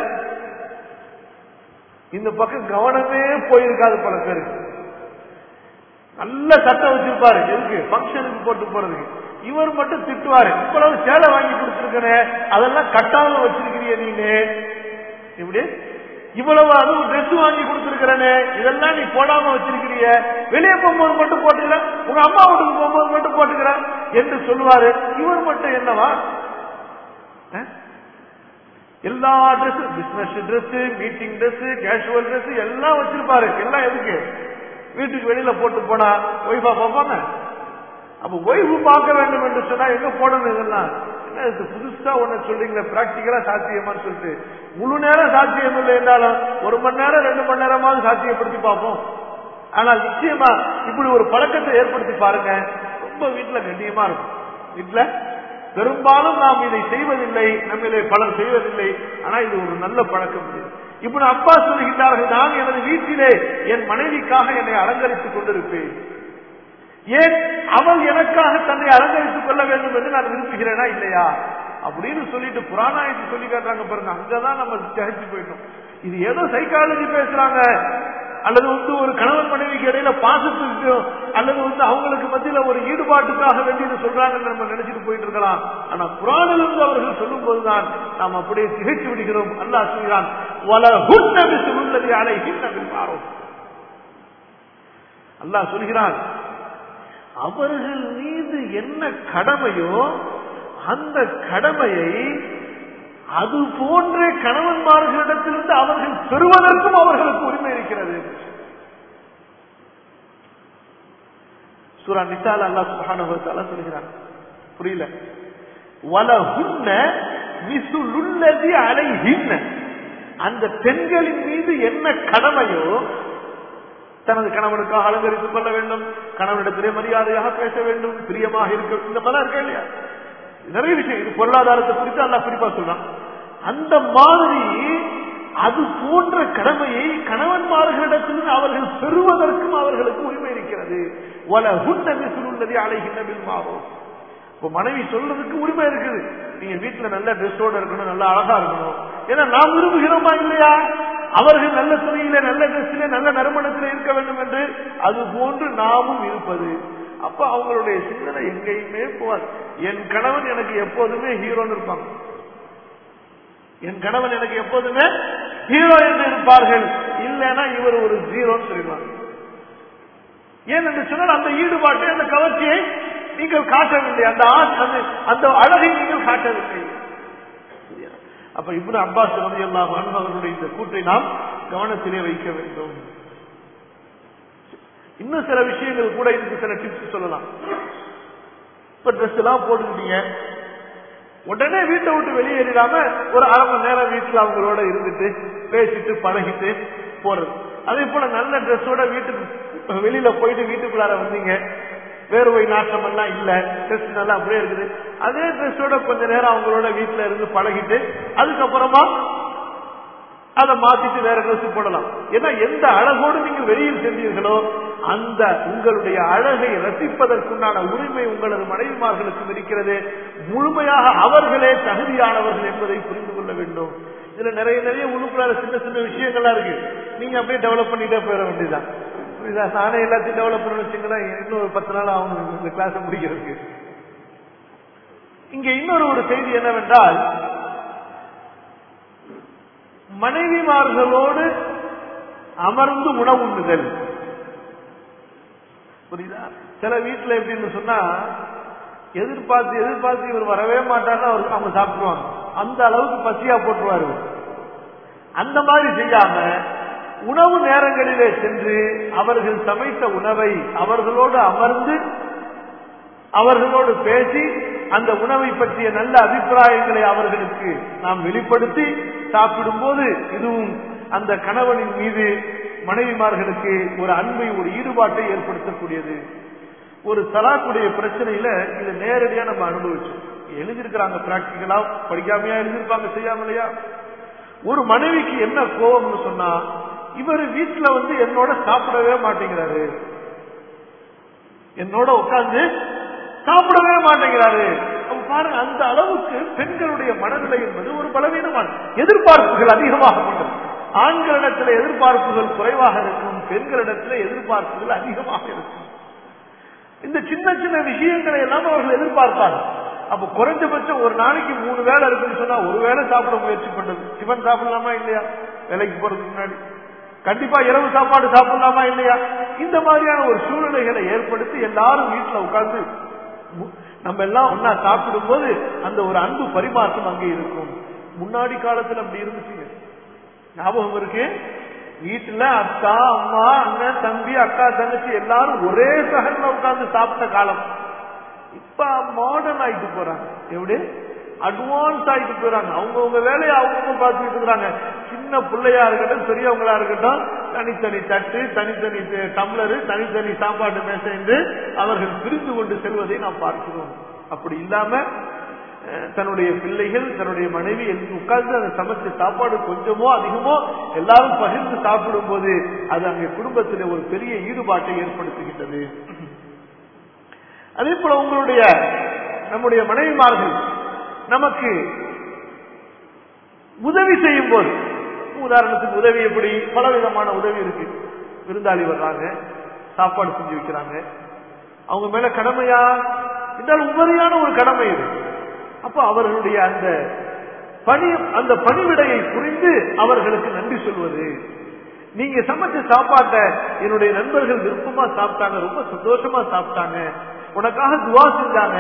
இந்த பக்கம் கவனமே போயிருக்காது பல பேருக்கு நல்ல சட்டம் வச்சிருப்பாரு எதுக்கு பங்கனுக்கு போட்டு போறதுக்கு இவர் மட்டும் திட்டுவாரு இவ்வளவு சேலை வாங்கி கொடுத்துருக்கனே அதெல்லாம் கட்டாம வச்சிருக்கிறிய நீனு இப்படி இவ்வளவு அதுவும் ட்ரெஸ் வாங்கி கொடுத்துருக்கிறனே இதெல்லாம் நீ போடாம வச்சிருக்கிறிய வெளியே போகும்போது மட்டும் போட்டுக்கல உங்க அம்மா வீட்டுக்கு போகும்போது மட்டும் போட்டுக்கிற என்று சொல்லுவாரு இவர் மட்டும் என்னவா எல்லா dress business dress meeting dress casual dress எல்லாம் வச்சிருப்பாரு எல்லாம் எதுக்கு வீட்டுக்கு வெளியில போட்டு போனா ஒய்ஃபா பார்ப்பாங்க அப்ப ஒய்ஃபு பார்க்க வேண்டும் என்று சொன்னா எங்க போடணும் இதெல்லாம் என்ன இது புதுசா ஒண்ணு சொல்றீங்களே பிராக்டிக்கலா சாத்தியமான்னு சொல்லிட்டு முழு நேரம் சாத்தியம் இல்லை என்றாலும் ஒரு மணி நேரம் ரெண்டு மணி நேரமாவது சாத்தியப்படுத்தி பார்ப்போம் ஆனால் நிச்சயமா இப்படி ஒரு பழக்கத்தை ஏற்படுத்தி பாருங்க ரொம்ப வீட்டுல கண்ணியமா இருக்கும் வீட்டுல பெரும்பாலும் நாம் இதை செய்வதில்லை நம்மிலே பலர் செய்வதில்லை ஆனா இது ஒரு நல்ல பழக்கம் இது. இப்படி அப்பா சொல்கின்றார்கள் நான் எனது வீட்டிலே என் மனைவிக்காக என்னை அலங்கரித்துக் கொண்டிருப்பேன் ஏன் அவள் எனக்காக தன்னை அலங்கரித்துக் கொள்ள வேண்டும் என்று நான் விரும்புகிறேனா இல்லையா அப்படின்னு சொல்லிட்டு புராணாயத்து சொல்லி காட்டுறாங்க பாருங்க அங்கதான் நம்ம திகச்சு போயிட்டோம் இது ஏதோ சைக்காலஜி பேசுறாங்க அல்லது வந்து ஒரு கணவன் மனைவிக்கு இடையில பாசத்துக்கு அல்லது வந்து அவங்களுக்கு மத்தியில ஒரு ஈடுபாட்டுக்காக வேண்டி இதை சொல்றாங்கன்னு நம்ம நினைச்சிட்டு போயிட்டு இருக்கலாம் ஆனா புராணிலிருந்து அவர்கள் சொல்லும் போதுதான் நாம் அப்படியே திகைத்து விடுகிறோம் அல்லாஹ் சொல்கிறான் வல ஹுன்னபி சுல்லதி அலைஹின் மாறும் அல்லாஹ் சொல்கிறான் அவர்கள் மீது என்ன கடமையோ அந்த கடமையை அது போன்ற கணவன்மார்களிடத்திலிருந்து அவர்கள் பெறுவதற்கும் அவர்களுக்கு உரிமை இருக்கிறது சூரா நிசால் அல்லா சுபானுபவத்தால சொல்கிறான் புரியல வலஹுன்ன மிசுலுல்லதி அலைஹின்ன அந்த பெண்களின் மீது என்ன கடமையோ தனது கணவனுக்காக அலங்கரித்துக் கொள்ள வேண்டும் கணவனிடத்திலே மரியாதையாக பேச வேண்டும் பிரியமாக இருக்க இந்த மாதிரி இருக்கா இல்லையா நிறைய விஷயம் இது பொருளாதாரத்தை குறித்து அல்லா குறிப்பா சொல்றான் அந்த மாதிரி அது போன்ற கடமையை கணவன்மார்களிடத்திலிருந்து அவர்கள் பெறுவதற்கும் அவர்களுக்கு உரிமை இருக்கிறது வல ஹுன்னதி சுருள்ளதை அலைகின்ற மாறும் இப்ப மனைவி சொல்றதுக்கு உரிமை இருக்குது நீங்க வீட்டுல நல்ல ட்ரெஸ்ஸோட இருக்கணும் நல்லா அழகா இருக்கணும் ஏன்னா நாம் விரும்புகிறோமா இல்லையா அவர்கள் நல்ல துணியில நல்ல ட்ரெஸ்ல நல்ல நறுமணத்தில் இருக்க வேண்டும் என்று அது போன்று நாமும் இருப்பது அப்ப அவங்களுடைய சிந்தனை எங்கேயுமே போவாது என் கணவன் எனக்கு எப்போதுமே ஹீரோன்னு இருப்பாங்க என் கணவன் எனக்கு எப்போதுமே ஹீரோ என்று இருப்பார்கள் இல்லைன்னா இவர் ஒரு ஜீரோன்னு சொல்லிடுவாங்க ஏன் என்று சொன்னால் அந்த ஈடுபாட்டை அந்த கவர்ச்சியை நீங்கள் காட்டவில்லை அந்த அந்த அந்த அழகை நீங்கள் காட்டவில்லை அப்ப இப்னு அப்பாஸ் ரவி அல்லாஹ் அவர்களுடைய இந்த கூற்றை நாம் கவனத்திலே வைக்க வேண்டும் இன்னும் சில விஷயங்கள் கூட இதுக்கு சில டிப்ஸ் சொல்லலாம் இப்ப ட்ரெஸ் எல்லாம் போட்டுக்கிட்டீங்க உடனே வீட்டை விட்டு வெளியேறிடாம ஒரு அரை மணி நேரம் வீட்டுல அவங்களோட இருந்துட்டு பேசிட்டு பழகிட்டு போறது அதே போல நல்ல ட்ரெஸ்ஸோட வீட்டுக்கு வெளியில போயிட்டு வீட்டுக்குள்ளார வந்தீங்க வேர்வை நாட்டம் எல்லாம் இல்ல ட்ரெஸ் நல்லா அப்படியே இருக்குது அதே ட்ரெஸ்ஸோட கொஞ்ச நேரம் அவங்களோட வீட்டுல இருந்து பழகிட்டு அதுக்கப்புறமா அதை மாத்திட்டு வேற ட்ரெஸ் போடலாம் ஏன்னா எந்த அழகோடு நீங்க வெளியில் சென்றீர்களோ அந்த உங்களுடைய அழகை ரசிப்பதற்குண்டான உரிமை உங்களது மனைவிமார்களுக்கும் இருக்கிறது முழுமையாக அவர்களே தகுதியானவர்கள் என்பதை புரிந்து கொள்ள வேண்டும் இதுல நிறைய நிறைய உள்ளுக்குள்ளார சின்ன சின்ன விஷயங்கள்லாம் இருக்கு நீங்க அப்படியே டெவலப் பண்ணிட்டே போயிட வேண்டியதுதான் புரியுதா நானே எல்லாத்தையும் டெவலப் பண்ண வச்சுங்களேன் இன்னும் ஒரு பத்து நாள் ஆகும் இந்த கிளாஸ் முடிக்கிறதுக்கு இங்க இன்னொரு ஒரு செய்தி என்னவென்றால் மனைவிமார்களோடு அமர்ந்து உணவுண்ணுதல் புரியுதா சில வீட்டுல எப்படின்னு சொன்னா எதிர்பார்த்து எதிர்பார்த்து இவர் வரவே மாட்டாருன்னு அவருக்கு அவங்க சாப்பிடுவாங்க அந்த அளவுக்கு பசியா போட்டுருவாரு அந்த மாதிரி செய்யாம உணவு நேரங்களிலே சென்று அவர்கள் சமைத்த உணவை அவர்களோடு அமர்ந்து அவர்களோடு பேசி அந்த உணவை பற்றிய நல்ல அபிப்பிராயங்களை அவர்களுக்கு நாம் வெளிப்படுத்தி சாப்பிடும் போது இதுவும் அந்த கணவனின் மீது மனைவிமார்களுக்கு ஒரு அன்பை ஒரு ஈடுபாட்டை ஏற்படுத்தக்கூடியது ஒரு தலாக்குடைய பிரச்சனையில இதை நேரடியா நம்ம அனுபவிச்சோம் எழுதியிருக்கிறாங்க பிராக்டிக்கலா படிக்காமையா எழுதியிருப்பாங்க செய்யாமலையா ஒரு மனைவிக்கு என்ன கோபம்னு சொன்னா இவர் வீட்டுல வந்து என்னோட சாப்பிடவே மாட்டேங்கிறாரு என்னோட உட்கார்ந்து சாப்பிடவே மாட்டேங்கிறாரு பாருங்க அந்த அளவுக்கு பெண்களுடைய மனநிலை என்பது ஒரு பலவீனமான எதிர்பார்ப்புகள் அதிகமாக கொண்டது ஆண்களிடத்தில் எதிர்பார்ப்புகள் குறைவாக இருக்கும் பெண்களிடத்தில் எதிர்பார்ப்புகள் அதிகமாக இருக்கும் இந்த சின்ன சின்ன விஷயங்களை எல்லாம் அவர்கள் எதிர்பார்ப்பாங்க அப்ப குறைஞ்சபட்சம் ஒரு நாளைக்கு மூணு வேலை இருக்குன்னு சொன்னா ஒரு வேளை சாப்பிட முயற்சி பண்றது சிவன் சாப்பிடலாமா இல்லையா வேலைக்கு போறதுக்கு முன்னாடி கண்டிப்பா இரவு சாப்பாடு சாப்பிடலாமா இல்லையா இந்த மாதிரியான ஒரு சூழ்நிலைகளை ஏற்படுத்தி எல்லாரும் வீட்டுல உட்கார்ந்து நம்ம எல்லாம் ஒன்னா சாப்பிடும் போது அந்த ஒரு அன்பு பரிமாற்றம் அங்கே இருக்கும் முன்னாடி காலத்துல அப்படி இருந்துச்சுங்க ஞாபகம் இருக்கு வீட்டுல அக்கா அம்மா அண்ணன் தம்பி அக்கா தங்கச்சி எல்லாரும் ஒரே சகன்ல உட்கார்ந்து சாப்பிட்ட காலம் இப்ப மாடர்ன் ஆயிட்டு போறாங்க எப்படி அட்வான்ஸ் ஆயிட்டு போறாங்க அவங்கவுங்க வேலையை அவங்கவுங்க பார்த்துட்டு இருக்கிறாங்க சின்ன பிள்ளையா இருக்கட்டும் பெரியவங்களா இருக்கட்டும் தனித்தனி தட்டு தனித்தனி டம்ளரு தனித்தனி சாப்பாட்டு மேசை என்று அவர்கள் பிரிந்து கொண்டு செல்வதை நாம் பார்க்கிறோம் அப்படி இல்லாம அஹ், தன்னுடைய பிள்ளைகள் தன்னுடைய மனைவி எல்லாம் உட்கார்ந்து அந்த சமைச்ச சாப்பாடு கொஞ்சமோ அதிகமோ எல்லாரும் பகிர்ந்து சாப்பிடும் போது அது அங்கே குடும்பத்தில் ஒரு பெரிய ஈடுபாட்டை ஏற்படுத்துகின்றது அதே போல உங்களுடைய நம்முடைய மனைவிமார்கள் நமக்கு உதவி செய்யும் போது உதாரணத்துக்கு உதவி எப்படி பல விதமான உதவி இருக்கு விருந்தாளி வர்றாங்க சாப்பாடு செஞ்சு வைக்கிறாங்க அவங்க மேல கடமையா என்றால் உபரியான ஒரு கடமை இது அப்ப அவர்களுடைய அந்த பணி அந்த பணிவிடையை புரிந்து அவர்களுக்கு நன்றி சொல்வது நீங்க சமைச்ச சாப்பாட்டை என்னுடைய நண்பர்கள் விருப்பமா சாப்பிட்டாங்க ரொம்ப சந்தோஷமா சாப்பிட்டாங்க உனக்காக துவா செஞ்சாங்க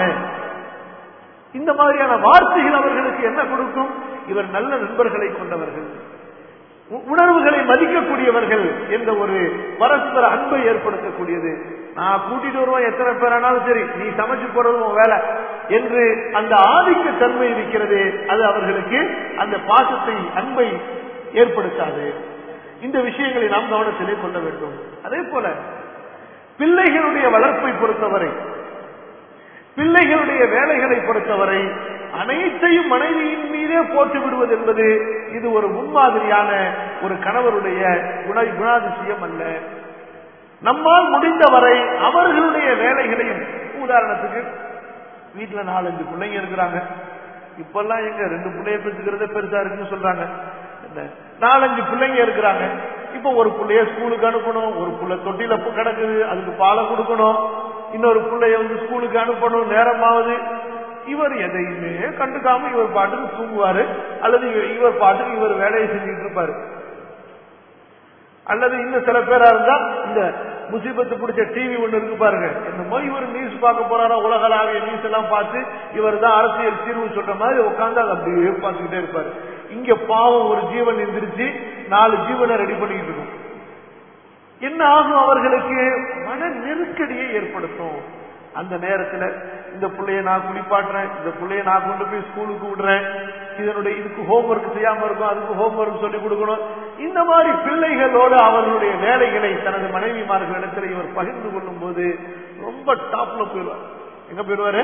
இந்த மாதிரியான வார்த்தைகள் அவர்களுக்கு என்ன கொடுக்கும் இவர் நல்ல நண்பர்களை கொண்டவர்கள் உ- உணர்வுகளை மதிக்கக்கூடியவர்கள் என்ற ஒரு பரஸ்பர அன்பை ஏற்படுத்தக்கூடியது நான் கூட்டிட்டு வருவேன் எத்தனை பேர் ஆனாலும் சரி நீ சமைச்சு போறது உன் வேலை என்று அந்த ஆதிக்க தன்மை இருக்கிறது அது அவர்களுக்கு அந்த பாசத்தை அன்பை ஏற்படுத்தாது இந்த விஷயங்களை நாம் கவனத்திலே கொள்ள வேண்டும் அதே போல பிள்ளைகளுடைய வளர்ப்பை பொறுத்தவரை பிள்ளைகளுடைய வேலைகளை பொறுத்தவரை அனைத்தையும் மனைவியின் மீதே போட்டு விடுவது என்பது இது ஒரு முன்மாதிரியான ஒரு கணவருடைய குண குணாதிசயம் அல்ல நம்மால் முடிந்தவரை அவர்களுடைய வேலைகளையும் உதாரணத்துக்கு வீட்டுல நாலஞ்சு பிள்ளைங்க இருக்கிறாங்க இப்பெல்லாம் எங்க ரெண்டு பிள்ளைய பெற்றுக்கிறதே பெருசா இருக்குன்னு சொல்றாங்க என்ன நாலஞ்சு பிள்ளைங்க இருக்கிறாங்க இப்ப ஒரு பிள்ளைய ஸ்கூலுக்கு அனுப்பணும் ஒரு புள்ள தொட்டில பு- கிடக்குது அதுக்கு பாலை கொடுக்கணும் இன்னொரு பிள்ளைய வந்து ஸ்கூலுக்கு அனுப்பணும் நேரமாவது இவர் எதையுமே கண்டுக்காம இவர் பாட்டுக்கு தூங்குவாரு அல்லது இவ- இவர் பாட்டுக்கு இவர் வேலையை செஞ்சுட்டு இருப்பாரு அல்லது இன்னும் சில பேரா இருந்தா இந்த முசீபத்து பிடிச்ச டிவி ஒண்ணு இருக்கு பாருங்க என்னமோ இவர் நியூஸ் பார்க்க போறாரா உலகளாவிய நியூஸ் எல்லாம் பார்த்து இவர் தான் அரசியல் தீர்வு சொல்ற மாதிரி உட்கார்ந்து அதை அப்படியே பார்த்துக்கிட்டே இருப்பாரு இங்க பாவம் ஒரு ஜீவன் எந்திரிச்சு நாலு ஜீவனை ரெடி பண்ணிக்கிட்டு இருக்கும் என்ன ஆகும் அவர்களுக்கு மன நெருக்கடியை ஏற்படுத்தும் அந்த நேரத்துல இந்த பிள்ளைய நான் குளிப்பாட்டுறேன் இந்த பிள்ளைய நான் கொண்டு போய் ஸ்கூலுக்கு விடுறேன் இதனுடைய இதுக்கு ஹோம்ஒர்க் செய்யாம இருக்கும் அதுக்கு ஹோம்ஒர்க் சொல்லி கொடுக்கணும் இந்த மாதிரி பிள்ளைகளோடு அவர்களுடைய வேலைகளை தனது மனைவிமார்களிடத்தில் இவர் பகிர்ந்து கொள்ளும் போது ரொம்ப டாப்ல போயிடுவார் எங்க போயிடுவாரு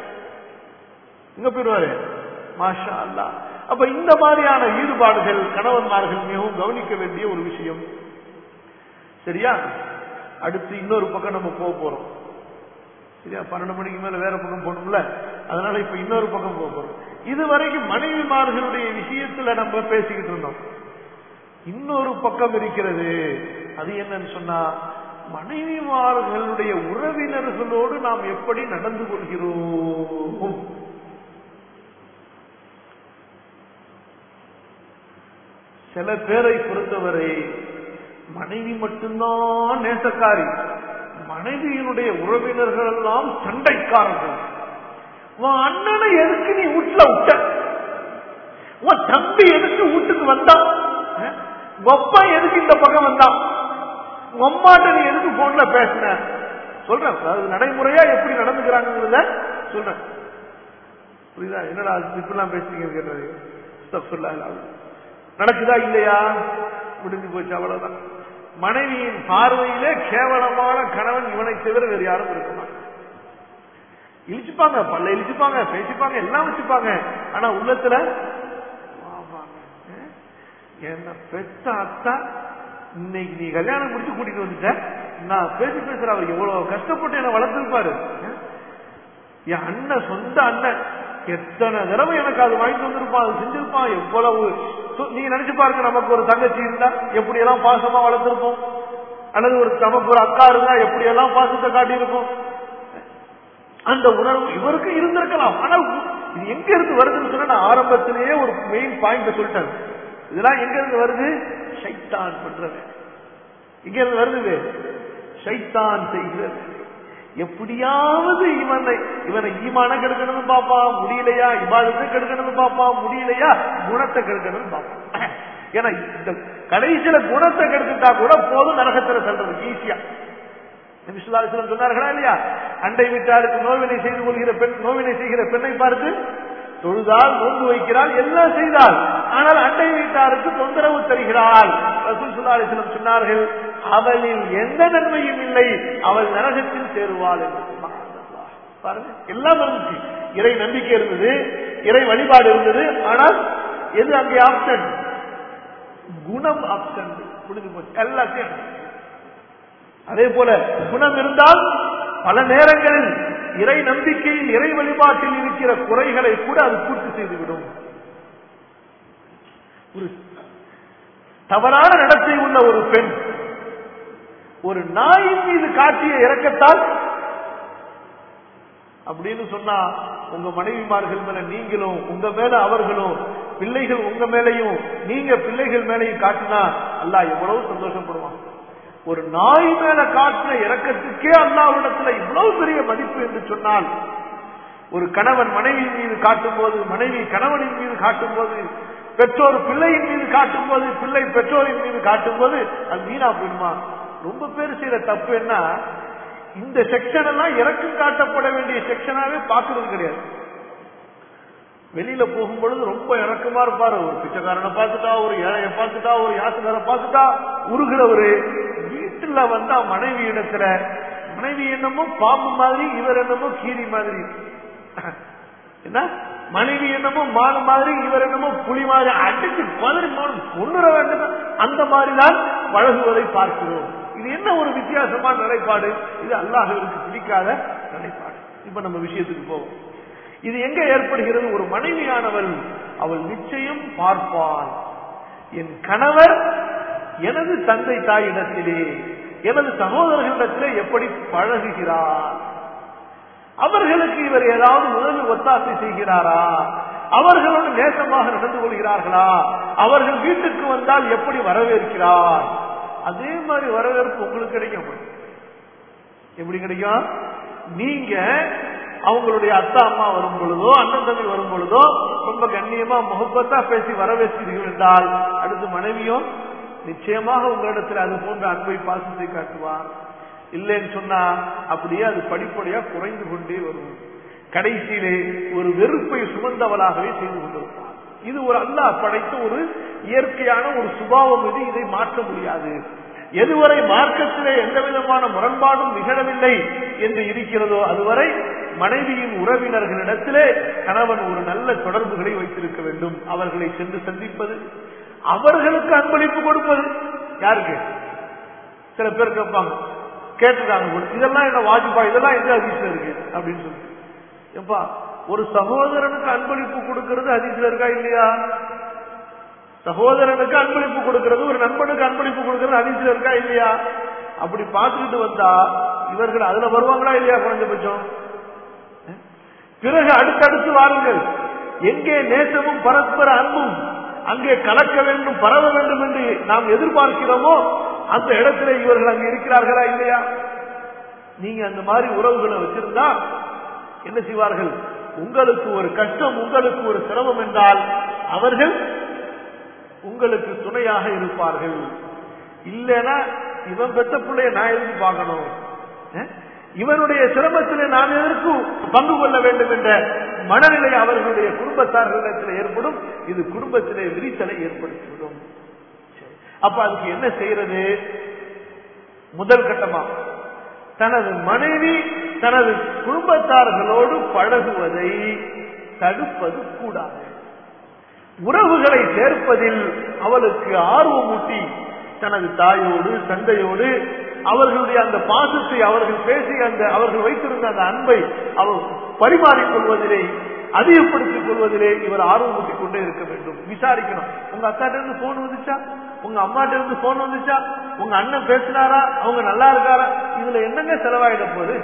எங்க போயிடுவாரு மாஷா அல்லா அப்ப இந்த மாதிரியான ஈடுபாடுகள் கணவன்மார்கள் மிகவும் கவனிக்க வேண்டிய ஒரு விஷயம் சரியா அடுத்து இன்னொரு பக்கம் நம்ம போக போறோம் சரியா பன்னெண்டு மணிக்கு மேல வேற பக்கம் போகணும்ல அதனால இப்ப இன்னொரு பக்கம் போக போறோம் இதுவரைக்கும் மனைவிமார்களுடைய விஷயத்துல நம்ம பேசிக்கிட்டு இருந்தோம் இன்னொரு பக்கம் இருக்கிறது அது என்னன்னு சொன்னா மனைவிமார்களுடைய உறவினர்களோடு நாம் எப்படி நடந்து கொள்கிறோம் சில பேரை பொறுத்தவரை மனைவி மட்டும்தான் நேசக்காரி மனைவியினுடைய உறவினர்கள் எல்லாம் சண்டைக்காரர்கள் உன் அண்ணனை எதுக்கு நீ வீட்டுல விட்ட உன் தம்பி எதுக்கு வீட்டுக்கு வந்தான் அஹ்? உங்க அப்பா எதுக்கு இந்த பக்கம் வந்தான் உங்க அம்மாட்ட நீ எதுக்கு போன்ல பேசின சொல்றேன் அது நடைமுறையா எப்படி நடந்துக்கிறாங்கிறத சொல்றேன் புரியுதா என்னடா அது இப்படிலாம் பேசுறீங்க கேட்டது அஸ்தக்ஃபிருல்லாஹ் அல்-அலீம். நடக்குதா இல்லையா முடிஞ்சு போச்சு அவ்வளவுதான் மனைவியின் பார்வையிலே கேவலமான கணவன் இவனை தவிர வேறு யாரும் இருக்குமா இழிச்சுப்பாங்க பல்ல இழிச்சுப்பாங்க பேசிப்பாங்க எல்லாம் வச்சுப்பாங்க ஆனா உள்ளத்துல ஆமாங்க. அஹ், என்ன பெத்த அத்தா இன்னைக்கு நீ கல்யாணம் முடிச்சு கூட்டிட்டு வந்துட்ட நான் பேசி பேசுற அவர் எவ்வளவு கஷ்டப்பட்டு என்ன வளர்த்திருப்பாரு அஹ், என் அண்ணன் சொந்த அண்ணன் எத்தனை தடவை எனக்கு அது வாங்கிட்டு வந்திருப்பான் அது செஞ்சிருப்பான் எவ்வளவு சு- நீங்க நினைச்சு பாருங்க நமக்கு ஒரு தங்கச்சி இருந்தா எப்படி எல்லாம் பாசமா வளர்த்திருப்போம் அல்லது ஒரு நமக்கு ஒரு அக்கா இருந்தா எப்படி எல்லாம் பாசத்தை காட்டியிருப்போம் அந்த உணர்வு இவருக்கு இருந்திருக்கலாம் ஆனால் இது எங்க இருந்து வருதுன்னு சொன்னா நான் ஆரம்பத்திலேயே ஒரு மெயின் பாயிண்ட் சொல்லிட்டேன் இதெல்லாம் எங்க இருந்து வருது சைத்தான் பண்றது எங்க இருந்து வருது இது? சைத்தான் செய்கிறது எப்படியாவது இவனை இவனை ஈமான கெடுக்கணும்னு பாப்பான் முடியலையா இபாதத்தை கெடுக்கணும்னு பாப்பான் முடியலையா குணத்தை கெடுக்கணும்னு பாப்பான் ஏன்னா இந்த கடைசியில குணத்தை கெடுத்துட்டா கூட போதும் நரகத்துல செல்றது ஈஸியா நபிசுல்லாஸ்லம் சொன்னார்களா இல்லையா அண்டை வீட்டாருக்கு நோவினை செய்து கொள்கிற பெண் நோவினை செய்கிற பெண்ணை பார்த்து தொழுதால் நோன்பு வைக்கிறாள் எல்லாம் செய்தாள் ஆனால் அண்டை வீட்டாருக்கு தொந்தரவு தருகிறாள் ரசூல் சுல்லாலிசனம் சொன்னார்கள் அவளில் எந்த நன்மையும் இல்லை அவள் நரகத்தில் சேருவாள் என்று சுப்ஹானல்லாஹ். பாருங்க எல்லாம் இருந்துச்சு இறை நம்பிக்கை இருந்தது இறை வழிபாடு இருந்தது ஆனால் எது அங்கே ஆப்ஷன் குணம் ஆப்ஷன் முடிஞ்சு போச்சு எல்லாத்தையும் எடுத்துச்சு. அதே போல குணம் இருந்தால் பல நேரங்களில் இறை நம்பிக்கையில் இறை வழிபாட்டில் இருக்கிற குறைகளை கூட அது பூர்த்தி செய்துவிடும் ஒரு தவறான நடத்தை உள்ள ஒரு பெண் ஒரு நாயின் மீது காட்டிய இறக்கத்தால் அப்படின்னு சொன்னா உங்க மனைவிமார்கள் மேல நீங்களும் உங்க மேல அவர்களும் பிள்ளைகள் உங்க மேலையும் நீங்க பிள்ளைகள் மேலையும் காட்டினா அல்லாஹ் எவ்வளவு சந்தோஷப்படுவான் ஒரு நாய் மேல காட்டின இறக்கத்துக்கே அல்லாவிடத்துல இவ்வளவு பெரிய மதிப்பு என்று சொன்னால் ஒரு கணவன் மனைவி மீது காட்டும் போது மனைவி கணவனின் மீது காட்டும் போது பெற்றோர் பிள்ளையின் மீது காட்டும் போது பிள்ளை பெற்றோரின் மீது காட்டும் போது அது வீணா போயிடுமா ரொம்ப பேர் செய்யற தப்பு என்ன இந்த செக்ஷன் எல்லாம் இறக்கம் காட்டப்பட வேண்டிய செக்ஷனாவே பாக்குறது கிடையாது வெளியில போகும்பொழுது ரொம்ப இறக்கமா இருப்பாரு ஒரு பிச்சைக்காரனை பார்த்துட்டா ஒரு ஏழையை பார்த்துட்டா ஒரு யாசகரை பார்த்துட்டா உருகிறவரு வீட்டுல வந்தா மனைவி இடத்துல மனைவி என்னமோ பாம்பு மாதிரி இவர் என்னமோ கீரி மாதிரி என்ன மனைவி என்னமோ மாடு மாதிரி இவர் என்னமோ புலி மாதிரி அடிச்சு பதறி கொண்டுற வேண்டும் அந்த மாதிரிதான் பழகுவதை பார்க்கிறோம் இது என்ன ஒரு வித்தியாசமான நிலைப்பாடு இது அல்லாஹிற்கு பிடிக்காத நிலைப்பாடு இப்ப நம்ம விஷயத்துக்கு போவோம் இது எங்க ஏற்படுகிறது ஒரு மனைவியானவள் அவள் நிச்சயம் பார்ப்பாள் என் கணவர் எனது தந்தை தாயிடத்திலே எனது சகோதரர்களிடத்திலே எப்படி பழகுகிறார் அவர்களுக்கு இவர் ஏதாவது உதவி ஒத்தாசை செய்கிறாரா அவர்களோடு நேசமாக நடந்து கொள்கிறார்களா அவர்கள் வீட்டுக்கு வந்தால் எப்படி வரவேற்கிறார் அதே மாதிரி வரவேற்பு உங்களுக்கு கிடைக்கும் எப்படி கிடைக்கும் நீங்க அவங்களுடைய அத்தா அம்மா வரும் பொழுதோ அண்ணன் தம்பி வரும் பொழுதோ ரொம்ப கண்ணியமா முகப்பத்தா பேசி வரவேற்கிறீர்கள் என்றால் அடுத்து மனைவியும் நிச்சயமாக உங்களிடத்தில் அது போன்ற அன்பை பாசத்தை காட்டுவார் இல்லைன்னு சொன்னா அப்படியே அது படிப்படியா குறைந்து கொண்டே வரும் கடைசியிலே ஒரு வெறுப்பை சுமந்தவளாகவே செய்து கொண்டிருப்பார் இது ஒரு அல்லாஹ் படைத்த ஒரு இயற்கையான ஒரு சுபாவம் இது இதை மாற்ற முடியாது எதுவரை மார்க்கத்திலே எந்த விதமான முரண்பாடும் நிகழவில்லை என்று இருக்கிறதோ அதுவரை மனைவியின் உறவினர்களிடத்திலே கணவன் ஒரு நல்ல தொடர்புகளை வைத்திருக்க வேண்டும் அவர்களை சென்று சந்திப்பது அவர்களுக்கு அன்பளிப்பு கொடுப்பது யாருக்கு சில பேர் கேட்பாங்க கேட்டுருக்காங்க இதெல்லாம் என்ன வாஜிபா இதெல்லாம் எந்த அதிசயம் இருக்கு அப்படின்னு சொல்லி எப்பா ஒரு சகோதரனுக்கு அன்பளிப்பு கொடுக்கிறது அதிசயம் இருக்கா இல்லையா சகோதரனுக்கு அன்பளிப்பு கொடுக்கிறது ஒரு நண்பனுக்கு அன்பளிப்பு கொடுக்கிறது அதிசயம் இருக்கா இல்லையா அப்படி பார்த்துக்கிட்டு வந்தா இவர்கள் அதுல வருவாங்களா இல்லையா குறைஞ்சபட்சம் பிறகு அடுத்தடுத்து வாருங்கள் எங்கே நேசமும் பரஸ்பர அன்பும் அங்கே கலக்க வேண்டும் பரவ வேண்டும் என்று நாம் எதிர்பார்க்கிறோமோ அந்த இடத்துல இவர்கள் அங்கே இருக்கிறார்களா இல்லையா நீங்க அந்த மாதிரி உறவுகளை வச்சிருந்தா என்ன செய்வார்கள் உங்களுக்கு ஒரு கஷ்டம் உங்களுக்கு ஒரு சிரமம் என்றால் அவர்கள் உங்களுக்கு துணையாக இருப்பார்கள் இல்லைன்னா இவன் பெத்த பிள்ளைய நான் எதுக்கு பார்க்கணும் இவனுடைய சிரமத்திலே நாம் எதற்கு பங்கு கொள்ள வேண்டும் என்ற மனநிலை அவர்களுடைய குடும்பத்தார்களிடத்தில் ஏற்படும் இது குடும்பத்திலே விரிசலை ஏற்படுத்திவிடும் அப்ப அதுக்கு என்ன செய்யறது முதல் கட்டமா தனது மனைவி தனது குடும்பத்தார்களோடு பழகுவதை தடுப்பது கூடாது உறவுகளை சேர்ப்பதில் அவளுக்கு ஆர்வமூட்டி தனது தாயோடு தந்தையோடு அவர்களுடைய அந்த பாசத்தை அவர்கள் பேசி அந்த அவர்கள் வைத்திருந்த அந்த அன்பை அவர் பரிமாறிக் கொள்வதிலே அதிகப்படுத்திக் கொள்வதிலே இவர் ஆர்வம் ஊட்டிக் கொண்டே இருக்க வேண்டும் விசாரிக்கணும் உங்க அக்காட்ட இருந்து போன் வந்துச்சா உங்க அம்மாட்ட இருந்து போன் வந்துச்சா உங்க அண்ணன் பேசினாரா அவங்க நல்லா இருக்காரா இதுல என்னங்க செலவாயிட போகுது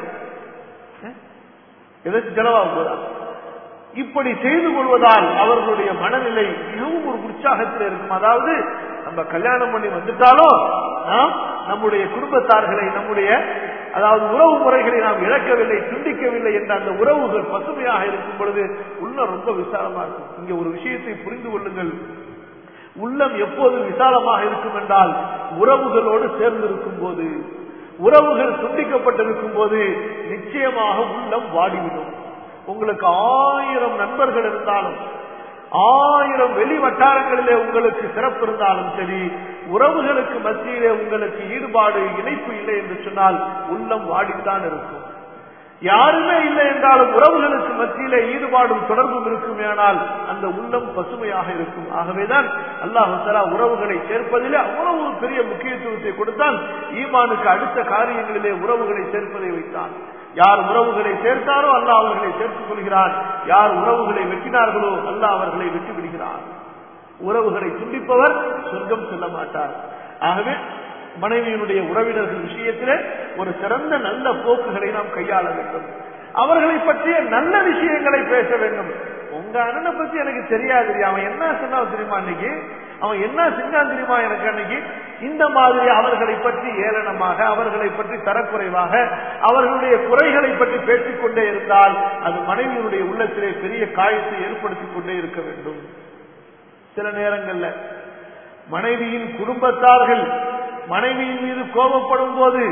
எதாச்சும் செலவாக போதா இப்படி செய்து கொள்வதால் அவர்களுடைய மனநிலை மிகவும் ஒரு உற்சாகத்தில் இருக்கும் அதாவது நம்ம கல்யாணம் பண்ணி வந்துட்டாலும் நாம் நம்முடைய குடும்பத்தார்களை நம்முடைய அதாவது உறவு முறைகளை நாம் இழக்கவில்லை துண்டிக்கவில்லை என்ற அந்த உறவுகள் பசுமையாக இருக்கும் பொழுது உள்ளம் ரொம்ப விசாலமா இருக்கும் இங்க ஒரு விஷயத்தை புரிந்து கொள்ளுங்கள் உள்ளம் எப்போது விசாலமாக இருக்கும் என்றால் உறவுகளோடு சேர்ந்து இருக்கும் போது உறவுகள் துண்டிக்கப்பட்டிருக்கும் போது நிச்சயமாக உள்ளம் வாடிவிடும் உங்களுக்கு ஆயிரம் நண்பர்கள் இருந்தாலும் ஆயிரம் வெளி வட்டாரங்களிலே உங்களுக்கு சிறப்பு இருந்தாலும் சரி உறவுகளுக்கு மத்தியிலே உங்களுக்கு ஈடுபாடு இணைப்பு இல்லை என்று சொன்னால் உள்ளம் வாடித்தான் இருக்கும் யாருமே இல்லை என்றாலும் உறவுகளுக்கு மத்தியிலே ஈடுபாடும் தொடர்பும் இருக்குமேயானால் அந்த உள்ளம் பசுமையாக இருக்கும் ஆகவேதான் அல்லாஹு தலா உறவுகளை சேர்ப்பதிலே அவ்வளவு பெரிய முக்கியத்துவத்தை கொடுத்தான் ஈமானுக்கு அடுத்த காரியங்களிலே உறவுகளை சேர்ப்பதை வைத்தான் யார் உறவுகளை சேர்த்தாரோ அல்லாஹ் அவர்களை சேர்த்துக் கொள்கிறார் யார் உறவுகளை வெட்டினார்களோ அல்லாஹ் அவர்களை வெட்டி விடுகிறார் உறவுகளை துண்டிப்பவர் சொர்க்கம் செல்ல மாட்டார் ஆகவே மனைவியினுடைய உறவினர்கள் விஷயத்திலே ஒரு சிறந்த நல்ல போக்குகளை நாம் கையாள வேண்டும் அவர்களை பற்றிய நல்ல விஷயங்களை பேச வேண்டும் உங்க அண்ணனை பத்தி எனக்கு தெரியாது அவன் என்ன சொன்னா தெரியுமா அன்னைக்கு அவன் என்ன செஞ்சான் தெரியுமா எனக்கு அன்னைக்கு இந்த மாதிரி அவர்களை பற்றி ஏளனமாக அவர்களை பற்றி தரக்குறைவாக அவர்களுடைய குறைகளை பற்றி பேசிக் கொண்டே இருந்தால் அது மனைவியினுடைய உள்ளத்திலே பெரிய காயத்தை ஏற்படுத்திக் கொண்டே இருக்க வேண்டும் சில நேரங்கள்ல மனைவியின் குடும்பத்தார்கள் மனைவியின் மீது கோபப்படும் போது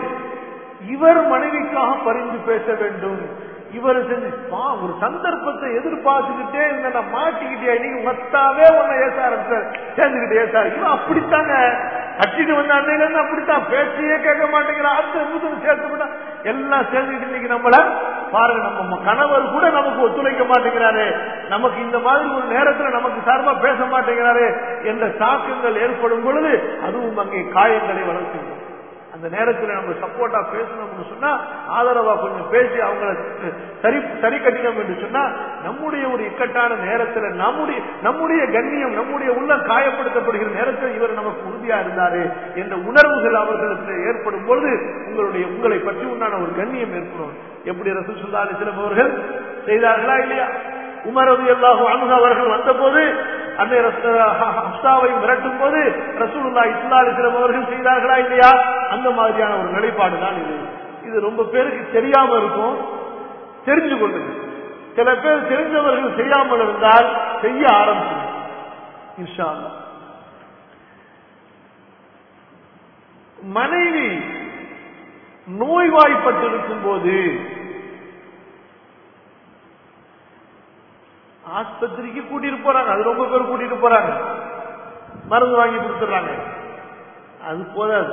இவர் மனைவிக்காக பரிந்து பேச வேண்டும் இவர் செஞ்சு பா, ஒரு சந்தர்ப்பத்தை எதிர்பார்த்துக்கிட்டே இருந்த நான் மாட்டிக்கிட்டே நீங்க மொத்தாவே உன்னை ஏச ஆரம்பிச்சார் சேர்ந்துக்கிட்டு ஏசாரு இவன் அப்படித்தாங்க கட்டிட்டு வந்த அன்னையில இருந்து அப்படித்தான் பேச்சையே கேட்க மாட்டேங்கிறான் அடுத்த நிமிஷம் சேர்த்து விட்டா எல்லாம் சேர்ந்துக்கிட்டு இன்னைக்கு நம்மள பாருங்க நம்ம கணவர் கூட நமக்கு ஒத்துழைக்க மாட்டேங்கிறாரு நமக்கு இந்த மாதிரி ஒரு நேரத்துல நமக்கு சார்பா பேச மாட்டேங்கிறாரு என்ற தாக்கங்கள் ஏற்படும் பொழுது அதுவும் அங்கே காயங்களை வளர்த்துடும் அந்த நேரத்தில் நம்ம சப்போர்ட்டா பேசணும்னு சொன்னா ஆதரவா கொஞ்சம் பேசி அவங்கள சரி சரி கட்டினோம் என்று சொன்னா நம்முடைய ஒரு இக்கட்டான நேரத்தில் நம்முடைய நம்முடைய கண்ணியம் நம்முடைய உள்ள காயப்படுத்தப்படுகிற நேரத்தில் இவர் நமக்கு உறுதியா இருந்தாரு என்ற உணர்வுகள் அவர்களுக்கு ஏற்படும் பொழுது உங்களுடைய உங்களை பற்றி உண்டான ஒரு கண்ணியம் ஏற்படும் எப்படி ரசூல் சுல்லா அலிஸ்லம் அவர்கள் செய்தார்களா இல்லையா உமர் ரவி அல்லாஹு அனுகு அவர்கள் வந்தபோது அந்த ஹப்சாவை மிரட்டும் போது ரசூலுல்லா இஸ்லா அலிஸ்லம் அவர்கள் செய்தார்களா இல்லையா அந்த மாதிரியான ஒரு நிலைப்பாடு தான் இது இது ரொம்ப பேருக்கு தெரியாம இருக்கும் தெரிஞ்சு கொள்ளுங்க சில பேர் தெரிஞ்சவர்கள் செய்யாமல் இருந்தால் செய்ய ஆரம்பிச்சு இன்ஷா அல்லாஹ். மனைவி நோய்வாய்ப்பட்டிருக்கும் போது ஆஸ்பத்திரிக்கு கூட்டிட்டு போறாங்க அது ரொம்ப பேர் கூட்டிட்டு போறாங்க மருந்து வாங்கி கொடுத்துறாங்க அது போதாது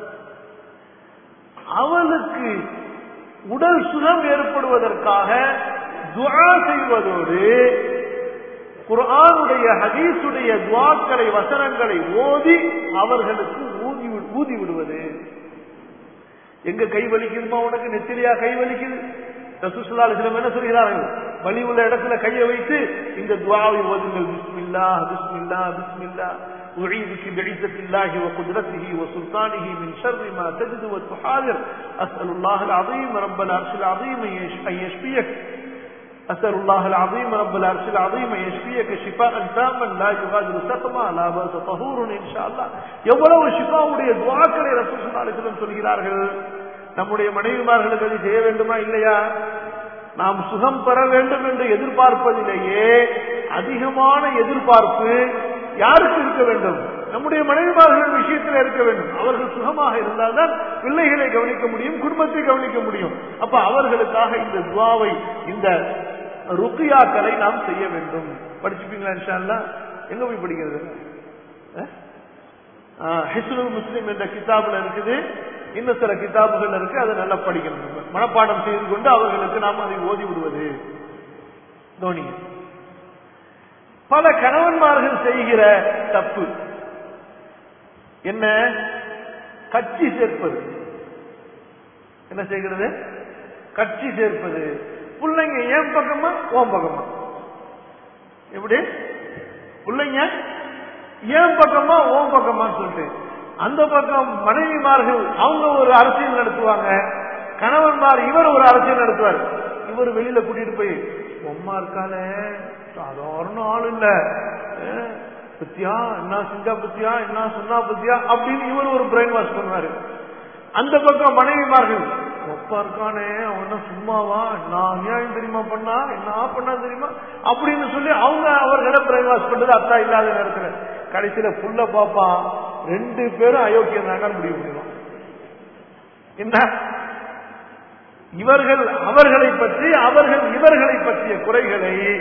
அவளுக்கு உடல் சுகம் ஏற்படுவதற்காக துஆ செய்வதோடு குர்ஆனுடைய ஹதீஸுடைய துவாக்களை வசனங்களை ஓதி அவர்களுக்கு ஊதி வி- ஊதி விடுவது எங்க கை வலிக்குதுமா உனக்கு நெத்திலியா கை வலிக்குது ரசூலுல்லாஹி அலைஹி வஸல்லம் என்ன சொல்கிறார்கள் வலி உள்ள இடத்துல கையை வைத்து இந்த துஆவை ஓதுங்கள் பிஸ்மில்லா பிஸ்மில்லா பிஸ்மில்லா أعيذك بعزة الله وقدرته وسلطانه من شر ما تجد وتحاذر أسأل الله العظيم رب العرش العظيم أن يشفيك أسأل الله العظيم رب العرش العظيم أن يشفيك شفاء تاما لا يغادر سقما لا بأس طهور إن شاء الله எவ்வளவு ஷிஃபாவுடைய துவாக்களை ரசூல் ஸல்லல்லாஹு அலைஹி வஸல்லம் சொல்கிறார்கள் நம்முடைய மனைவிமார்களுக்கு அது செய்ய வேண்டுமா இல்லையா நாம் சுகம் பெற வேண்டும் என்று எதிர்பார்ப்பதிலேயே அதிகமான எதிர்பார்ப்பு யாருக்கு இருக்க வேண்டும் நம்முடைய மனைவிமார்கள் விஷயத்தில் இருக்க வேண்டும் அவர்கள் சுகமாக இருந்தால்தான் பிள்ளைகளை கவனிக்க முடியும் குடும்பத்தை கவனிக்க முடியும் அப்ப அவர்களுக்காக இந்த துவாவை இந்த ருக்கியாக்களை நாம் செய்ய வேண்டும் படிச்சுப்பீங்களா இன்ஷா அல்லாஹ்? எங்க போய் படிக்கிறது ஹிஸ்னுல் முஸ்லிம் என்ற கிதாபுல இருக்குது இன்னும் சில கிதாபுகள் இருக்கு அதை நல்லா படிக்கணும் மனப்பாடம் செய்து கொண்டு அவர்களுக்கு நாம் அதை ஓதி விடுவது தோனி பல கணவன்மார்கள் செய்கிற தப்பு என்ன கட்சி சேர்ப்பது என்ன செய்கிறது கட்சி சேர்ப்பது பிள்ளைங்க ஏன் பக்கமா ஓம் பக்கமா எப்படி பிள்ளைங்க ஏன் பக்கமா ஓம் பக்கமான்னு சொல்லிட்டு அந்த பக்கம் மனைவிமார்கள் அவங்க ஒரு அரசியல் நடத்துவாங்க கணவன்மார் இவர் ஒரு அரசியல் நடத்துவார் இவர் வெளியில கூட்டிட்டு போய் அம்மா இருக்காளே சாதாரண ஆள் இல்ல அஹ், பத்தியா என்ன செஞ்சா பத்தியா என்ன சொன்னா பத்தியா அப்படின்னு இவர் ஒரு பிரெயின் வாஷ் பண்ணுவாரு அந்த பக்கம் மனைவிமார்கள் ஒப்பா இருக்கானே அவன் என்ன சும்மாவா நான் அநியாயம் தெரியுமா பண்ணா என்ன பண்ணா தெரியுமா அப்படின்னு சொல்லி அவங்க அவர்களை பிரெயின் வாஷ் பண்றது அத்தா இல்லாத நேரத்துல கடைசியில புள்ள பாப்பா ரெண்டு பேரும் அயோக்கியம் தாங்க முடிவு பண்ணிடுவான் என்ன இவர்கள் அவர்களை பற்றி அவர்கள் இவர்களை பற்றிய குறைகளை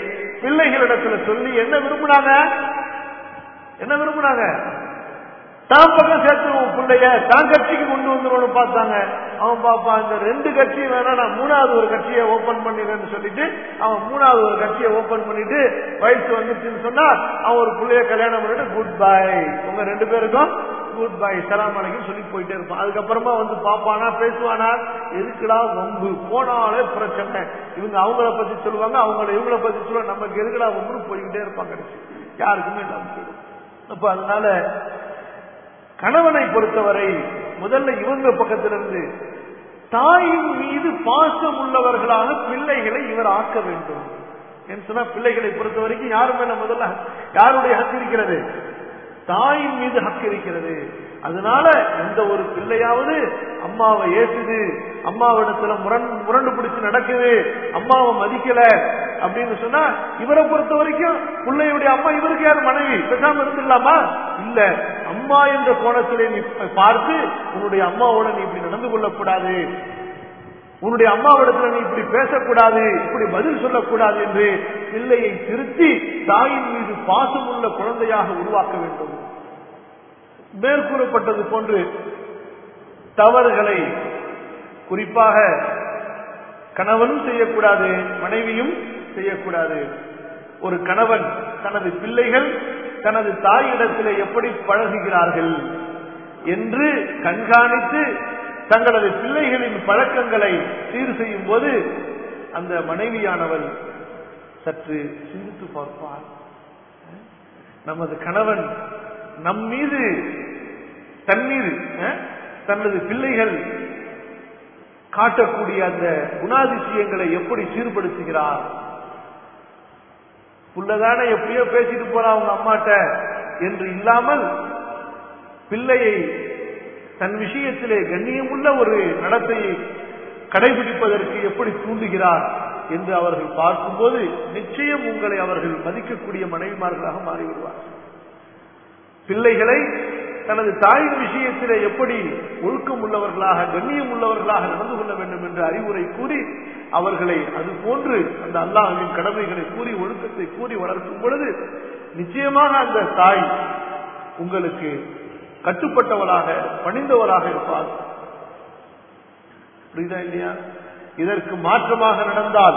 பிள்ளைகளிடத்துல சொல்லி என்ன விரும்புனாங்க என்ன விரும்புனாங்க தான் பக்கம் சேர்த்துருவோம் பிள்ளைய தான் கட்சிக்கு கொண்டு வந்துருவோம்னு பார்த்தாங்க அவன் பாப்பா இந்த ரெண்டு கட்சியும் வேணா நான் மூணாவது ஒரு கட்சியை ஓபன் பண்ணிடுறேன்னு சொல்லிட்டு அவன் மூணாவது ஒரு கட்சியை ஓபன் பண்ணிட்டு வயசு வந்துச்சுன்னு சொன்னா அவன் ஒரு பிள்ளைய கல்யாணம் பண்ணிட்டு குட் பை உங்க ரெண்டு பேருக்கும் குட் பை சலாம் அலைக்கும் சொல்லி போயிட்டே இருப்பான் அதுக்கப்புறமா வந்து பாப்பானா பேசுவானா எதுக்குடா வம்பு போனாலே பிரச்சனை இவங்க அவங்கள பத்தி சொல்லுவாங்க அவங்கள இவங்கள பத்தி சொல்லுவாங்க நமக்கு எதுக்குடா வம்புன்னு போய்கிட்டே இருப்பாங்க கடைசி யாருக்குமே இல்லாம போயிடும் அப்ப அதனால கணவனை பொறுத்தவரை முதல்ல இவங்க பக்கத்திலிருந்து தாயின் மீது பாசம் உள்ளவர்களாக பிள்ளைகளை இவர் ஆக்க வேண்டும் என்று சொன்னா பிள்ளைகளை பொறுத்த வரைக்கும் யாரு மேல முதல்ல யாருடைய ஹக்கு இருக்கிறது தாயின் மீது ஹக்கு இருக்கிறது அதனால எந்த ஒரு பிள்ளையாவது அம்மாவை ஏசுது அம்மாவிடத்துல முரண் முரண்டு பிடிச்சு நடக்குது அம்மாவை மதிக்கல அப்படின்னு சொன்னா இவரை பொறுத்த வரைக்கும் பிள்ளையுடைய அம்மா இவருக்கு யார் மனைவி பேசாம இருந்துடலாமா இல்ல அம்மா என்ற கோணத்திலே நீ பார்த்து உன்னுடைய அம்மாவோட நீ இப்படி நடந்து கொள்ளக்கூடாது உன்னுடைய அம்மாவிடத்துல நீ இப்படி பேசக்கூடாது இப்படி பதில் சொல்லக்கூடாது என்று பிள்ளையை திருத்தி தாயின் மீது பாசமுள்ள குழந்தையாக உருவாக்க வேண்டும் மேற்கூறப்பட்டது போன்று தவறுகளை குறிப்பாக கணவனும் செய்யக்கூடாது மனைவியும் செய்யக்கூடாது ஒரு கணவன் தனது பிள்ளைகள் தனது தாயிடத்தில் எப்படி பழகுகிறார்கள் என்று கண்காணித்து தங்களது பிள்ளைகளின் பழக்கங்களை சீர் செய்யும் போது அந்த மனைவியானவள் சற்று சிந்தித்து பார்ப்பார் நமது கணவன் நம் மீது தன் மீது தனது பிள்ளைகள் காட்டக்கூடிய அந்த குணாதிசயங்களை எப்படி சீர்படுத்துகிறார் புள்ளதானே எப்படியோ பேசிட்டு போறா அவங்க அம்மாட்ட என்று இல்லாமல் பிள்ளையை தன் விஷயத்திலே கண்ணியமுள்ள ஒரு நடத்தையை கடைபிடிப்பதற்கு எப்படி தூண்டுகிறார் என்று அவர்கள் பார்க்கும்போது நிச்சயம் உங்களை அவர்கள் மதிக்கக்கூடிய மனைவிமார்களாக மாறிவிடுவார்கள் பிள்ளைகளை தனது தாயின் விஷயத்திலே எப்படி ஒழுக்கம் உள்ளவர்களாக கண்ணியம் உள்ளவர்களாக நடந்து கொள்ள வேண்டும் என்ற அறிவுரை கூறி அவர்களை அது போன்று அந்த அல்லாஹின் கடமைகளை கூறி ஒழுக்கத்தை கூறி வளர்க்கும் பொழுது நிச்சயமாக அந்த தாய் உங்களுக்கு கட்டுப்பட்டவளாக பணிந்தவளாக இருப்பார் புரியுதா இல்லையா இதற்கு மாற்றமாக நடந்தால்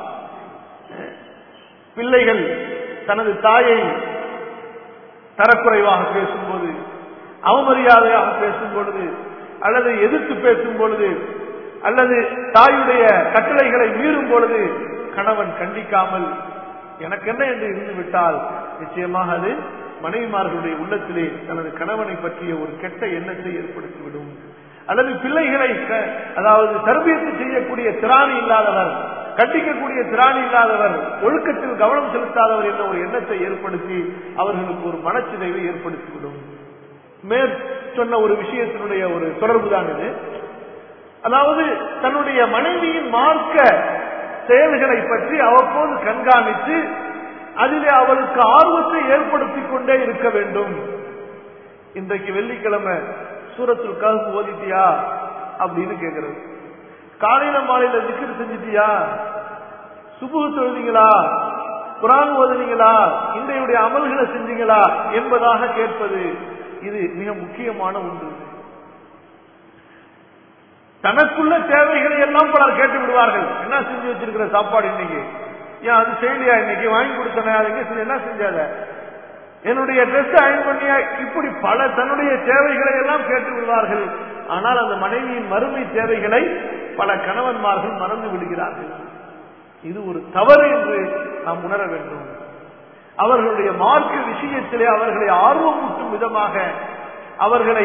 பிள்ளைகள் தனது தாயை தரக்குறைவாக பேசும்போது அவமரியாதையாக பேசும் பொழுது அல்லது எதிர்த்து பேசும் பொழுது அல்லது தாயுடைய கட்டளைகளை மீறும் பொழுது கணவன் கண்டிக்காமல் எனக்கு என்ன என்று இருந்து விட்டால் நிச்சயமாக அது மனைவிமார்களுடைய உள்ளத்திலே தனது கணவனை பற்றிய ஒரு கெட்ட எண்ணத்தை ஏற்படுத்திவிடும் அல்லது பிள்ளைகளை அதாவது தர்பியத்து செய்யக்கூடிய திராணி இல்லாதவர் கண்டிக்கக்கூடிய திராணி இல்லாதவர் ஒழுக்கத்தில் கவனம் செலுத்தாதவர் என்ற ஒரு எண்ணத்தை ஏற்படுத்தி அவர்களுக்கு ஒரு மனச்சிதைவை ஏற்படுத்திவிடும் மேற் சொன்ன ஒரு விஷயத்தினுடைய ஒரு தொடர்பு தான் இது அதாவது தன்னுடைய மனைவியின் மார்க்க செயல்களை பற்றி அவ்வப்போது கண்காணித்து அதிலே அவளுக்கு ஆர்வத்தை ஏற்படுத்திக் கொண்டே இருக்க வேண்டும் இன்றைக்கு வெள்ளிக்கிழமை சூரத்தில் கருத்து ஓதிட்டியா அப்படின்னு கேட்கிறது காலையில மாலையில விக்கிர செஞ்சிட்டியா சுபு தொழுதிங்களா குரான் ஓதுனீங்களா இன்றையுடைய அமல்களை செஞ்சீங்களா என்பதாக கேட்பது இது மிக முக்கியமான ஒன்று தனக்குள்ள தேவைகளை எல்லாம் பலர் கேட்டு விடுவார்கள் என்ன செஞ்சு வச்சிருக்கிற சாப்பாடு இன்னைக்கு ஏன் அது செய்யலையா இன்னைக்கு வாங்கி கொடுத்தன அது எங்க செஞ்ச என்ன செஞ்சாத என்னுடைய ட்ரெஸ் அயன் பண்ணியா இப்படி பல தன்னுடைய தேவைகளை எல்லாம் கேட்டு விடுவார்கள் ஆனால் அந்த மனைவியின் மறுமை தேவைகளை பல கணவன்மார்கள் மறந்து விடுகிறார்கள் இது ஒரு தவறு என்று நாம் உணர வேண்டும் அவர்களுடைய மார்க்க விஷயத்திலே அவர்களை ஆர்வமூட்டும் விதமாக அவர்களை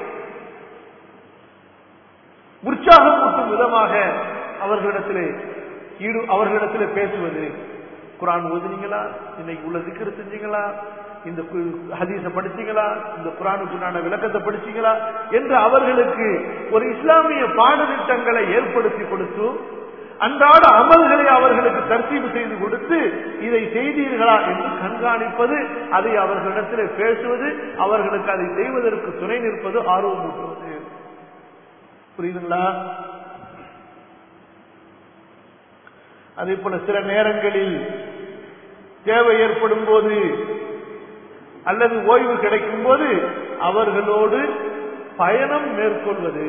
உற்சாகமூட்டும் விதமாக அவர்களிடத்திலே ஈடு அவர்களிடத்திலே பேசுவது குரான் ஓதுனீங்களா இன்னைக்கு உள்ள திக்கரு செஞ்சீங்களா இந்த ஹதீஸ படிச்சீங்களா இந்த குரானுக்கு உண்டான விளக்கத்தை படிச்சீங்களா என்று அவர்களுக்கு ஒரு இஸ்லாமிய பாடத்திட்டங்களை ஏற்படுத்தி கொடுத்து அன்றாட அமல்களை அவர்களுக்கு தர்த்தீவு செய்து கொடுத்து இதை செய்தீர்களா என்று கண்காணிப்பது அதை அவர்களிடத்தில் பேசுவது அவர்களுக்கு அதை செய்வதற்கு துணை நிற்பது ஆர்வமூட்டுவது புரியுதுங்களா அதே போல சில நேரங்களில் தேவை ஏற்படும் போது அல்லது ஓய்வு கிடைக்கும் போது அவர்களோடு பயணம் மேற்கொள்வது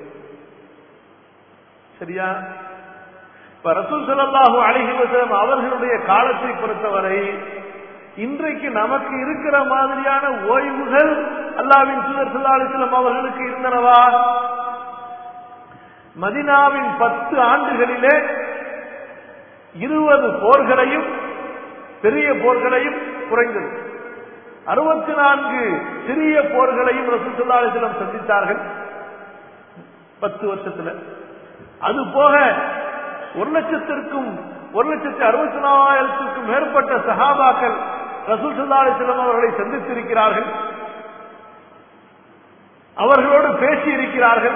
சரியா இப்ப ரசூல் ஸல்லல்லாஹு அலைஹி வஸல்லம் அவர்களுடைய காலத்தை பொறுத்தவரை இன்றைக்கு நமக்கு இருக்கிற மாதிரியான ஓய்வுகள் அல்லாவின் தூதர் ஸல்லல்லாஹு அலைஹி வஸல்லம் அவர்களுக்கு இருந்தனவா மதினாவின் பத்து ஆண்டுகளிலே இருபது போர்களையும் பெரிய போர்களையும் குறைந்தது அறுபத்தி நான்கு சிறிய போர்களையும் ரசூல் ஸல்லல்லாஹு அலைஹி வஸல்லம் சந்தித்தார்கள் பத்து வருஷத்துல அது போக ஒரு லட்சத்திற்கும் ஒரு லட்சத்தி அறுபத்தி நாலாயிரத்திற்கும் மேற்பட்ட சஹாபாக்கள் ரசூல் ஸல்லல்லாஹு அலைஹி வஸல்லம் அவர்களை சந்தித்திருக்கிறார்கள் அவர்களோடு பேசி இருக்கிறார்கள்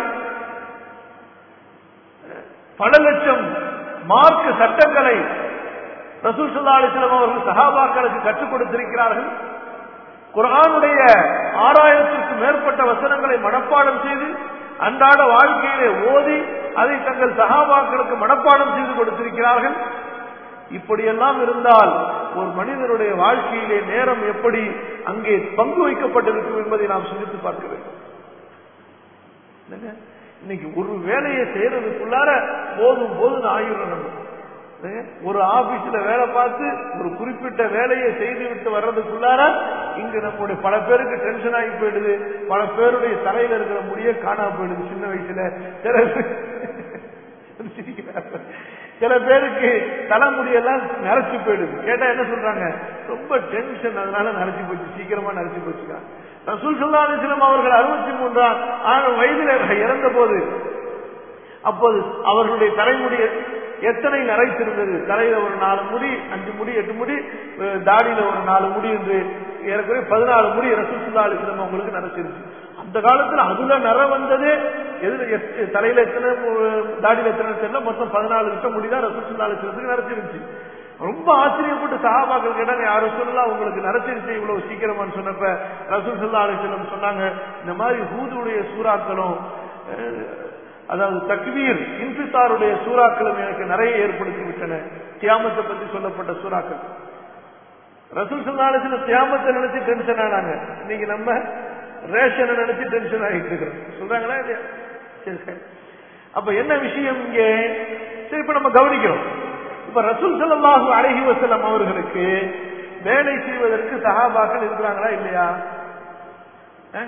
பல லட்சம் மார்க் சட்டங்களை ரசூல் ஸல்லல்லாஹு அலைஹி வஸல்லம் அவர்கள் சஹாபாக்களுக்கு கற்றுக் கொடுத்திருக்கிறார்கள் குர்ஆனுடைய ஆறாயிரத்திற்கும் மேற்பட்ட வசனங்களை மனப்பாடம் செய்து அன்றாட வாழ்க்கையிலே ஓதி அதை தங்கள் சகாபாக்களுக்கு மனப்பாடம் செய்து கொடுத்திருக்கிறார்கள் இப்படியெல்லாம் இருந்தால் ஒரு மனிதனுடைய வாழ்க்கையிலே நேரம் எப்படி அங்கே பங்கு வைக்கப்பட்டிருக்கும் என்பதை நாம் சிந்தித்து பார்க்க வேண்டும் என்னங்க? இன்னைக்கு ஒரு வேலையை செய்யறதுக்குள்ளார போதும் போதும் ஆயிரம் நம்ம என்னங்க? ஒரு ஆபீஸ்ல வேலை பார்த்து ஒரு குறிப்பிட்ட வேலையை செய்து விட்டு வர்றதுக்குள்ளார இங்க நம்முடைய பல பேருக்கு டென்ஷன் ஆகி போயிடுது பல பேருடைய தலையில இருக்கிற முடிய காணாம போயிடுது சின்ன வயசுல சில சிரிக்கிறாங்க. சில பேருக்கு தலைமுடியெல்லாம் நரைச்சு போயிடுது கேட்டா என்ன சொல்றாங்க ரொம்ப டென்ஷன் அதனால நரைச்சு போச்சு சீக்கிரமா நரைச்சு போச்சுக்கா ரசூல் ஸல்லல்லாஹு அலைஹி வஸல்லம் அவர்கள் அறுபத்தி மூன்றாம் ஆண்டு வயதில் இறந்த போது அப்போது அவர்களுடைய தலைமுடி எத்தனை நரைத்திருந்தது தலையில ஒரு நாலு முடி அஞ்சு முடி எட்டு முடி அஹ் தாடியில ஒரு நாலு முடி என்று ஏறக்குறைய பதினாலு முடி ரசூசுல்லா அலிஸ்லம் அவங்களுக்கு நரைச்சிருச்சு அந்த காலத்துல அதுல நர வந்தது எதுல எத்- தலையில எத்தனை மு- தாடியில எத்தனை தெரியல மொத்தம் பதினாலு கிட்ட முடிதான் ரசூசுல்லா அலிஸ்லத்துக்கு நரைச்சிருச்சு ரொம்ப ஆச்சரியப்பட்டு சஹாபாக்கள் கேட்டாங்க யாரும் சொல்லலாம் உங்களுக்கு நரச்சிருச்சு இவ்வளவு சீக்கிரமான்னு சொன்னப்ப ரசூல் சல்லா அலிஸ்லம் சொன்னாங்க இந்த மாதிரி ஹூதுடைய சூறாக்களும் அஹ், அதாவது தக்வீர் இன்பித்தாருடைய சூறாக்களும் எனக்கு நிறைய ஏற்படுத்தி விட்டன தியாமத்தை பற்றி சொல்லப்பட்ட சூறாக்கள் ரசூல் சொன்னாலும் தியாமத்தை நினைச்சு டென்ஷன் ஆனாங்க இன்னைக்கு நம்ம ரேஷனை நினைச்சு டென்ஷன் ஆகிட்டு இருக்கிறோம் சொல்றாங்களா இல்லையா சரி சரி அப்ப என்ன விஷயம் இங்கே சரி இப்ப நம்ம கவனிக்கிறோம் இப்ப ரசூல் ஸல்லல்லாஹு அலைஹி வஸல்லம் அவர்களுக்கு வேலை செய்வதற்கு சஹாபாக்கள் இருக்கிறாங்களா இல்லையா அஹ்?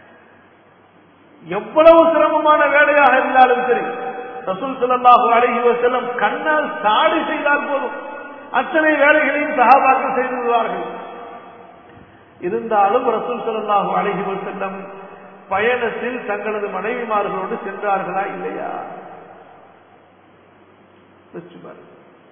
எவ்வளவு சிரமமான வேலையாக இருந்தாலும் சரி ரசூல் ஸல்லல்லாஹு அலைஹி வஸல்லம் கண்ணால் சாடி செய்தால் போதும் அத்தனை வேலைகளையும் சஹாபாக்கள் செய்து விடுவார்கள் இருந்தாலும் ரசூல் ஸல்லல்லாஹு அலைஹி வஸல்லம் பயணத்தில் தங்களது மனைவிமார்களோடு சென்றார்களா இல்லையா யோசிச்சு பாருங்க.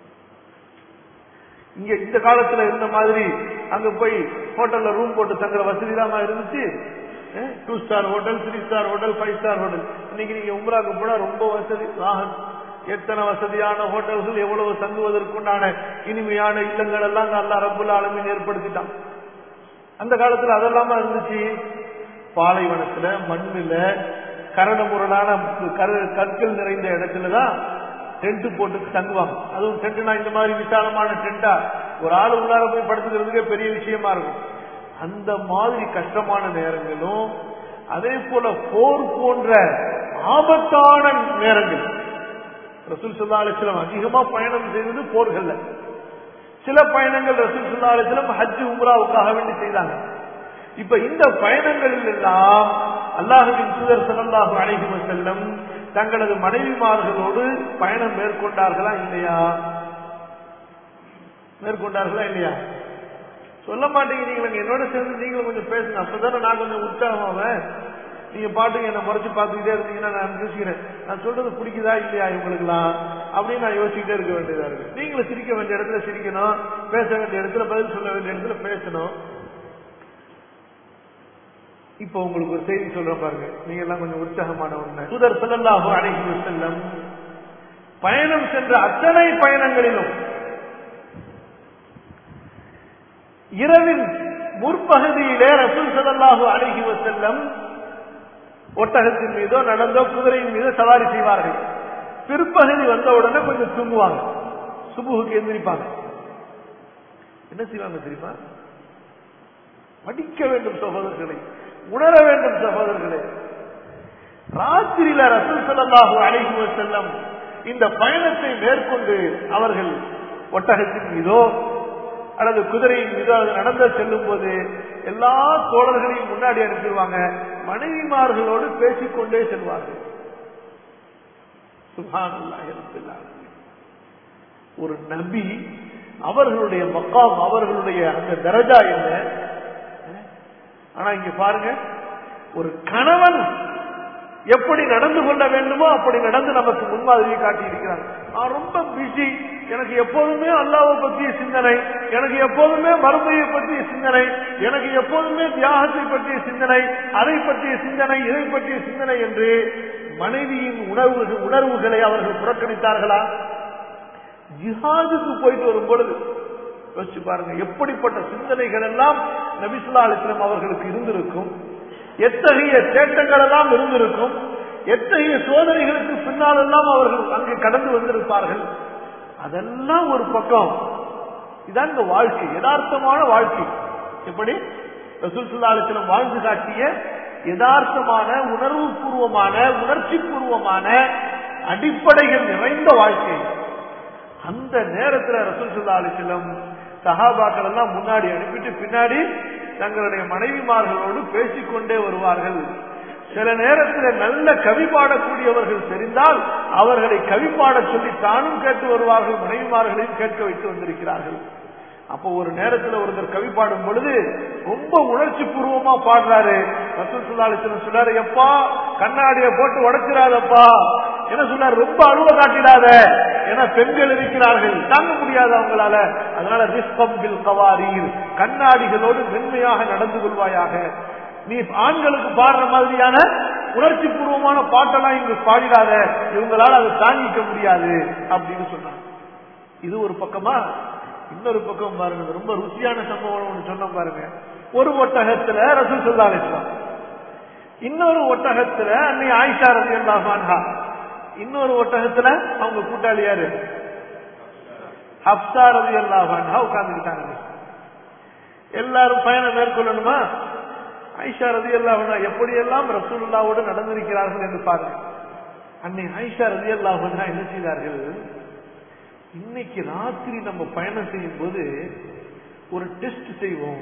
இங்க இந்த காலத்துல இருந்த மாதிரி அங்க போய் ஹோட்டல்ல ரூம் போட்டு தங்குற வசதி தான் இருந்துச்சு two star hotel three star hotel five star hotel இன்னைக்கு நீங்க உம்ராக்கு போனா ரொம்ப வசதி வாகன் எத்தனை வசதியான ஹோட்டல்கள் எவ்வளவு தங்குவதற்குண்டான இனிமையான இல்லங்கள் எல்லாம் அல்லா ரப்புல் ஆலமீன் ஏற்படுத்திட்டான் அந்த காலத்துல அதெல்லாமா இருந்துச்சு பாலைவனத்துல மண்ணுல கரடு முரடான கரு- கற்கள் நிறைந்த இடத்துலதான் டென்ட் போட்டு தங்குவாங்க அதுவும் டென்ட்னா இந்த மாதிரி விசாலமான டென்ட்டா ஒரு ஆள் உள்ளார போய் படுத்துக்கிறதுக்கே பெரிய விஷயமா இருக்கும் அந்த மாதிரி கஷ்டமான நேரங்களும் அதே போல போர் போன்ற ஆபத்தான நேரங்கள் ரசூல் சுல்லா அலிஸ்லாம் அதிகமா பயணம் செய்தது போர்கள்ல சில பயணங்கள் ரசூல் சுல்லா அலிஸ்லாம் ஹஜ் உம்ராவுக்காக வேண்டி செய்தாங்க இப்ப இந்த பயணங்களில் எல்லாம் அல்லாஹுவின் தூதர் ஸல்லல்லாஹு அலைஹி வஸல்லம் தங்களது மனைவிமார்களோடு பயணம் மேற்கொண்டார்களா இல்லையா மேற்கொண்டார்களா இல்லையா சொல்ல மாட்டேங்கிறீங்க நீங்க என்னோட சேர்ந்து நீங்களும் கொஞ்சம் பேசுங்க அப்பதானே நான் கொஞ்சம் உற்சாகமாவேன் நீங்க பாட்டுக்கு என்ன முறைச்சு பார்த்துக்கிட்டே இருந்தீங்கன்னா நான் யோசிக்கிறேன் நான் சொல்றது பிடிக்குதா இல்லையா இவங்களுக்குலாம் அப்படின்னு நான் யோசிச்சுட்டே இருக்க வேண்டியதா இருக்கு நீங்களும் சிரிக்க வேண்டிய இடத்துல சிரிக்கணும் பேச வேண்டிய இடத்துல பதில் சொல்ல வேண்டிய இடத்துல பேசணும் இப்போ உங்களுக்கு ஒரு செய்தி சொல்றேன் பாருங்க நீங்க எல்லாம் கொஞ்சம் உற்சாகமான ஒண்ணு தூதர் ஸல்லல்லாஹு அலைஹி வஸல்லம் பயணம் சென்ற அத்தனை பயணங்களிலும் இரவின் முற்பகுதியிலே ரசூல் ஸல்லல்லாஹு அலைஹி வஸல்லம் ஒட்டகத்தின் மீதோ நடந்தோ குதிரையின் மீதோ சவாரி செய்வார்கள் பிற்பகுதி வந்த உடனே கொஞ்சம் தூங்குவாங்க சுபுகுக்கு எந்திரிப்பாங்க என்ன செய்வாங்க தெரியுமா படிக்க வேண்டும் சகோதரர்களை உணர வேண்டும் சகோதரர்களே ராத்திரியில ரசூல் ஸல்லல்லாஹு அலைஹி வஸல்லம் இந்த பயணத்தை மேற்கொண்டு அவர்கள் ஒட்டகத்தின் மீதோ அல்லது குதிரையின் மீதோ அது நடந்த செல்லும் போது எல்லா தோழர்களையும் முன்னாடி அனுப்பிடுவாங்க மனைவிமார்களோடு பேசிக்கொண்டே செல்வார்கள் சுப்ஹானல்லாஹி ரப்பில் ஆலமீன். ஒரு நபி அவர்களுடைய மக்காம் அவர்களுடைய அந்த தரஜா என்ன ஆனா இங்க பாருங்க ஒரு கணவன் எப்படி நடந்து கொள்ள வேண்டுமோ அப்படி நடந்து நமக்கு முன்மாதிரியை காட்டி இருக்கிறார் நான் ரொம்ப பிஸி எனக்கு எப்போதுமே அல்லாவை பற்றிய சிந்தனை எனக்கு எப்போதுமே மறுமையை பற்றிய சிந்தனை எனக்கு எப்போதுமே தியாகத்தை பற்றிய சிந்தனை அதை பற்றிய சிந்தனை இதை பற்றிய சிந்தனை என்று மனைவியின் உணர்வு உணர்வுகளை அவர்கள் புறக்கணித்தார்களா ஜிஹாதுக்கு போயிட்டு வரும் பொழுது யோசிச்சு பாருங்க எப்படிப்பட்ட சிந்தனைகள் எல்லாம் நபிசுல்லா அலிஸ்லாம் அவர்களுக்கு இருந்திருக்கும் எத்தகைய தேட்டங்கள் எல்லாம் இருந்திருக்கும் எத்தகைய சோதனைகளுக்கு பின்னால் எல்லாம் அவர்கள் அங்கே கடந்து வந்திருப்பார்கள் அதெல்லாம் ஒரு பக்கம் இதான் இந்த வாழ்க்கை யதார்த்தமான வாழ்க்கை எப்படி ரசூல் சுல்லா அலிஸ்லாம் வாழ்ந்து காட்டிய யதார்த்தமான உணர்வு பூர்வமான உணர்ச்சி பூர்வமான அடிப்படைகள் நிறைந்த வாழ்க்கை அந்த நேரத்தில் ரசூல் சுல்லா அலிஸ்லம் சஹாபாக்கள் எல்லாம் முன்னாடி அனுப்பிட்டு பின்னாடி தங்களுடைய மனைவிமார்களோடு பேசிக்கொண்டே வருவார்கள் சில நேரத்தில் நல்ல கவி பாடக்கூடியவர்கள் தெரிந்தால் அவர்களை கவி பாடச் சொல்லி தானும் கேட்டு வருவார்கள் மனைவிமார்களையும் கேட்க வைத்து வந்திருக்கிறார்கள் அப்போ ஒரு நேரத்தில் ஒருத்தர் கவி பாடும் பொழுது ரொம்ப உணர்ச்சி பூர்வமா பாடுறாரு ரசூல் சுல்லாலிசன் சொல்லாரு எப்பா கண்ணாடியை போட்டு உடைச்சிடாதப்பா என்ன சொன்னார் ரொம்ப அழுவ காட்டிடாத ஏன்னா பெண்கள் இருக்கிறார்கள் தாங்க முடியாது அவங்களால அதனால ரிஸ்கம் பில் கவாரீர் கண்ணாடிகளோடு மென்மையாக நடந்து கொள்வாயாக நீ ஆண்களுக்கு பாடுற மாதிரியான உணர்ச்சி பூர்வமான பாட்டெல்லாம் இங்கு பாடிடாத இவங்களால அதை தாங்கிக்க முடியாது அப்படின்னு சொன்னாங்க இது ஒரு பக்கமா இன்னொரு பக்கம் பாருங்க ரொம்ப ருசியான சம்பவம் ஒன்று சொன்ன பாருங்க ஒரு ஒட்டகத்துல ரசூல் சொல்லா அலிஸ்லாம் இன்னொரு ஒட்டகத்துல அன்னை ஆயிஷா ரவி அல்லாஹான்ஹா இன்னொரு ஒட்டகத்துல அவங்க கூட்டாளி யாரு ஹப்சா ரவி அல்லாஹான்ஹா உட்கார்ந்துக்கிட்டாங்க எல்லாரும் பயணம் மேற்கொள்ளணுமா ஆயிஷா ரதி அல்லாஹா எப்படியெல்லாம் ரசூலுல்லாவோடு நடந்திருக்கிறார்கள் என்று பாருங்க அன்னை ஆயிஷா ரதி அல்லாஹா என்ன செய்தார்கள் இன்னைக்கு ராத்திரி நம்ம பயணம் செய்யும் போது ஒரு டெஸ்ட் செய்வோம்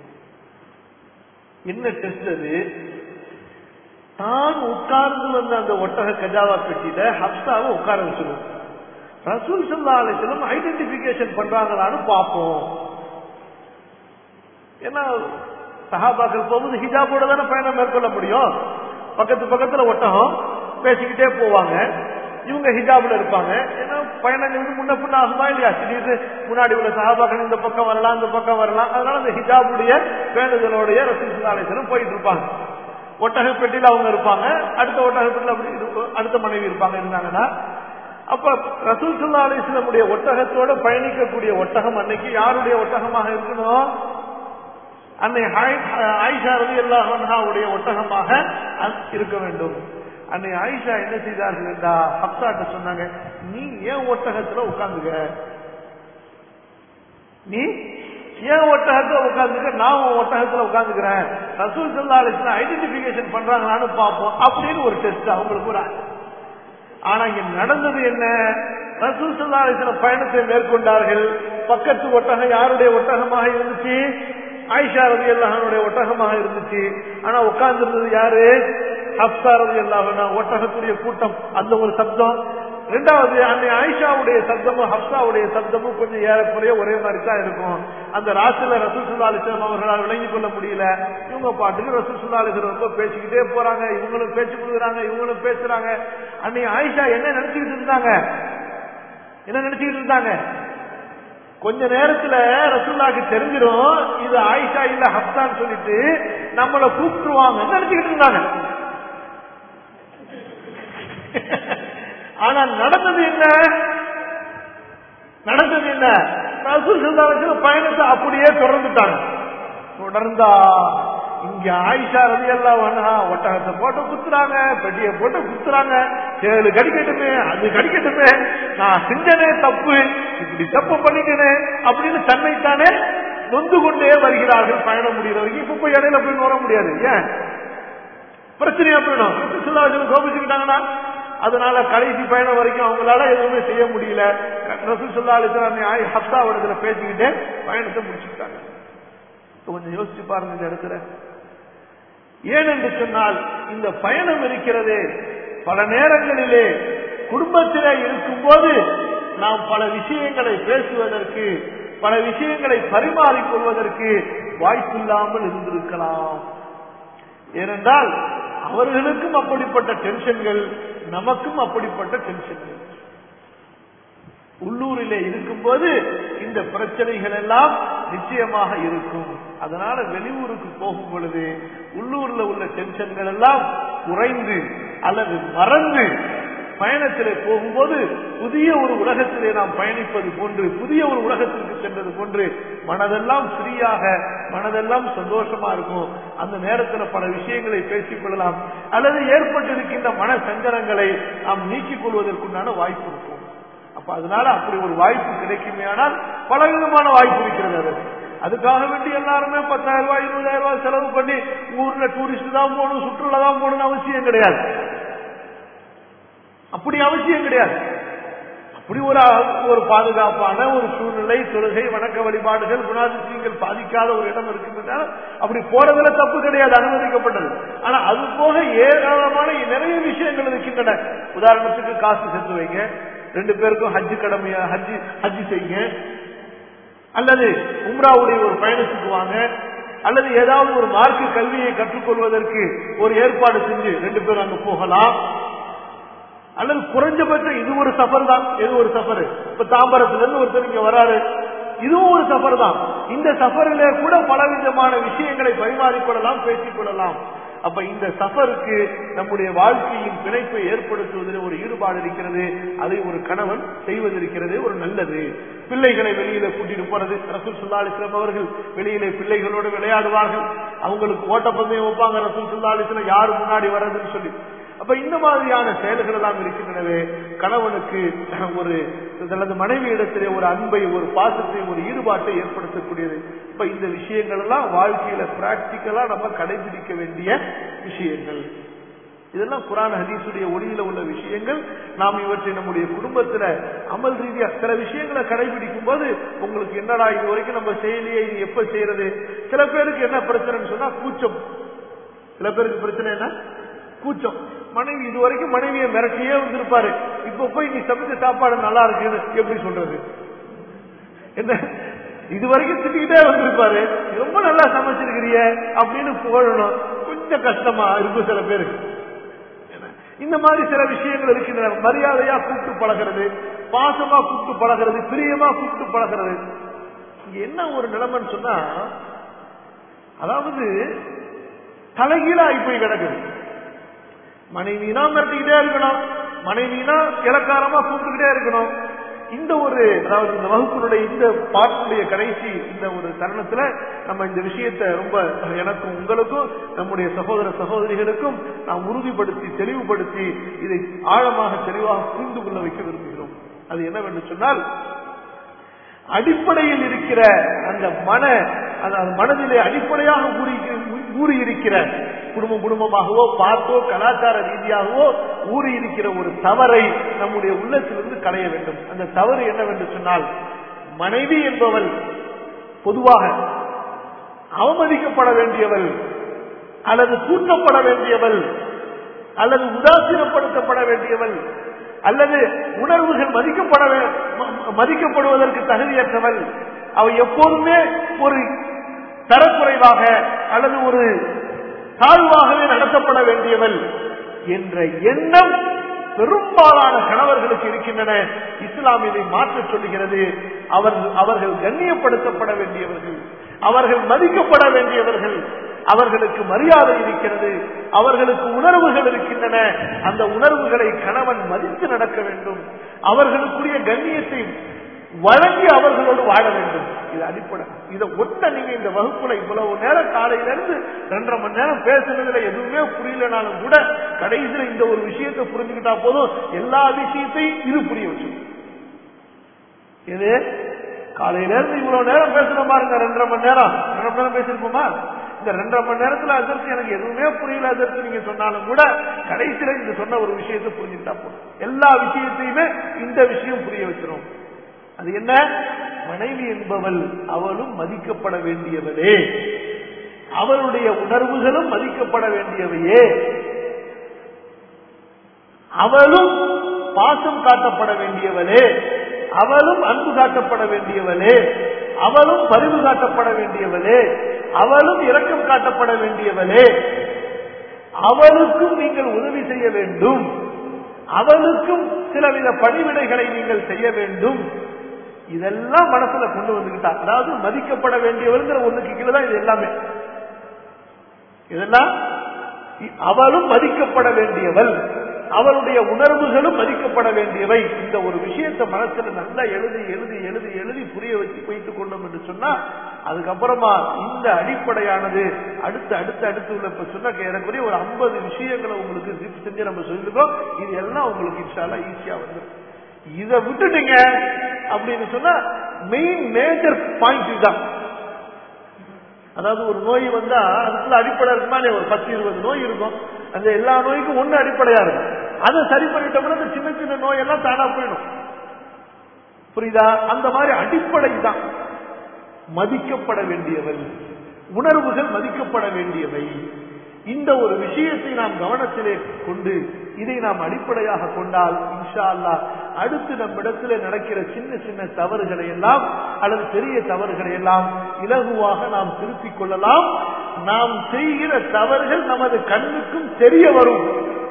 என்ன டெஸ்ட் அது தான் உட்கார்ந்து வந்த அந்த ஒட்டக கஜாவா பெட்டியில ஹப்சாவை உட்கார வச்சிருவோம் ரசூல் சல்லா அலிஸ்லம் ஐடென்டிபிகேஷன் பண்றாங்களான்னு பார்ப்போம் ஏன்னா சஹாபாக்கள் போகும்போது ஹிஜாபோட தானே பயணம் மேற்கொள்ள முடியும் பக்கத்து பக்கத்துல ஒட்டகம் பேசிக்கிட்டே போவாங்க இவங்க ஹிஜாப்ல இருப்பாங்க ஏன்னா பயணங்களுக்கு முன்ன பின்ன ஆகுமா இல்லையா திடீர்னு முன்னாடி உள்ள சகாபாக்கள் இந்த பக்கம் வரலாம் இந்த பக்கம் வரலாம் அதனால அந்த ஹிஜாபுடைய பேணுதலோடைய ரசூல் போயிட்டு இருப்பாங்க ஒட்டக பெட்டியில அவங்க இருப்பாங்க அடுத்த ஒட்டக பெட்டியில அப்படி இருக்கும் அடுத்த மனைவி இருப்பாங்க இருந்தாங்கன்னா அப்ப ரசூல் சுல்லா அலிஸ்லமுடைய ஒட்டகத்தோட பயணிக்கக்கூடிய ஒட்டகம் அன்னைக்கு யாருடைய ஒட்டகமாக இருக்கணும் அன்னை ஆயிஷா ரவி அல்லாஹாவுடைய ஒட்டகமாக இருக்க வேண்டும் அன்னை ஆயிஷா என்ன செய்தார்கள் என்றா ஹப்சாட்ட சொன்னாங்க நீ ஏன் ஒட்டகத்துல உட்கார்ந்துக்க நீ ஏன் ஒட்டகத்துல உட்கார்ந்துக்க நான் உன் ஒட்டகத்துல உட்கார்ந்துக்கிறேன் ரசூல் சல்லா அலிஸ்லாம் ஐடென்டிபிகேஷன் பண்றாங்களான்னு பார்ப்போம் அப்படின்னு ஒரு டெஸ்ட் அவங்களுக்கு ஒரு ஆனா இங்க நடந்தது என்ன ரசூல் சல்லா அலிஸ்லாம் பயணத்தை மேற்கொண்டார்கள் பக்கத்து ஒட்டகம் யாருடைய ஒட்டகமாக இருந்துச்சு ஆயிஷா ரவி அல்லாஹனுடைய ஒட்டகமாக இருந்துச்சு ஆனா உட்கார்ந்து இருந்தது யாரு ஹப்சா ரவி அல்லாஹனா ஒட்டகத்துடைய கூட்டம் அந்த ஒரு சப்தம் ரெண்டாவது அன்னை ஆயிஷாவுடைய சப்தமும் ஹப்சாவுடைய சப்தமும் கொஞ்சம் ஏறக்குறைய ஒரே மாதிரி தான் இருக்கும் அந்த ராசில ரசூல் சுல்லா அலிஸ்லாம் அவர்களால் விளங்கிக் கொள்ள முடியல இவங்க பாட்டுக்கு ரசூல் சுல்லா அலிஸ்லாம் ரொம்ப பேசிக்கிட்டே போறாங்க இவங்களும் பேச்சு கொடுக்குறாங்க இவங்களும் பேசுறாங்க அன்னை ஆயிஷா என்ன நினைச்சுக்கிட்டு இருந்தாங்க என்ன நினைச்சுக்கிட்டு இருந்தாங்க கொஞ்ச நேரத்துல ரசூல்லாக்கு தெரிஞ்சிடும் இது ஆயிஷா இல்ல ஹப்சான்னு சொல்லிட்டு நம்மளை கூப்பிட்டுருவாங்க நினைச்சுக்கிட்டு இருந்தாங்க ஆனா நடந்தது என்ன நடந்தது என்ன ரசூல் சல்லாஹ் பயணத்தை அப்படியே தொடர்ந்துட்டாங்க தொடர்ந்தா இங்க ஆயிஷா ரவி எல்லாம் வந்தா ஒட்டகத்தை போட்டு குத்துறாங்க பெட்டியை போட்டு குத்துறாங்க ஏழு கடிக்கட்டுமே அது கடிக்கட்டுமே நான் செஞ்சனே தப்பு இப்படி தப்பு பண்ணிட்டேனே அப்படின்னு தன்னைத்தானே நொந்து கொண்டே வருகிறார்கள் பயணம் முடிகிற வரைக்கும் இப்ப போய் இடையில போய் வர முடியாது ஏன் பிரச்சனையா போயிடும் சுல்லாஜன் கோபிச்சுக்கிட்டாங்கன்னா அதனால கடைசி பயணம் வரைக்கும் அவங்களால எதுவுமே செய்ய முடியல ரசூல் சொல்லா அலிஸ்லாம் ஹப்தா இடத்துல பேசிக்கிட்டே பயணத்தை முடிச்சுக்கிட்டாங்க கொஞ்சம் யோசிச்சு பாருங்க இந்த இடத்துல ஏன் என்று சொன்னால் இந்த பயணம் இருக்கிறதே பல நேரங்களிலே குடும்பத்திலே இருக்கும்போது நாம் பல விஷயங்களை பேசுவதற்கு பல விஷயங்களை பரிமாறிக்கொள்வதற்கு வாய்ப்பில்லாமல் இருந்திருக்கலாம் ஏனென்றால் அவர்களுக்கும் அப்படிப்பட்ட டென்ஷன்கள் நமக்கும் அப்படிப்பட்ட டென்ஷன்கள் உள்ளூரிலே இருக்கும்போது இந்த பிரச்சனைகள் எல்லாம் நிச்சயமாக இருக்கும் அதனால வெளியூருக்கு போகும் பொழுது உள்ளூர்ல உள்ள டென்ஷன்கள் எல்லாம் குறைந்து அல்லது மறந்து பயணத்திலே போகும்போது புதிய ஒரு உலகத்திலே நாம் பயணிப்பது போன்று புதிய ஒரு உலகத்திற்கு சென்றது போன்று மனதெல்லாம் ஃப்ரீயாக மனதெல்லாம் சந்தோஷமா இருக்கும் அந்த நேரத்தில் பல விஷயங்களை பேசிக் கொள்ளலாம் அல்லது ஏற்பட்டிருக்கின்ற மன சஞ்சலங்களை நாம் நீக்கிக் கொள்வதற்குண்டான வாய்ப்பு இருக்கும் அப்ப அதனால அப்படி ஒரு வாய்ப்பு கிடைக்குமேயானால் பல விதமான வாய்ப்பு இருக்கிறது அது அதுக்காக வேண்டி எல்லாருமே பத்தாயிரம் ரூபாய் இருபதாயிரம் ரூபாய் செலவு பண்ணி ஊர்ல டூரிஸ்ட் தான் போகணும் சுற்றுலா தான் போகணும்னு அவசியம் கிடையாது அப்படி அவசியம் கிடையாது அப்படி ஒரு ஒரு பாதுகாப்பான ஒரு சூழ்நிலை தொழுகை வணக்க வழிபாடுகள் குணாதிசயங்கள் பாதிக்காத ஒரு இடம் இருக்குன்னா அப்படி போறதுல தப்பு கிடையாது அனுமதிக்கப்பட்டது ஆனா அது போக ஏராளமான நிறைய விஷயங்கள் இருக்கின்றன உதாரணத்துக்கு காசு சேர்த்து வைங்க ரெண்டு பேருக்கும் ஹஜ்ஜு கடமையா ஹஜ்ஜி ஹஜ்ஜி செய்யுங்க அல்லது உம்ராவுடைய ஒரு பயணத்துக்கு வாங்க அல்லது ஏதாவது ஒரு மார்க்க கல்வியை கற்றுக்கொள்வதற்கு ஒரு ஏற்பாடு செஞ்சு ரெண்டு பேரும் அங்க போகலாம் அல்லது குறைஞ்சபட்சம் இது ஒரு சஃபர் தான் இது ஒரு சஃபர் இப்ப தாம்பரத்துல இருந்து ஒருத்தர் இங்க வராரு இதுவும் ஒரு சஃபர் தான் இந்த சஃபரிலே கூட பலவிதமான விஷயங்களை பரிமாறிக்கொள்ளலாம் பேசிக் கொள்ளலாம் அப்ப இந்த சஃபருக்கு நம்முடைய வாழ்க்கையின் பிணைப்பை ஏற்படுத்துவதில் ஒரு ஈடுபாடு இருக்கிறது அதை ஒரு கணவன் செய்வதிருக்கிறது ஒரு நல்லது பிள்ளைகளை வெளியில கூட்டிட்டு போறது ரசூல் சுல்லா அலிஸ்லாம் அவர்கள் வெளியிலே பிள்ளைகளோடு விளையாடுவார்கள் அவங்களுக்கு ஓட்டப்பந்தயம் வைப்பாங்க ரசூல் சுல்லா அலிஸ்லாம் யாரு முன்னாடி வர்றதுன்னு சொல்லி அப்ப இந்த மாதிரியான செயல்கள் எல்லாம் இருக்கின்றனவே கணவனுக்கு ஒரு அல்லது மனைவி இடத்திலே ஒரு அன்பை ஒரு பாசத்தை ஒரு ஈடுபாட்டை ஏற்படுத்தக்கூடியது இப்ப இந்த விஷயங்கள் எல்லாம் வாழ்க்கையில பிராக்டிக்கலா நம்ம கடைபிடிக்க வேண்டிய விஷயங்கள் இதெல்லாம் குரான் ஹதீசுடைய ஒளியில உள்ள விஷயங்கள் நாம் இவற்றை நம்முடைய குடும்பத்துல அமல் ரீதியா சில விஷயங்களை கடைபிடிக்கும் போது உங்களுக்கு என்னடா இது வரைக்கும் நம்ம செயலியை இது எப்ப செய்யறது சில பேருக்கு என்ன பிரச்சனைன்னு சொன்னா கூச்சம் சில பேருக்கு பிரச்சனை என்ன கூச்சம் மனைவி இது வரைக்கும் மனைவியை மிரட்டியே வந்திருப்பாரு இப்ப போய் நீ சமைச்ச சாப்பாடு நல்லா இருக்குன்னு எப்படி சொல்றது என்ன இது வரைக்கும் திட்டிக்கிட்டே வந்திருப்பாரு ரொம்ப நல்லா சமைச்சிருக்கிறிய அப்படின்னு புகழணும் கொஞ்சம் கஷ்டமா இருக்கும் சில பேருக்கு இந்த மாதிரி சில விஷயங்கள் இருக்கின்றன மரியாதையா கூப்பிட்டு பழகிறது பாசமா கூப்பிட்டு பழகிறது பிரியமா கூப்பிட்டு பழகிறது இங்க என்ன ஒரு நிலைமைன்னு சொன்னா அதாவது தலைகீழா போய் கிடக்குது மனைவினா மிரட்டிக்கிட்டே இருக்கணும் மனைவினா இலக்காரமா கூப்பிட்டுக்கிட்டே இருக்கணும் இந்த ஒரு அதாவது இந்த வகுப்பினுடைய இந்த பாட்டுடைய கடைசி இந்த ஒரு தருணத்துல நம்ம இந்த விஷயத்தை ரொம்ப எனக்கும் உங்களுக்கும் நம்முடைய சகோதர சகோதரிகளுக்கும் நாம் உறுதிப்படுத்தி தெளிவுபடுத்தி இதை ஆழமாக தெளிவாக புரிந்து கொள்ள வைக்க விரும்புகிறோம் அது என்னவென்று சொன்னால் அடிப்படையில் இருக்கிற அந்த மன அந்த மனதிலே அடிப்படையாக ஊறி ஊறி இருக்கிற குடும்பம் குடும்பமாகவோ பார்த்தோ கலாச்சார ரீதியாகவோ ஊறி இருக்கிற ஒரு தவறை நம்முடைய உள்ளத்திலிருந்து களைய வேண்டும் அந்த தவறு என்னவென்று சொன்னால் மனைவி என்பவள் பொதுவாக அவமதிக்கப்பட வேண்டியவள் அல்லது தூக்கப்பட வேண்டியவள் அல்லது உதாசீனப்படுத்தப்பட வேண்டியவள் அல்லது உணர்வுகள் மதிக்கப்பட மதிக்கப்படுவதற்கு தகுதியற்றவள் அவள் எப்போதுமே ஒரு தரக்குறைவாக அல்லது ஒரு தாழ்வாகவே நடத்தப்பட வேண்டியவள் என்ற எண்ணம் பெரும்பாலான கணவர்களுக்கு இருக்கின்றன இஸ்லாம் இதை மாற்ற சொல்லுகிறது அவர்கள் அவர்கள் கண்ணியப்படுத்தப்பட வேண்டியவர்கள் அவர்கள் மதிக்கப்பட வேண்டியவர்கள் அவர்களுக்கு மரியாதை இருக்கிறது அவர்களுக்கு உணர்வுகள் இருக்கின்றன அந்த உணர்வுகளை கணவன் மதித்து நடக்க வேண்டும் அவர்களுக்குரிய கண்ணியத்தை வழங்கி அவர்களோடு வாழ வேண்டும் இது அடிப்படை இதை ஒட்ட நீங்க இந்த வகுப்புல இவ்வளவு நேரம் காலையில இருந்து ரெண்டரை மணி நேரம் பேசுனதுல எதுவுமே புரியலனாலும் கூட கடைசியில இந்த ஒரு விஷயத்தை புரிஞ்சுக்கிட்டா போதும் எல்லா விஷயத்தையும் இது புரிய வச்சு எது காலையில இருந்து இவ்வளவு நேரம் பேசுறோம் பாருங்க ரெண்டரை மணி நேரம் ரெண்டரை மணி நேரம் பேசிருப்போமா இந்த ரெண்டரை மணி நேரத்துல அதற்கு எனக்கு எதுவுமே புரியல அதற்கு நீங்க சொன்னாலும் கூட கடைசியில இந்த சொன்ன ஒரு விஷயத்தை புரிஞ்சுட்டா போதும் எல்லா விஷயத்தையுமே இந்த விஷயம் புரிய வச்சிரும் அது என்ன மனைவி என்பவள் அவளும் மதிக்கப்பட வேண்டியவளே அவளுடைய உணர்வுகளும் மதிக்கப்பட வேண்டியவையே அவளும் பாசம் காட்டப்பட வேண்டியவளே அவளும் அன்பு காட்டப்பட வேண்டியவளே அவளும் பரிவு காட்டப்பட வேண்டியவளே அவளும் இரக்கம் காட்டப்பட வேண்டியவளே அவளுக்கும் நீங்கள் உதவி செய்ய வேண்டும் அவளுக்கும் சிலவித பணிவிடைகளை நீங்கள் செய்ய வேண்டும் இதெல்லாம் மனசுல கொண்டு வந்துகிட்டா அதாவது மதிக்கப்பட வேண்டியவள்ங்கிற ஒண்ணுக்கு கீழே தான் இது எல்லாமே இதெல்லாம் அவளும் மதிக்கப்பட வேண்டியவள் அவளுடைய உணர்வுகளும் மதிக்கப்பட வேண்டியவை இந்த ஒரு விஷயத்தை மனசுல நல்லா எழுதி எழுதி எழுதி எழுதி புரிய வச்சு வைத்துக் கொண்டோம் என்று சொன்னா அதுக்கப்புறமா இந்த அடிப்படையானது அடுத்து அடுத்து அடுத்து உள்ள இப்ப சொன்ன ஏறக்குறைய ஒரு ஐம்பது விஷயங்களை உங்களுக்கு ஜிப் செஞ்சு நம்ம சொல்லிருக்கோம் இது எல்லாம் உங்களுக்கு இன்ஷால்லா ஈஸியா வந்துடும் இதை விட்டுட்டீங்க அப்படின்னு சொன்னா மெயின் மேஜர் பாயிண்ட் இதுதான் அதாவது ஒரு நோய் வந்தா அதுக்குள்ள அடிப்படை இருக்குமா ஒரு பத்து இருபது நோய் இருக்கும் அந்த எல்லா நோய்க்கும் ஒண்ணு அடிப்படையா இருக்கும் அதை சரி பண்ணிட்டோம்னா அந்த சின்ன சின்ன நோய் எல்லாம் தானா போயிடும் புரியுதா அந்த மாதிரி அடிப்படை தான் மதிக்கப்பட வேண்டியவள் உணர்வுகள் மதிக்கப்பட வேண்டியவை இந்த ஒரு விஷயத்தை நாம் கவனத்திலே கொண்டு இதை நாம் அடிப்படையாக கொண்டால் இன்ஷா அல்லா அடுத்து நம்மிடத்தில் நடக்கிற சின்ன சின்ன தவறுகளை எல்லாம் அல்லது பெரிய தவறுகளை எல்லாம் இலகுவாக நாம் திருப்பிக் கொள்ளலாம் நாம் செய்கிற தவறுகள் நமது கண்ணுக்கும் தெரிய வரும்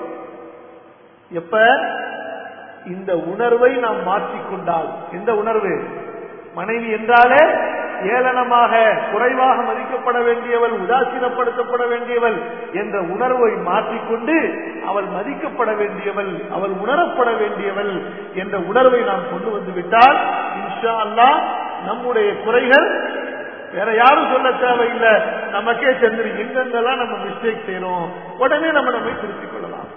எப்ப இந்த உணர்வை நாம் மாற்றிக்கொண்டால் எந்த உணர்வு மனைவி என்றாலே ஏளனமாக குறைவாக மதிக்கப்பட வேண்டியவள் உதாசீனப்படுத்தப்பட வேண்டியவள் என்ற உணர்வை மாற்றிக்கொண்டு அவள் மதிக்கப்பட வேண்டியவள் அவள் உணரப்பட வேண்டியவள் என்ற உணர்வை நாம் கொண்டு வந்து விட்டால் இன்ஷா அல்லா நம்முடைய குறைகள் வேற யாரும் சொல்ல தேவையில்லை நமக்கே சென்று எங்கெங்கெல்லாம் நம்ம மிஸ்டேக் செய்யறோம் உடனே நம்ம நம்மை திருத்திக் கொள்ளலாம்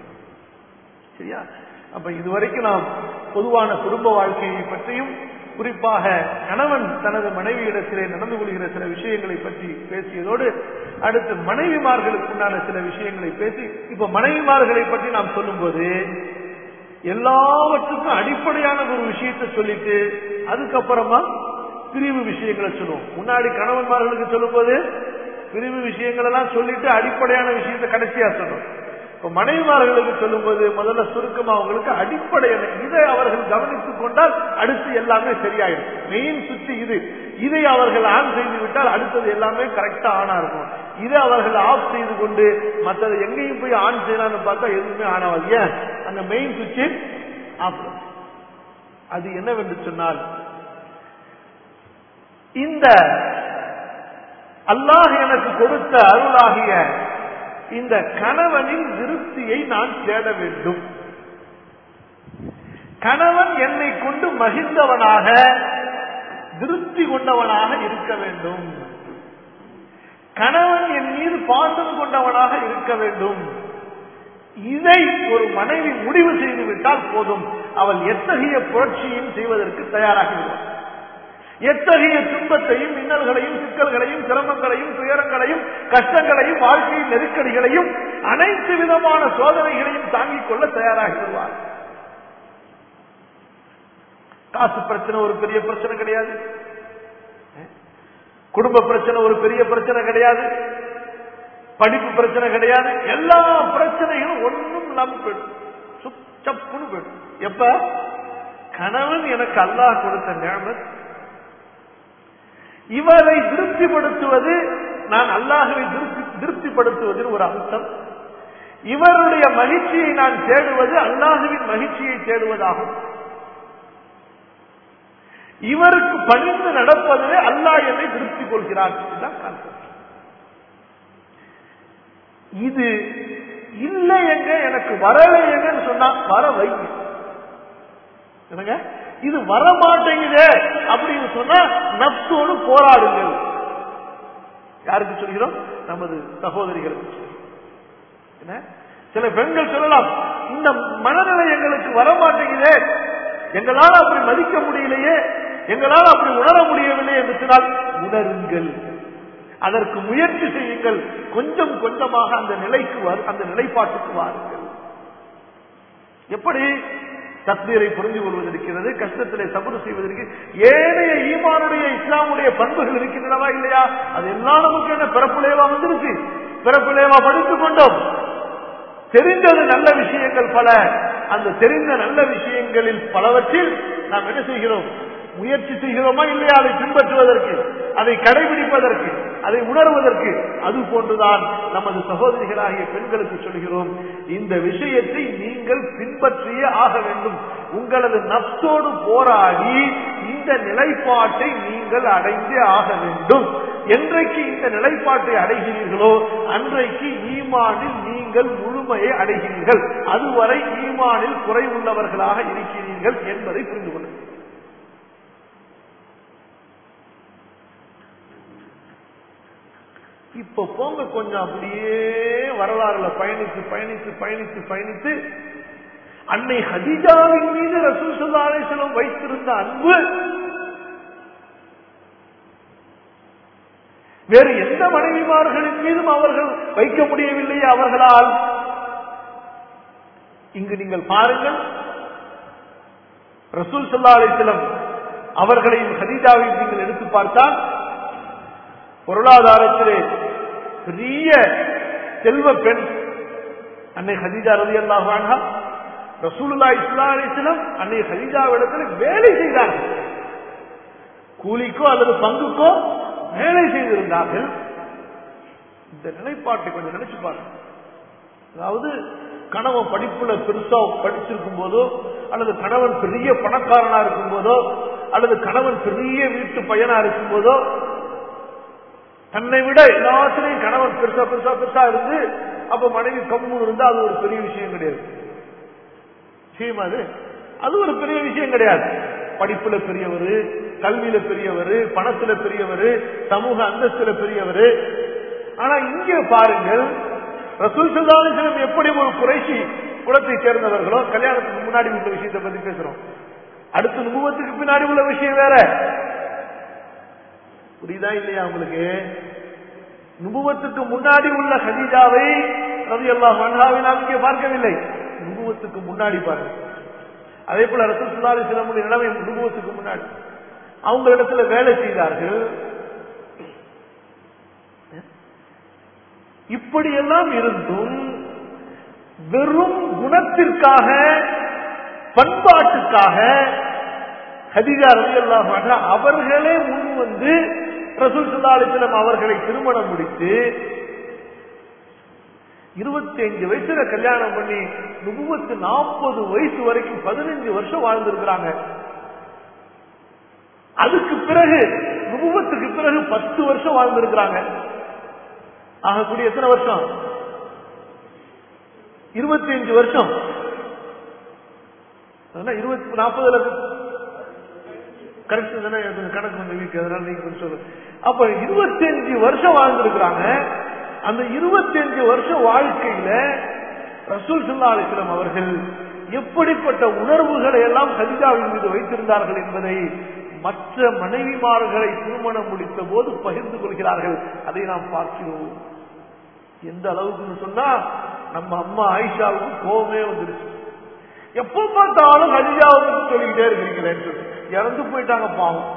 சரியா அப்ப இதுவரைக்கும் நாம் பொதுவான குடும்ப வாழ்க்கையை பற்றியும் குறிப்பாக கணவன் தனது மனைவியிடத்திலே நடந்து கொள்கிற சில விஷயங்களை பற்றி பேசியதோடு அடுத்து மனைவிமார்களுக்குண்டான சில விஷயங்களை பேசி இப்ப மனைவிமார்களை பற்றி நாம் சொல்லும்போது எல்லாவற்றுக்கும் அடிப்படையான ஒரு விஷயத்தை சொல்லிட்டு அதுக்கப்புறமா பிரிவு விஷயங்களை சொல்லுவோம் முன்னாடி கணவன்மார்களுக்கு சொல்லும்போது பிரிவு விஷயங்கள் எல்லாம் சொல்லிட்டு அடிப்படையான விஷயத்தை கடைசியா சொல்றோம் இப்ப மனைவிமார்களுக்கு சொல்லும்போது முதல்ல சுருக்கமா அவங்களுக்கு அடிப்படையான இதை அவர்கள் கவனித்துக் கொண்டால் அடுத்து எல்லாமே சரியாயிடும் மெயின் சுத்தி இது இதை அவர்கள் ஆன் செய்து விட்டால் அடுத்தது எல்லாமே கரெக்டா ஆனா இருக்கும் இதை அவர்கள் ஆஃப் செய்து கொண்டு மற்றது எங்கேயும் போய் ஆன் செய்யலாம்னு பார்த்தா எதுவுமே ஆன் ஆகாது ஏன் அந்த மெயின் சுவிட்ச் ஆஃப் அது என்னவென்று சொன்னால் இந்த அல்லாஹ் எனக்கு கொடுத்த அருளாகிய இந்த கணவனின் திருப்தியை நான் தேட வேண்டும் கணவன் என்னை கொண்டு மகிழ்ந்தவனாக திருப்தி கொண்டவனாக இருக்க வேண்டும் கணவன் என் மீது பாசம் கொண்டவனாக இருக்க வேண்டும் இதை ஒரு மனைவி முடிவு செய்து விட்டால் போதும் அவள் எத்தகைய புரட்சியும் செய்வதற்கு தயாராகிவிடுவார் எத்தகைய துன்பத்தையும் இன்னல்களையும் சிக்கல்களையும் சிரமங்களையும் துயரங்களையும் கஷ்டங்களையும் வாழ்க்கையின் நெருக்கடிகளையும் அனைத்து விதமான சோதனைகளையும் தாங்கிக் கொள்ள தயாராகிடுவார் காசு பிரச்சனை ஒரு பெரிய பிரச்சனை கிடையாது குடும்ப பிரச்சனை ஒரு பெரிய பிரச்சனை கிடையாது படிப்பு பிரச்சனை கிடையாது எல்லா பிரச்சனைகளும் ஒன்றும் இல்லாம போயிடும் சுச்சப்புன்னு போயிடும் எப்ப கணவன் எனக்கு அல்லாஹ் கொடுத்த நியமத் இவரை திருப்திப்படுத்துவது நான் அல்லாஹவை திருப்தி திருப்திப்படுத்துவதில் ஒரு அம்சம் இவருடைய மகிழ்ச்சியை நான் தேடுவது அல்லாஹுவின் மகிழ்ச்சியை தேடுவதாகும் இவருக்கு பணிந்து நடப்பதிலே அல்லாஹ் என்னை திருப்தி கொள்கிறான் இதுதான் கான்செப்ட் இது இல்லை எங்க எனக்கு வரலை எங்கன்னு சொன்னா வர வைங்க என்னங்க இது வரமாட்டேங்குதே அப்படின்னு சொன்னா நப்சோடு போராடுங்கள் யாருக்கு சொல்கிறோம் நமது சகோதரிகளுக்கு சொல்கிறோம். என்ன? சில பெண்கள் சொல்லலாம் இந்த மனநிலை எங்களுக்கு வரமாட்டேங்குதே எங்களால் அப்படி மதிக்க முடியலையே எங்களால் அப்படி உணர முடியவில்லை என்று சொன்னால் உணருங்கள் அதற்கு முயற்சி செய்யுங்கள் கொஞ்சம் கொஞ்சமாக அந்த நிலைக்கு வரு- அந்த நிலைப்பாட்டுக்கு வாருங்கள் எப்படி தத்மீரை புரிந்து கொள்வது இருக்கிறது கஷ்டத்திலே சபுறு செய்வதற்கு ஏனைய ஈமானுடைய இஸ்லாமுடைய பண்புகள் இருக்கின்றனவா இல்லையா அது எல்லாம் நமக்கு என்ன பிறப்புலேவா வந்துருச்சு பிறப்புலேவா படித்துக் கொண்டோம் தெரிந்தது நல்ல விஷயங்கள் பல அந்த தெரிந்த நல்ல விஷயங்களில் பலவற்றில் நாம் என்ன செய்கிறோம் முயற்சி செய்கிறோமா இல்லையா அதை பின்பற்றுவதற்கு அதை கடைபிடிப்பதற்கு அதை உணர்வதற்கு அது போன்றுதான் நமது சகோதரிகளாகிய பெண்களுக்கு சொல்கிறோம் இந்த விஷயத்தை நீங்கள் பின்பற்றியே ஆக வேண்டும் உங்களது நப்சோடு போராடி இந்த நிலைப்பாட்டை நீங்கள் அடைந்தே ஆக வேண்டும் என்றைக்கு இந்த நிலைப்பாட்டை அடைகிறீர்களோ அன்றைக்கு ஈமானில் நீங்கள் முழுமையை அடைகிறீர்கள் அதுவரை ஈமானில் குறைவுள்ளவர்களாக இருக்கிறீர்கள் என்பதை புரிந்து கொள்ளுங்கள் இப்ப போங்க கொஞ்சம் அப்படியே வரலாறுல பயணித்து பயணித்து பயணித்து பயணித்து அன்னை ஹதிஜாவின் மீது ரசூல் ஸல்லல்லாஹு அலைஹி வஸல்லம் வைத்திருந்த அன்பு வேறு எந்த மனைவிமார்களின் மீதும் அவர்கள் வைக்க முடியவில்லை அவர்களால் இங்கு நீங்கள் பாருங்கள் ரசூல் ஸல்லல்லாஹு அலைஹி வஸல்லம் அவர்களையும் ஹதீஜாவையும் நீங்கள் எடுத்து பார்த்தால் பொருளாதாரத்திலே பெரிய செல்வ பெண் அன்னை ஹதீஜா ரதி அல்லாஹ் ரசூலுல்லா இஸ்லா அலிஸ்லம் அன்னை ஹதீஜாவிடத்தில் வேலை செய்தார்கள் கூலிக்கோ அல்லது பங்குக்கோ வேலை செய்திருந்தார்கள் இந்த நிலைப்பாட்டை கொஞ்சம் நினைச்சு பாருங்க அதாவது கணவன் படிப்புல பெருசா படிச்சிருக்கும் போதோ அல்லது கணவன் பெரிய பணக்காரனா இருக்கும் போதோ அல்லது கணவன் பெரிய வீட்டு பையனா இருக்கும் போதோ தன்னை விட எல்லாத்திலையும் கணவன் பெருசா பெருசா பெருசா இருந்து அப்ப மனைவி கம்மு இருந்தா அது ஒரு பெரிய விஷயம் கிடையாது விஷயம் அது அது ஒரு பெரிய விஷயம் கிடையாது படிப்புல பெரியவர் கல்வியில பெரியவர் பணத்துல பெரியவர் சமூக அந்தஸ்துல பெரியவர் ஆனா இங்கே பாருங்கள் ரசூல் சல்லாஹம் எப்படி ஒரு குறைசி குலத்தை சேர்ந்தவர்களோ கல்யாணத்துக்கு முன்னாடி உள்ள விஷயத்தை பத்தி பேசுறோம் அடுத்த நுபவத்துக்கு பின்னாடி உள்ள விஷயம் வேற புரியுதா இல்லையா உங்களுக்கு நுபுவத்துக்கு முன்னாடி உள்ள ஹதீஜாவை ரவி அல்லாஹ் மன்ஹாவை நாம் இங்கே பார்க்கவில்லை நுபுவத்துக்கு முன்னாடி பாருங்க அதே போல ரசூல் சுல்லாலி சிலமுடைய நிலைமை நுபுவத்துக்கு முன்னாடி அவங்க இடத்துல வேலை செய்தார்கள் இப்படியெல்லாம் இருந்தும் வெறும் குணத்திற்காக பண்பாட்டுக்காக ஹதிஜா ரவி அல்லாஹ் அவர்களே முன் வந்து ரசூல் சுல்லாலிசலம் அவர்களை திருமணம் முடித்து இருபத்தி அஞ்சு வயசுல கல்யாணம் பண்ணி முப்பத்து நாற்பது வயசு வரைக்கும் பதினஞ்சு வருஷம் வாழ்ந்திருக்கிறாங்க அதுக்கு பிறகு நுபுவத்துக்கு பிறகு பத்து வருஷம் வாழ்ந்திருக்கிறாங்க ஆகக்கூடிய எத்தனை வருஷம் இருபத்தி அஞ்சு வருஷம் இருபத்தி நாற்பதுல கரெக்ட் தானே கணக்கு கொஞ்சம் வீக் அதனால நீங்க கொஞ்சம் சொல்லு அப்ப இருபத்தஞ்சு வருஷம் வாழ்ந்திருக்கிறாங்க அந்த இருபத்தஞ்சு வருஷம் வாழ்க்கையில ரசூல் சுல்லா அலிஸ்லாம் அவர்கள் எப்படிப்பட்ட உணர்வுகளை எல்லாம் ஹதிஜாவின் மீது வைத்திருந்தார்கள் என்பதை மற்ற மனைவிமார்களை திருமணம் முடித்த போது பகிர்ந்து கொள்கிறார்கள் அதை நாம் பார்க்கிறோம் எந்த அளவுக்குன்னு சொன்னா நம்ம அம்மா ஆயிஷாவுக்கு கோபமே வந்துருச்சு எப்ப பார்த்தாலும் ஹதிஜாவுக்கு சொல்லிக்கிட்டே இருக்கிறீங்களேன்னு சொல்லி இறந்து போயிட்டாங்க பாவம்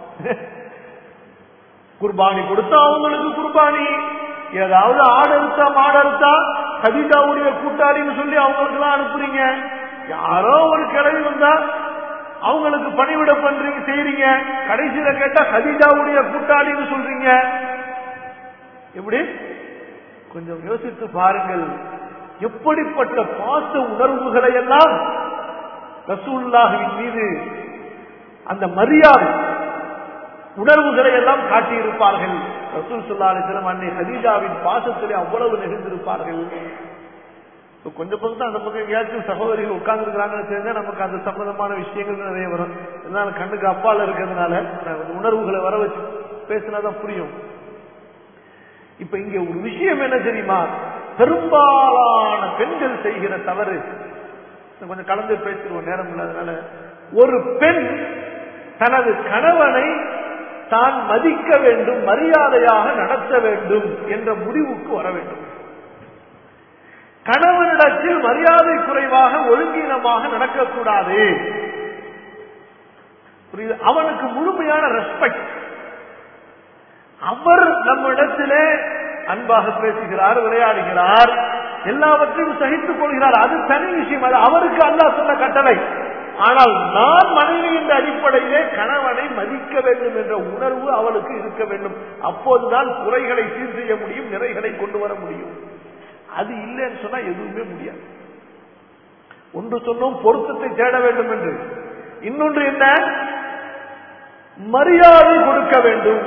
குர்பானி கொடுத்தா அவங்களுக்கு குர்பானி ஏதாவது ஆடு அறுத்தா மாடு அறுத்தா ஹதீஜாவுடைய கூட்டாளின்னு சொல்லி அவங்களுக்கு எல்லாம் அனுப்புறீங்க யாரோ ஒரு கிளவி வந்தா அவங்களுக்கு பணிவிட பண்றீங்க செய்யறீங்க கடைசியில கேட்டா ஹதீஜாவுடைய கூட்டாளின்னு சொல்றீங்க எப்படி கொஞ்சம் யோசித்து பாருங்கள் எப்படிப்பட்ட பாச உணர்வுகளை எல்லாம் ரசூல்லாஹின் மீது அந்த மரியாதை உணர்வுகளை எல்லாம் காட்டியிருப்பார்கள் ரசூல் சுல்லா அலிஸ்லாம் அன்னை ஹதீஜாவின் பாசத்திலே அவ்வளவு நெகிழ்ந்திருப்பார்கள் இப்ப கொஞ்சம் பக்கம் தான் அந்த பக்கம் எங்கேயாச்சும் சகோதரிகள் உட்கார்ந்து இருக்கிறாங்கன்னு தெரிஞ்சா நமக்கு அந்த சம்பந்தமான விஷயங்கள் நிறைய வரும் இதனால கண்ணுக்கு அப்பால இருக்கிறதுனால நான் கொஞ்சம் உணர்வுகளை வர வச்சு பேசினாதான் புரியும் இப்ப இங்க ஒரு விஷயம் என்ன தெரியுமா பெரும்பாலான பெண்கள் செய்கிற தவறு நான் கொஞ்சம் கலந்து பேசிடுவோம் நேரம் இல்லாதனால ஒரு பெண் தனது கணவனை தான் மதிக்க வேண்டும் மரியாதையாக நடத்த வேண்டும் என்ற முடிவுக்கு வர வேண்டும் கணவனிடத்தில் மரியாதை குறைவாக ஒழுங்கீனமாக நடக்கக்கூடாது புரியுது அவனுக்கு முழுமையான ரெஸ்பெக்ட் அவர் நம்மிடத்திலே அன்பாக பேசுகிறார் விளையாடுகிறார் எல்லாவற்றையும் சகித்துக் கொள்கிறார் அது தனி விஷயம் அது அவருக்கு அல்லாஹ் சொன்ன கட்டளை ஆனால் நான் மனைவி என்ற அடிப்படையிலே கணவனை மதிக்க வேண்டும் என்ற உணர்வு அவளுக்கு இருக்க வேண்டும் அப்போதுதான் குறைகளை சீர் செய்ய முடியும் நிறைகளை கொண்டு வர முடியும் அது இல்லைன்னு சொன்னா எதுவுமே முடியாது ஒன்று சொன்னோம் பொருத்தத்தை தேட வேண்டும் என்று இன்னொன்று என்ன மரியாதை கொடுக்க வேண்டும்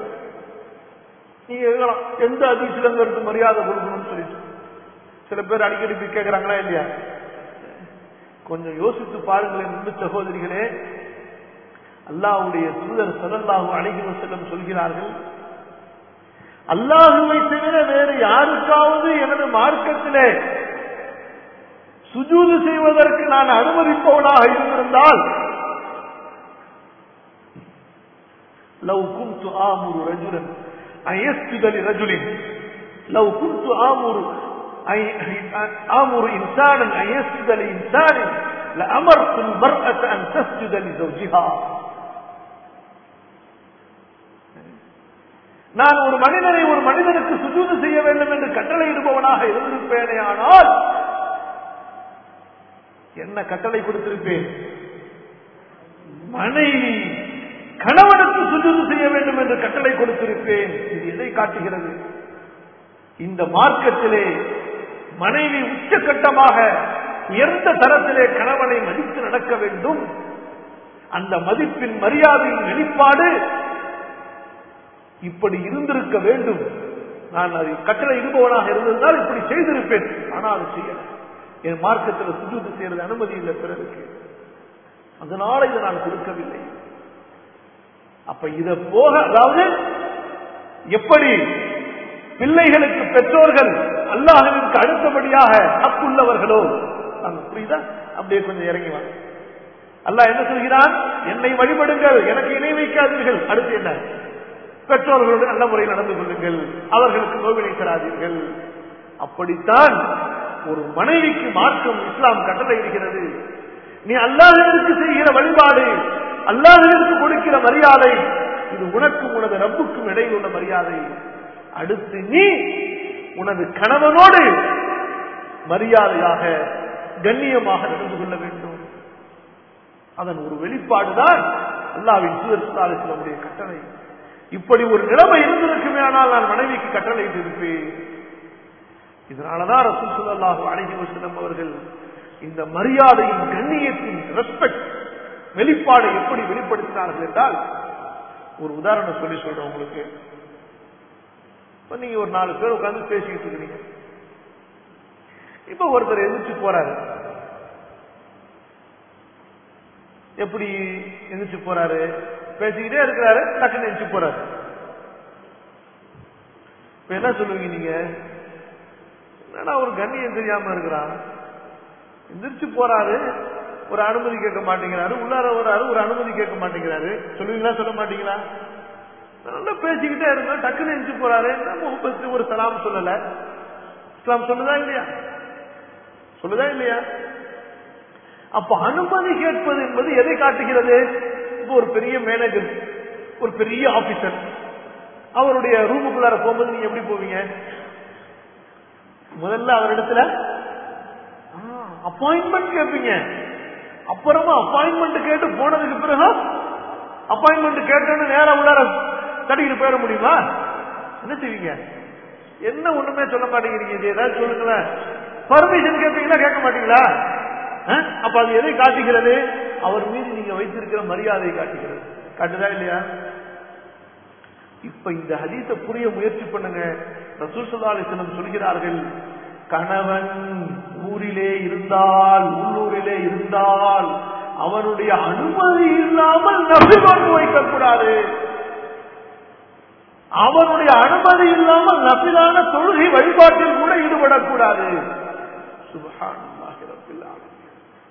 நீங்க கேட்கலாம் எந்த அதிசலங்கிறது மரியாதை கொடுக்கணும்னு சொல்லிட்டு சில பேர் அடிக்கடி போய் கேட்கறாங்களா இல்லையா கொஞ்சம் யோசித்து பாருங்களேன் அன்பு சகோதரிகளே அல்லாஹ்வுடைய தூதர் ஸல்லல்லாஹு அலைஹி வஸல்லம் சொல்கிறார்கள் அல்லாஹுவை தவிர வேறு யாருக்காவது எனது மார்க்கத்திலே சுஜூது செய்வதற்கு நான் அனுமதிப்பவனாக இருந்திருந்தால் لو كنت آمر رجلا أن يسجد لرجل لو كنت آمر آمر إنسانا أن يسجد لإنسان لأمرت المرأة أن تسجد لزوجها நான் ஒரு மனிதனை ஒரு மனிதனுக்கு சுஜூது செய்ய வேண்டும் என்று கட்டளையிடுபவனாக இருந்திருப்பேனே ஆனால் என்ன கட்டளை கொடுத்திருப்பேன் மனைவி கணவனுக்கு சுஜூது செய்ய வேண்டும் என்று கட்டளை கொடுத்திருப்பேன் இது எதை காட்டுகிறது இந்த மார்க்கத்திலே மனைவி உச்சகட்டமாக உயர்ந்த தரத்திலே கணவனை மதித்து நடக்க வேண்டும் அந்த மதிப்பின் மரியாதையின் வெளிப்பாடு இப்படி இருந்திருக்க வேண்டும் நான் அதை கட்டளை இடுபவனாக இருந்திருந்தால் இப்படி செய்திருப்பேன் ஆனால் அது செய்யல என் மார்க்கத்தில் சுஜூது செய்யறது அனுமதி இல்லை பிறருக்கு அதனால இதை நான் கொடுக்கவில்லை அப்ப இத போக அதாவது எப்படி பிள்ளைகளுக்கு பெற்றோர்கள் அல்லாஹுவிற்கு அடுத்தபடியாக ஹக்குள்ளவர்களோ அங்க புரியுதா அப்படியே கொஞ்சம் இறங்கி வாங்க அல்லாஹ் என்ன சொல்கிறான் என்னை வழிபடுங்கள் எனக்கு இணை வைக்காதீர்கள் அடுத்து என்ன பெற்றோர்களோடு நல்ல முறையில் நடந்து கொள்ளுங்கள் அவர்களுக்கு நோவினை தராதீர்கள் அப்படித்தான் ஒரு மனைவிக்கு மார்க்கம் இஸ்லாம் கட்டளை இருக்கிறது நீ அல்லாஹிற்கு செய்கிற வழிபாடு அல்லாஹிற்கு கொடுக்கிற மரியாதை இது உனக்கும் உனது ரப்புக்கும் இடையில் உள்ள மரியாதை அடுத்து நீ உனது கணவனோடு மரியாதையாக கண்ணியமாக நடந்து கொள்ள வேண்டும் அதன் ஒரு வெளிப்பாடுதான் அல்லாவின் சூழல் நம்முடைய கட்டளை இப்படி ஒரு நிலைமை இருந்திருக்குமே ஆனால் நான் மனைவிக்கு கட்டளை இருப்பேன் இதனாலதான் ரசூல் சுல்லாஹு அழகி வசலம் அவர்கள் இந்த மரியாதையின் கண்ணியத்தின் ரெஸ்பெக்ட் வெளிப்பாடை எப்படி வெளிப்படுத்தினார்கள் என்றால் ஒரு உதாரணம் சொல்லி சொல்றேன் உங்களுக்கு இப்ப நீங்க ஒரு நாலு பேர் உட்கார்ந்து பேசிக்கிட்டு இருக்கிறீங்க இப்ப ஒருத்தர் எதிர்த்து போறாரு எப்படி எந்திரிச்சு போறாரு பேசிக்கிட்டே இருக்கிறாரு டக்குன்னு எந்திரிச்சு போறாரு இப்ப என்ன சொல்லுவீங்க நீங்க என்னடா ஒரு கண்ணியம் தெரியாம இருக்கிறான் எந்திரிச்சு போறாரு ஒரு அனுமதி கேட்க மாட்டேங்கிறாரு உள்ளார வராரு ஒரு அனுமதி கேட்க மாட்டேங்கிறாரு சொல்லுவீங்களா சொல்ல மாட்டீங்களா நல்லா பேசிக்கிட்டே இருந்தா டக்குன்னு எந்திரிச்சு போறாரு முகப்பத்து ஒரு சலாம் சொல்லல இஸ்லாம் சொல்லுதா இல்லையா சொல்லுதா இல்லையா அப்ப அனுமதி கேட்பது என்பது எதை காட்டுகிறது இப்போ ஒரு பெரிய மேனேஜர் ஒரு பெரிய ஆபீசர் அவருடைய ரூமுக்குள்ளார போகும்போது நீங்க எப்படி போவீங்க முதல்ல அவரிடத்துல அப்பாயின்மெண்ட் கேட்பீங்க அப்புறமா அப்பாயின்மெண்ட் கேட்டு போனதுக்கு பிறகு அப்பாயின்மெண்ட் கேட்டோன்னு நேரம் உள்ளார தட்டிக்கிட்டு போயிட முடியுமா என்ன செய்வீங்க என்ன ஒண்ணுமே சொல்ல மாட்டேங்கிறீங்க இது ஏதாவது சொல்லுங்களேன் பர்மிஷன் கேட்பீங்களா கேட்க மாட்டீங்களா அப்ப அது எதை காட்டுகிறது அவர் மீது நீங்க வைத்திருக்கிற மரியாதையை காட்டுகிறது காட்டுதா இல்லையா இப்ப இந்த ஹதீஸ புரிய முயற்சி பண்ணுங்க ரசூல் சல்லா அலிஸ்லம் சொல்கிறார்கள் கணவன் ஊரிலே இருந்தால் உள்ளூரிலே இருந்தால் அவனுடைய அனுமதி இல்லாமல் நபில் நோன்பு வைக்கக்கூடாது அவனுடைய அனுமதி இல்லாமல் நபிலான தொழுகை வழிபாட்டில் கூட ஈடுபடக்கூடாது சுபஹானல்லாஹி ரப்பில் ஆலமீன்.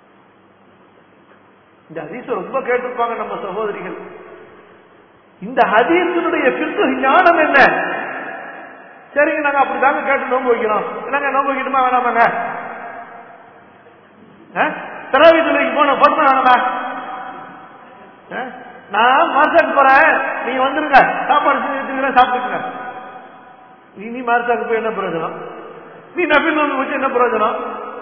இந்த ஹதீஸ ரொம்ப கேட்டிருப்பாங்க நம்ம சகோதரிகள் இந்த ஹதீஸினுடைய பிற்கு ஞானம் என்ன சரிங்க நாங்க அப்படிதாங்க கேட்டு நோன்பு வைக்கிறோம் என்னங்க நோன்பு வைக்கணுமா வேணாமாங்க திராவி துறைக்கு போன பொண்ணு வேணாமா ஆ? நான் மார்சாக்கு போறேன் நீங்க வந்துருங்க சாப்பாடு செஞ்சு வச்சுக்கிறேன் சாப்பிட்டுங்க நீ நீ மார்சாக்கு போய் என்ன பிரயோஜனம் நீ நபில் நோன்பு வச்சு என்ன பிரயோஜனம்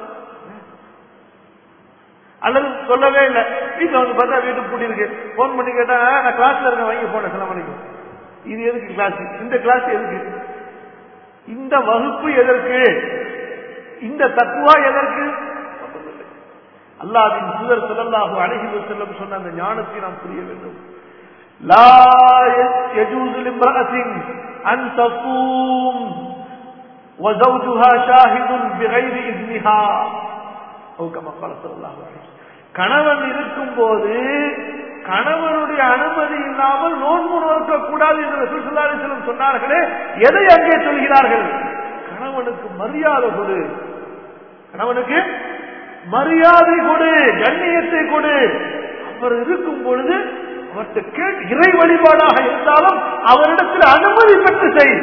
அல்லது சொல்லவே இல்லை வீட்டுல வந்து பார்த்தா வீட்டுக்கு கூட்டி இருக்கு போன் பண்ணி கேட்டா நான் கிளாஸ்ல இருக்கேன் வாங்கி போனேன் சில மணிக்கு இது எதுக்கு கிளாஸ் இந்த கிளாஸ் எதுக்கு இந்த வகுப்பு எதற்கு இந்த தத்துவா எதற்கு அல்லாவின் தூதர் சொல்லல்லாஹு அழகி செல்லம் சொன்ன அந்த ஞானத்தை நாம் புரிய வேண்டும் லா يجوز لامرأة أن تصوم وزوجها شاهد بغير إذنها أو كما قال صلى الله عليه وسلم கணவன் இருக்கும் போது கணவனுடைய அனுமதி இல்லாமல் நோன்பு நோக்க கூடாது என்று சுற்றுலாசலம் சொன்னார்களே எதை அங்கே சொல்கிறார்கள் கணவனுக்கு மரியாதை கொடு கணவனுக்கு மரியாதை கொடு கண்ணியத்தை கொடு அவர் இருக்கும் பொழுது அவர்கிட்ட கேட்டு இறை வழிபாடாக இருந்தாலும் அவரிடத்தில் அனுமதி பெற்று செய்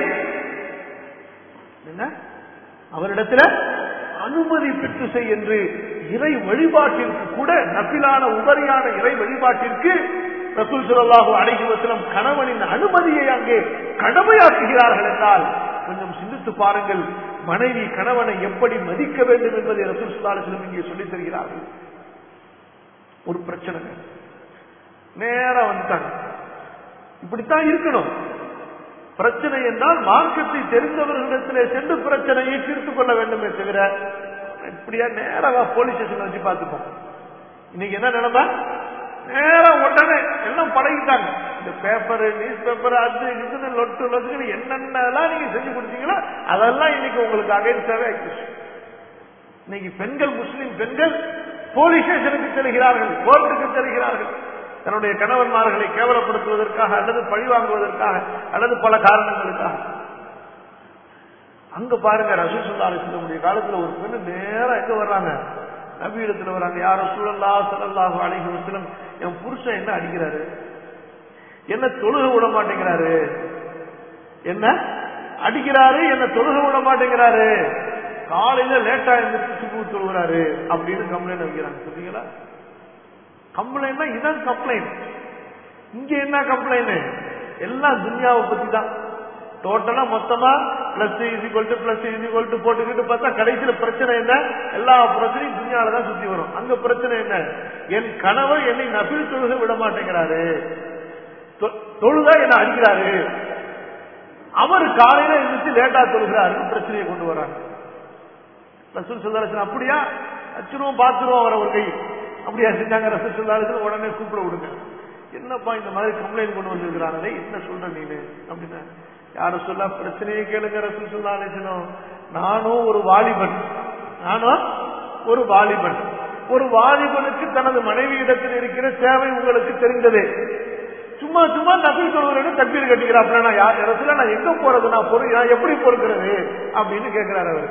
என்ன அவரிடத்தில் அனுமதி பெற்று செய் என்று இறை வழிபாட்டிற்கு கூட நபிலான உபரியான இறை வழிபாட்டிற்கு ரசூல் ஸல்லல்லாஹு அலைஹி வஸல்லம் கணவனின் அனுமதியை அங்கே கடமையாக்குகிறார்கள் என்றால் கொஞ்சம் சிந்தித்து பாருங்கள் மனைவி கணவனை எப்படி மதிக்க வேண்டும் என்பதை ரசூல் ஸல்லல்லாஹு அலைஹி வஸல்லம் இங்கே சொல்லித் தருகிறார்கள் ஒரு பிரச்சனை நேரா வந்துட்டாங்க இப்படித்தான் இருக்கணும் பிரச்சனை என்றால் மார்க்கத்தை தெரிந்தவர்களிடத்திலே சென்று பிரச்சனையை தீர்த்துக் கொள்ள வேண்டுமே தவிர இப்படியா நேராக போலீஸ் ஸ்டேஷன் வச்சு பார்த்துப்போம் இன்னைக்கு என்ன நிலைமை நேரா உடனே எல்லாம் பழகிட்டாங்க இந்த பேப்பர் நியூஸ் பேப்பர் அது இதுன்னு லொட்டு லொட்டுன்னு என்னென்னலாம் நீங்க செஞ்சு கொடுத்தீங்களோ அதெல்லாம் இன்னைக்கு உங்களுக்கு அகைன்ஸ்டாவே ஆயிடுச்சு இன்னைக்கு பெண்கள் முஸ்லிம் பெண்கள் போலீஸ் ஸ்டேஷனுக்கு செல்கிறார்கள் கோர்ட்டுக்கு செல்கிறார்கள் தன்னுடைய கணவன்மார்களை கேவலப்படுத்துவதற்காக அல்லது பழி வாங்குவதற்காக அல்லது பல காரணங்களுக்காக அங்க பாருங்க ரசூசுல்லா சொல்லக்கூடிய காலத்துல ஒரு பெண்ணு நேரா எங்க வர்றாங்க நபி இடத்துல வராங்க யார சூழல்லா சலல்லாஹு அலைஹி வஸல்லம் என் புருஷன் என்ன அடிக்கிறாரு என்ன தொழுக விட மாட்டேங்கிறாரு என்ன அடிக்கிறாரு என்ன தொழுக விட மாட்டேங்கிறாரு காலையில லேட்டா எழுந்திரிச்சு சுப்பு தொழுகிறாரு அப்படின்னு கம்ப்ளைண்ட் வைக்கிறாங்க சொன்னீங்களா கம்ப்ளைண்ட்னா இதான் கம்ப்ளைண்ட் இங்க என்ன கம்ப்ளைண்ட் எல்லாம் துன்யாவை பத்தி தான் டோட்டலா மொத்தமா plus equal to plus equal to போட்டுக்கிட்டு பார்த்தா கடைசியில பிரச்சனை என்ன எல்லா பிரச்சனையும் துன்யால தான் சுத்தி வரும் அங்க பிரச்சனை என்ன என் கணவர் என்னை நபில் தொழுக விட மாட்டேங்கிறாரு தொ- தொழுதா என்ன அடிக்கிறாரு அவர் காலையில எழுந்திரிச்சு லேட்டா தொழுகிறாரு பிரச்சனையை கொண்டு வராங்க ரசூல் சுல்லாசன் அப்படியா அச்சுருவோம் பார்த்துருவோம் அவரை ஒரு கை அப்படியா செஞ்சாங்க ரசூல் சுல்லாசன் உடனே கூப்பிட விடுங்க என்னப்பா இந்த மாதிரி கம்ப்ளைண்ட் கொண்டு வந்திருக்கிறானே என்ன சொல்ற நீனு அப்படின்னா யார சொல்ல பிரச்சனையை கேளுங்க ரசூல் சுல்லாசனும் நானும் ஒரு வாலிபன் நானும் ஒரு வாலிபன் ஒரு வாலிபனுக்கு தனது மனைவி இடத்தில் இருக்கிற தேவை உங்களுக்கு தெரிந்ததே சும்மா சும்மா நபில் சொல்வதற்கு தப்பீர் கட்டிக்கிறாப்ல நான் யார் இடத்துல நான் எங்க போறது நான் பொறு நான் எப்படி பொறுக்கிறது அப்படின்னு கேட்கிறாரு அவர்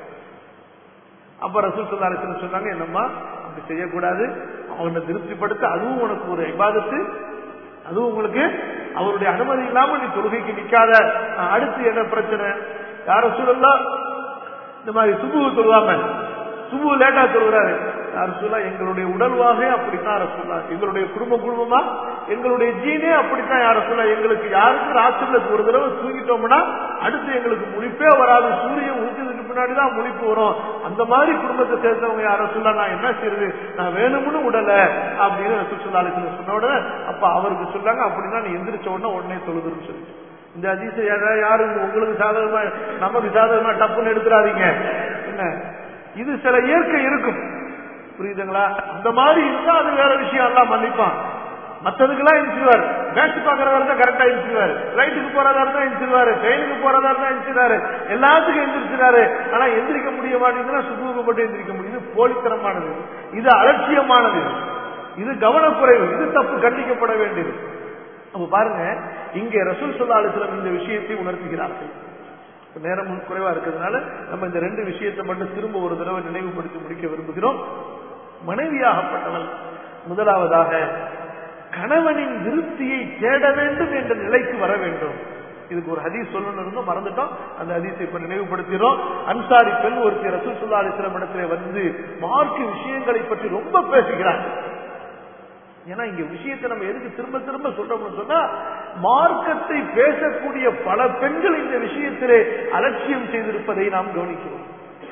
அப்ப ரசூல் சல்லா அலிஸ்லம் சொன்னாங்க என்னம்மா அப்படி செய்யக்கூடாது அவனை திருப்திப்படுத்த அதுவும் உனக்கு ஒரு இபாதத்து அதுவும் உங்களுக்கு அவருடைய அனுமதி இல்லாம நீ தொழுகைக்கு நிக்காத அஹ், அடுத்து என்ன பிரச்சனை யார சூழல்லாம் இந்த மாதிரி சுபு தொழுவாம சுபு லேட்டா சொல்கிறாரு யார் சொல்லா எங்களுடைய உடல்வாகவே அப்படித்தான் ரசூல்லா எங்களுடைய குடும்ப குடும்பமா எங்களுடைய ஜீனே அப்படித்தான் யார சொல்ல எங்களுக்கு யாருக்கு ராத்திரில ஒரு தடவை தூங்கிட்டோம்னா அடுத்து எங்களுக்கு முழிப்பே வராது சூரியன் உதிச்சதுக்கு பின்னாடி தான் முழிப்பு வரும் அந்த மாதிரி குடும்பத்தை சேர்ந்தவங்க யார சொல்ல நான் என்ன செய்யறது நான் வேணும்னு உடல அப்படின்னு ரசூல் சொல்லா அலிஸ்ல சொன்ன உடனே அப்ப அவருக்கு சொன்னாங்க அப்படின்னா நீ எந்திரிச்ச உடனே உடனே சொல்லுதுன்னு சொல்லி இந்த அதிசயம் யாரா- யாரும் உங்களுக்கு சாதகமா நமக்கு சாதகமா டப்புன்னு எடுத்துறாதீங்க என்ன இது சில இயற்கை இருக்கும் புரியுதுங்களா அந்த மாதிரி இருந்தா அது வேற விஷயம் எல்லாம் மன்னிப்பான் மத்ததுக்கெல்லாம் எந்திரிச்சிருவாரு மேட்ச் பாக்குறதா இருந்தா கரெக்டா எந்திரிச்சிருவாரு ரைட்டுக்கு போறதா இருந்தா எந்திரிச்சிருவாரு ட்ரெயினுக்கு போறதா இருந்தா எந்திரிச்சிருவாரு எல்லாத்துக்கும் எந்திரிச்சிருவாரு ஆனா எந்திரிக்க முடிய மாட்டேங்குதுன்னா சுத்தூகப்பட்டு எந்திரிக்க முடியுது போலித்தனமானது இது அலட்சியமானது இது கவனக்குறைவு இது தப்பு கண்டிக்கப்பட வேண்டியது அப்ப பாருங்க இங்கே ரசூல் சொல்லா அலிஸ்லாம் இந்த விஷயத்தை உணர்த்துகிறார்கள் இப்ப நேரம் குறைவா இருக்கிறதுனால நம்ம இந்த ரெண்டு விஷயத்தை மட்டும் திரும்ப ஒரு தடவை நினைவுபடுத்தி முடிக்க விரும்புகிறோம் மனைவியாகப்பட்டவள் முதலாவதாக கணவனின் திருப்தியை தேட வேண்டும் என்ற நிலைக்கு வர வேண்டும் இதுக்கு ஒரு ஹதீஸ் சொல்லணும் இருந்தோம் மறந்துட்டோம் அந்த ஹதீஸை இப்ப நினைவுபடுத்தினோம் அன்சாரி பெண் ஒருத்தி ரசூல் சுல்லா அலிஸ்லாம் இடத்துல வந்து மார்க்கு விஷயங்களை பற்றி ரொம்ப பேசுகிறார் ஏன்னா இங்க விஷயத்தை நம்ம எதுக்கு திரும்ப திரும்ப சொல்றோம்னு சொன்னா மார்க்கத்தை பேசக்கூடிய பல பெண்கள் இந்த விஷயத்திலே அலட்சியம் செய்திருப்பதை நாம் கவனிக்கிறோம்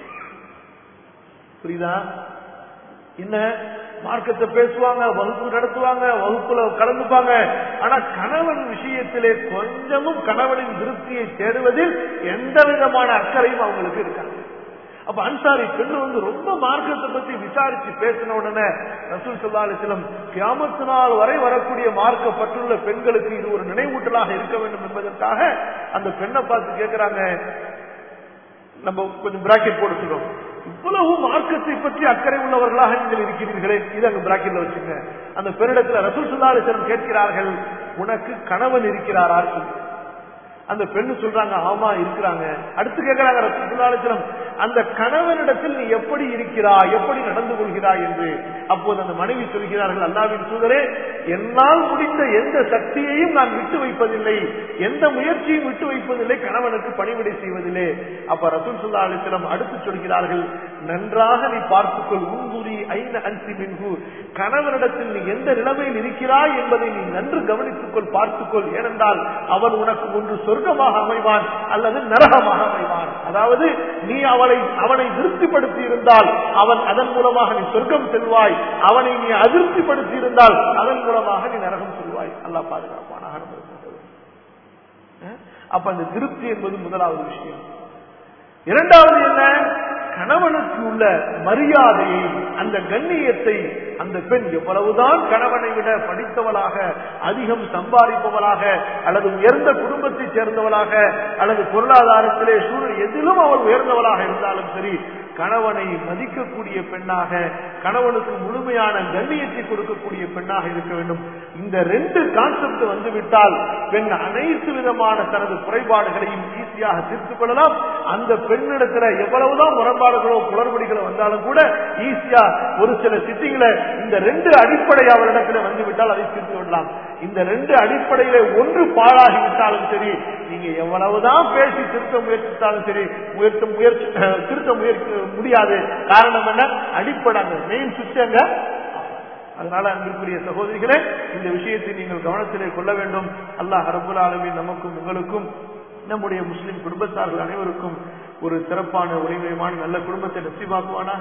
புரியுதா என்ன மார்க்கத்தை பேசுவாங்க வகுப்பு நடத்துவாங்க வகுப்புல கலந்துப்பாங்க ஆனா கணவன் விஷயத்திலே கொஞ்சமும் கணவனின் திருப்தியை தேடுவதில் எந்த விதமான அக்கறையும் அவங்களுக்கு இருக்காங்க அப்ப அன்சாரி பெண்ணு வந்து ரொம்ப மார்க்கத்தை பத்தி விசாரிச்சு பேசின உடனே ரசூல் சல்லா அலிஸ்லம் கியாமத்து நாள் வரை வரக்கூடிய மார்க்கப்பட்டுள்ள பெண்களுக்கு இது ஒரு நினைவூட்டலாக இருக்க வேண்டும் என்பதற்காக அந்த பெண்ணை பார்த்து கேட்கிறாங்க நம்ம கொஞ்சம் பிராக்கெட் போட்டுக்கிறோம் இவ்வளவு மார்க்கத்தை பற்றி அக்கறை உள்ளவர்களாக நீங்கள் இருக்கிறீர்களே இது அங்க பிராக்கெட்ல வச்சுங்க அந்த பெண்ணிடத்துல ரசூல் சல்லா அலிஸ்லம் கேட்கிறார்கள் உனக்கு கணவன் இருக்கிறாரா சொல்லி அந்த பெண்ணு சொல்றாங்க ஆமா இருக்கிறாங்க அடுத்து கேட்கிறாங்க ரசூலுல்லாஹிஸ்லம் அந்த கணவனிடத்தில் நீ எப்படி இருக்கிறாய் எப்படி நடந்து கொள்கிறாய் என்று அப்போது அந்த மனைவி சொல்கிறார்கள் அல்லாவின் தூதரே என்னால் முடிந்த எந்த சக்தியையும் நான் விட்டு வைப்பதில்லை எந்த முயற்சியும் விட்டு வைப்பதில்லை கணவனுக்கு பணிவிடை செய்வதில்லை அப்ப ரசூல் சுல்லா அலிஸ்லம் அடுத்து சொல்கிறார்கள் நன்றாக நீ பார்த்துக்கொள் உங்குரி ஐன அன்சி மின்கு கணவனிடத்தில் நீ எந்த நிலைமையில் இருக்கிறாய் என்பதை நீ நன்று கவனித்துக்கொள் பார்த்துக்கொள் ஏனென்றால் அவன் உனக்கு ஒன்று சொர்க்கமாக அமைவான் அல்லது நரகமாக அமைவான் அதாவது நீ அவளை அவனை திருப்திப்படுத்தி இருந்தால் அவன் அதன் மூலமாக நீ சொர்க்கம் செல்வாய் அவனை நீ அதிருப்திப்படுத்தி இருந்தால் அதன் மூலமாக நீ நரகம் செல்வாய் அல்லா பாதுகாப்பானாக அப்ப அந்த திருப்தி என்பது முதலாவது விஷயம் இரண்டாவது என்ன கணவனுக்கு உள்ள மரியாதையை அந்த கண்ணியத்தை அந்த பெண் எவ்வளவுதான் கணவனை விட படித்தவளாக அதிகம் சம்பாதிப்பவளாக அல்லது உயர்ந்த குடும்பத்தை சேர்ந்தவளாக அல்லது பொருளாதாரத்திலே சூழல் எதிலும் அவள் உயர்ந்தவளாக இருந்தாலும் சரி கணவனை மதிக்கக்கூடிய பெண்ணாக கணவனுக்கு முழுமையான கண்ணியத்தை கொடுக்கக்கூடிய பெண்ணாக இருக்க வேண்டும் இந்த ரெண்டு கான்செப்ட் வந்துவிட்டால் பெண் அனைத்து விதமான தனது குறைபாடுகளையும் ஈஸியாக தீர்த்துக் கொள்ளலாம் அந்த பெண்ணிடத்துல எவ்வளவுதான் முரண்பாடுகளோ குளறுபடிகளோ வந்தாலும் கூட ஈஸியா ஒரு சில சிட்டிகளை இந்த ரெண்டு அடிப்படை அவரிடத்துல வந்துவிட்டால் அதை தீர்த்து விடலாம் இந்த ரெண்டு அடிப்படையில ஒன்று பாழாகிவிட்டாலும் சரி நீங்க எவ்வளவுதான் பேசி திருத்த முயற்சித்தாலும் சரி முயற்சி முயற்சி திருத்த முயற்சி முடியாது காரணம் என்ன அடிப்படை அங்க மெயின் சுவிட்ச் அங்க அதனால அன்பிற்குரிய சகோதரிகளே இந்த விஷயத்தை நீங்கள் கவனத்திலே கொள்ள வேண்டும் அல்லாஹ் ரபுல் ஆலமின் நமக்கும் உங்களுக்கும் நம்முடைய முஸ்லிம் குடும்பத்தார்கள் அனைவருக்கும் ஒரு சிறப்பான ஒளிமயமான நல்ல குடும்பத்தை நசிவாக்குவானா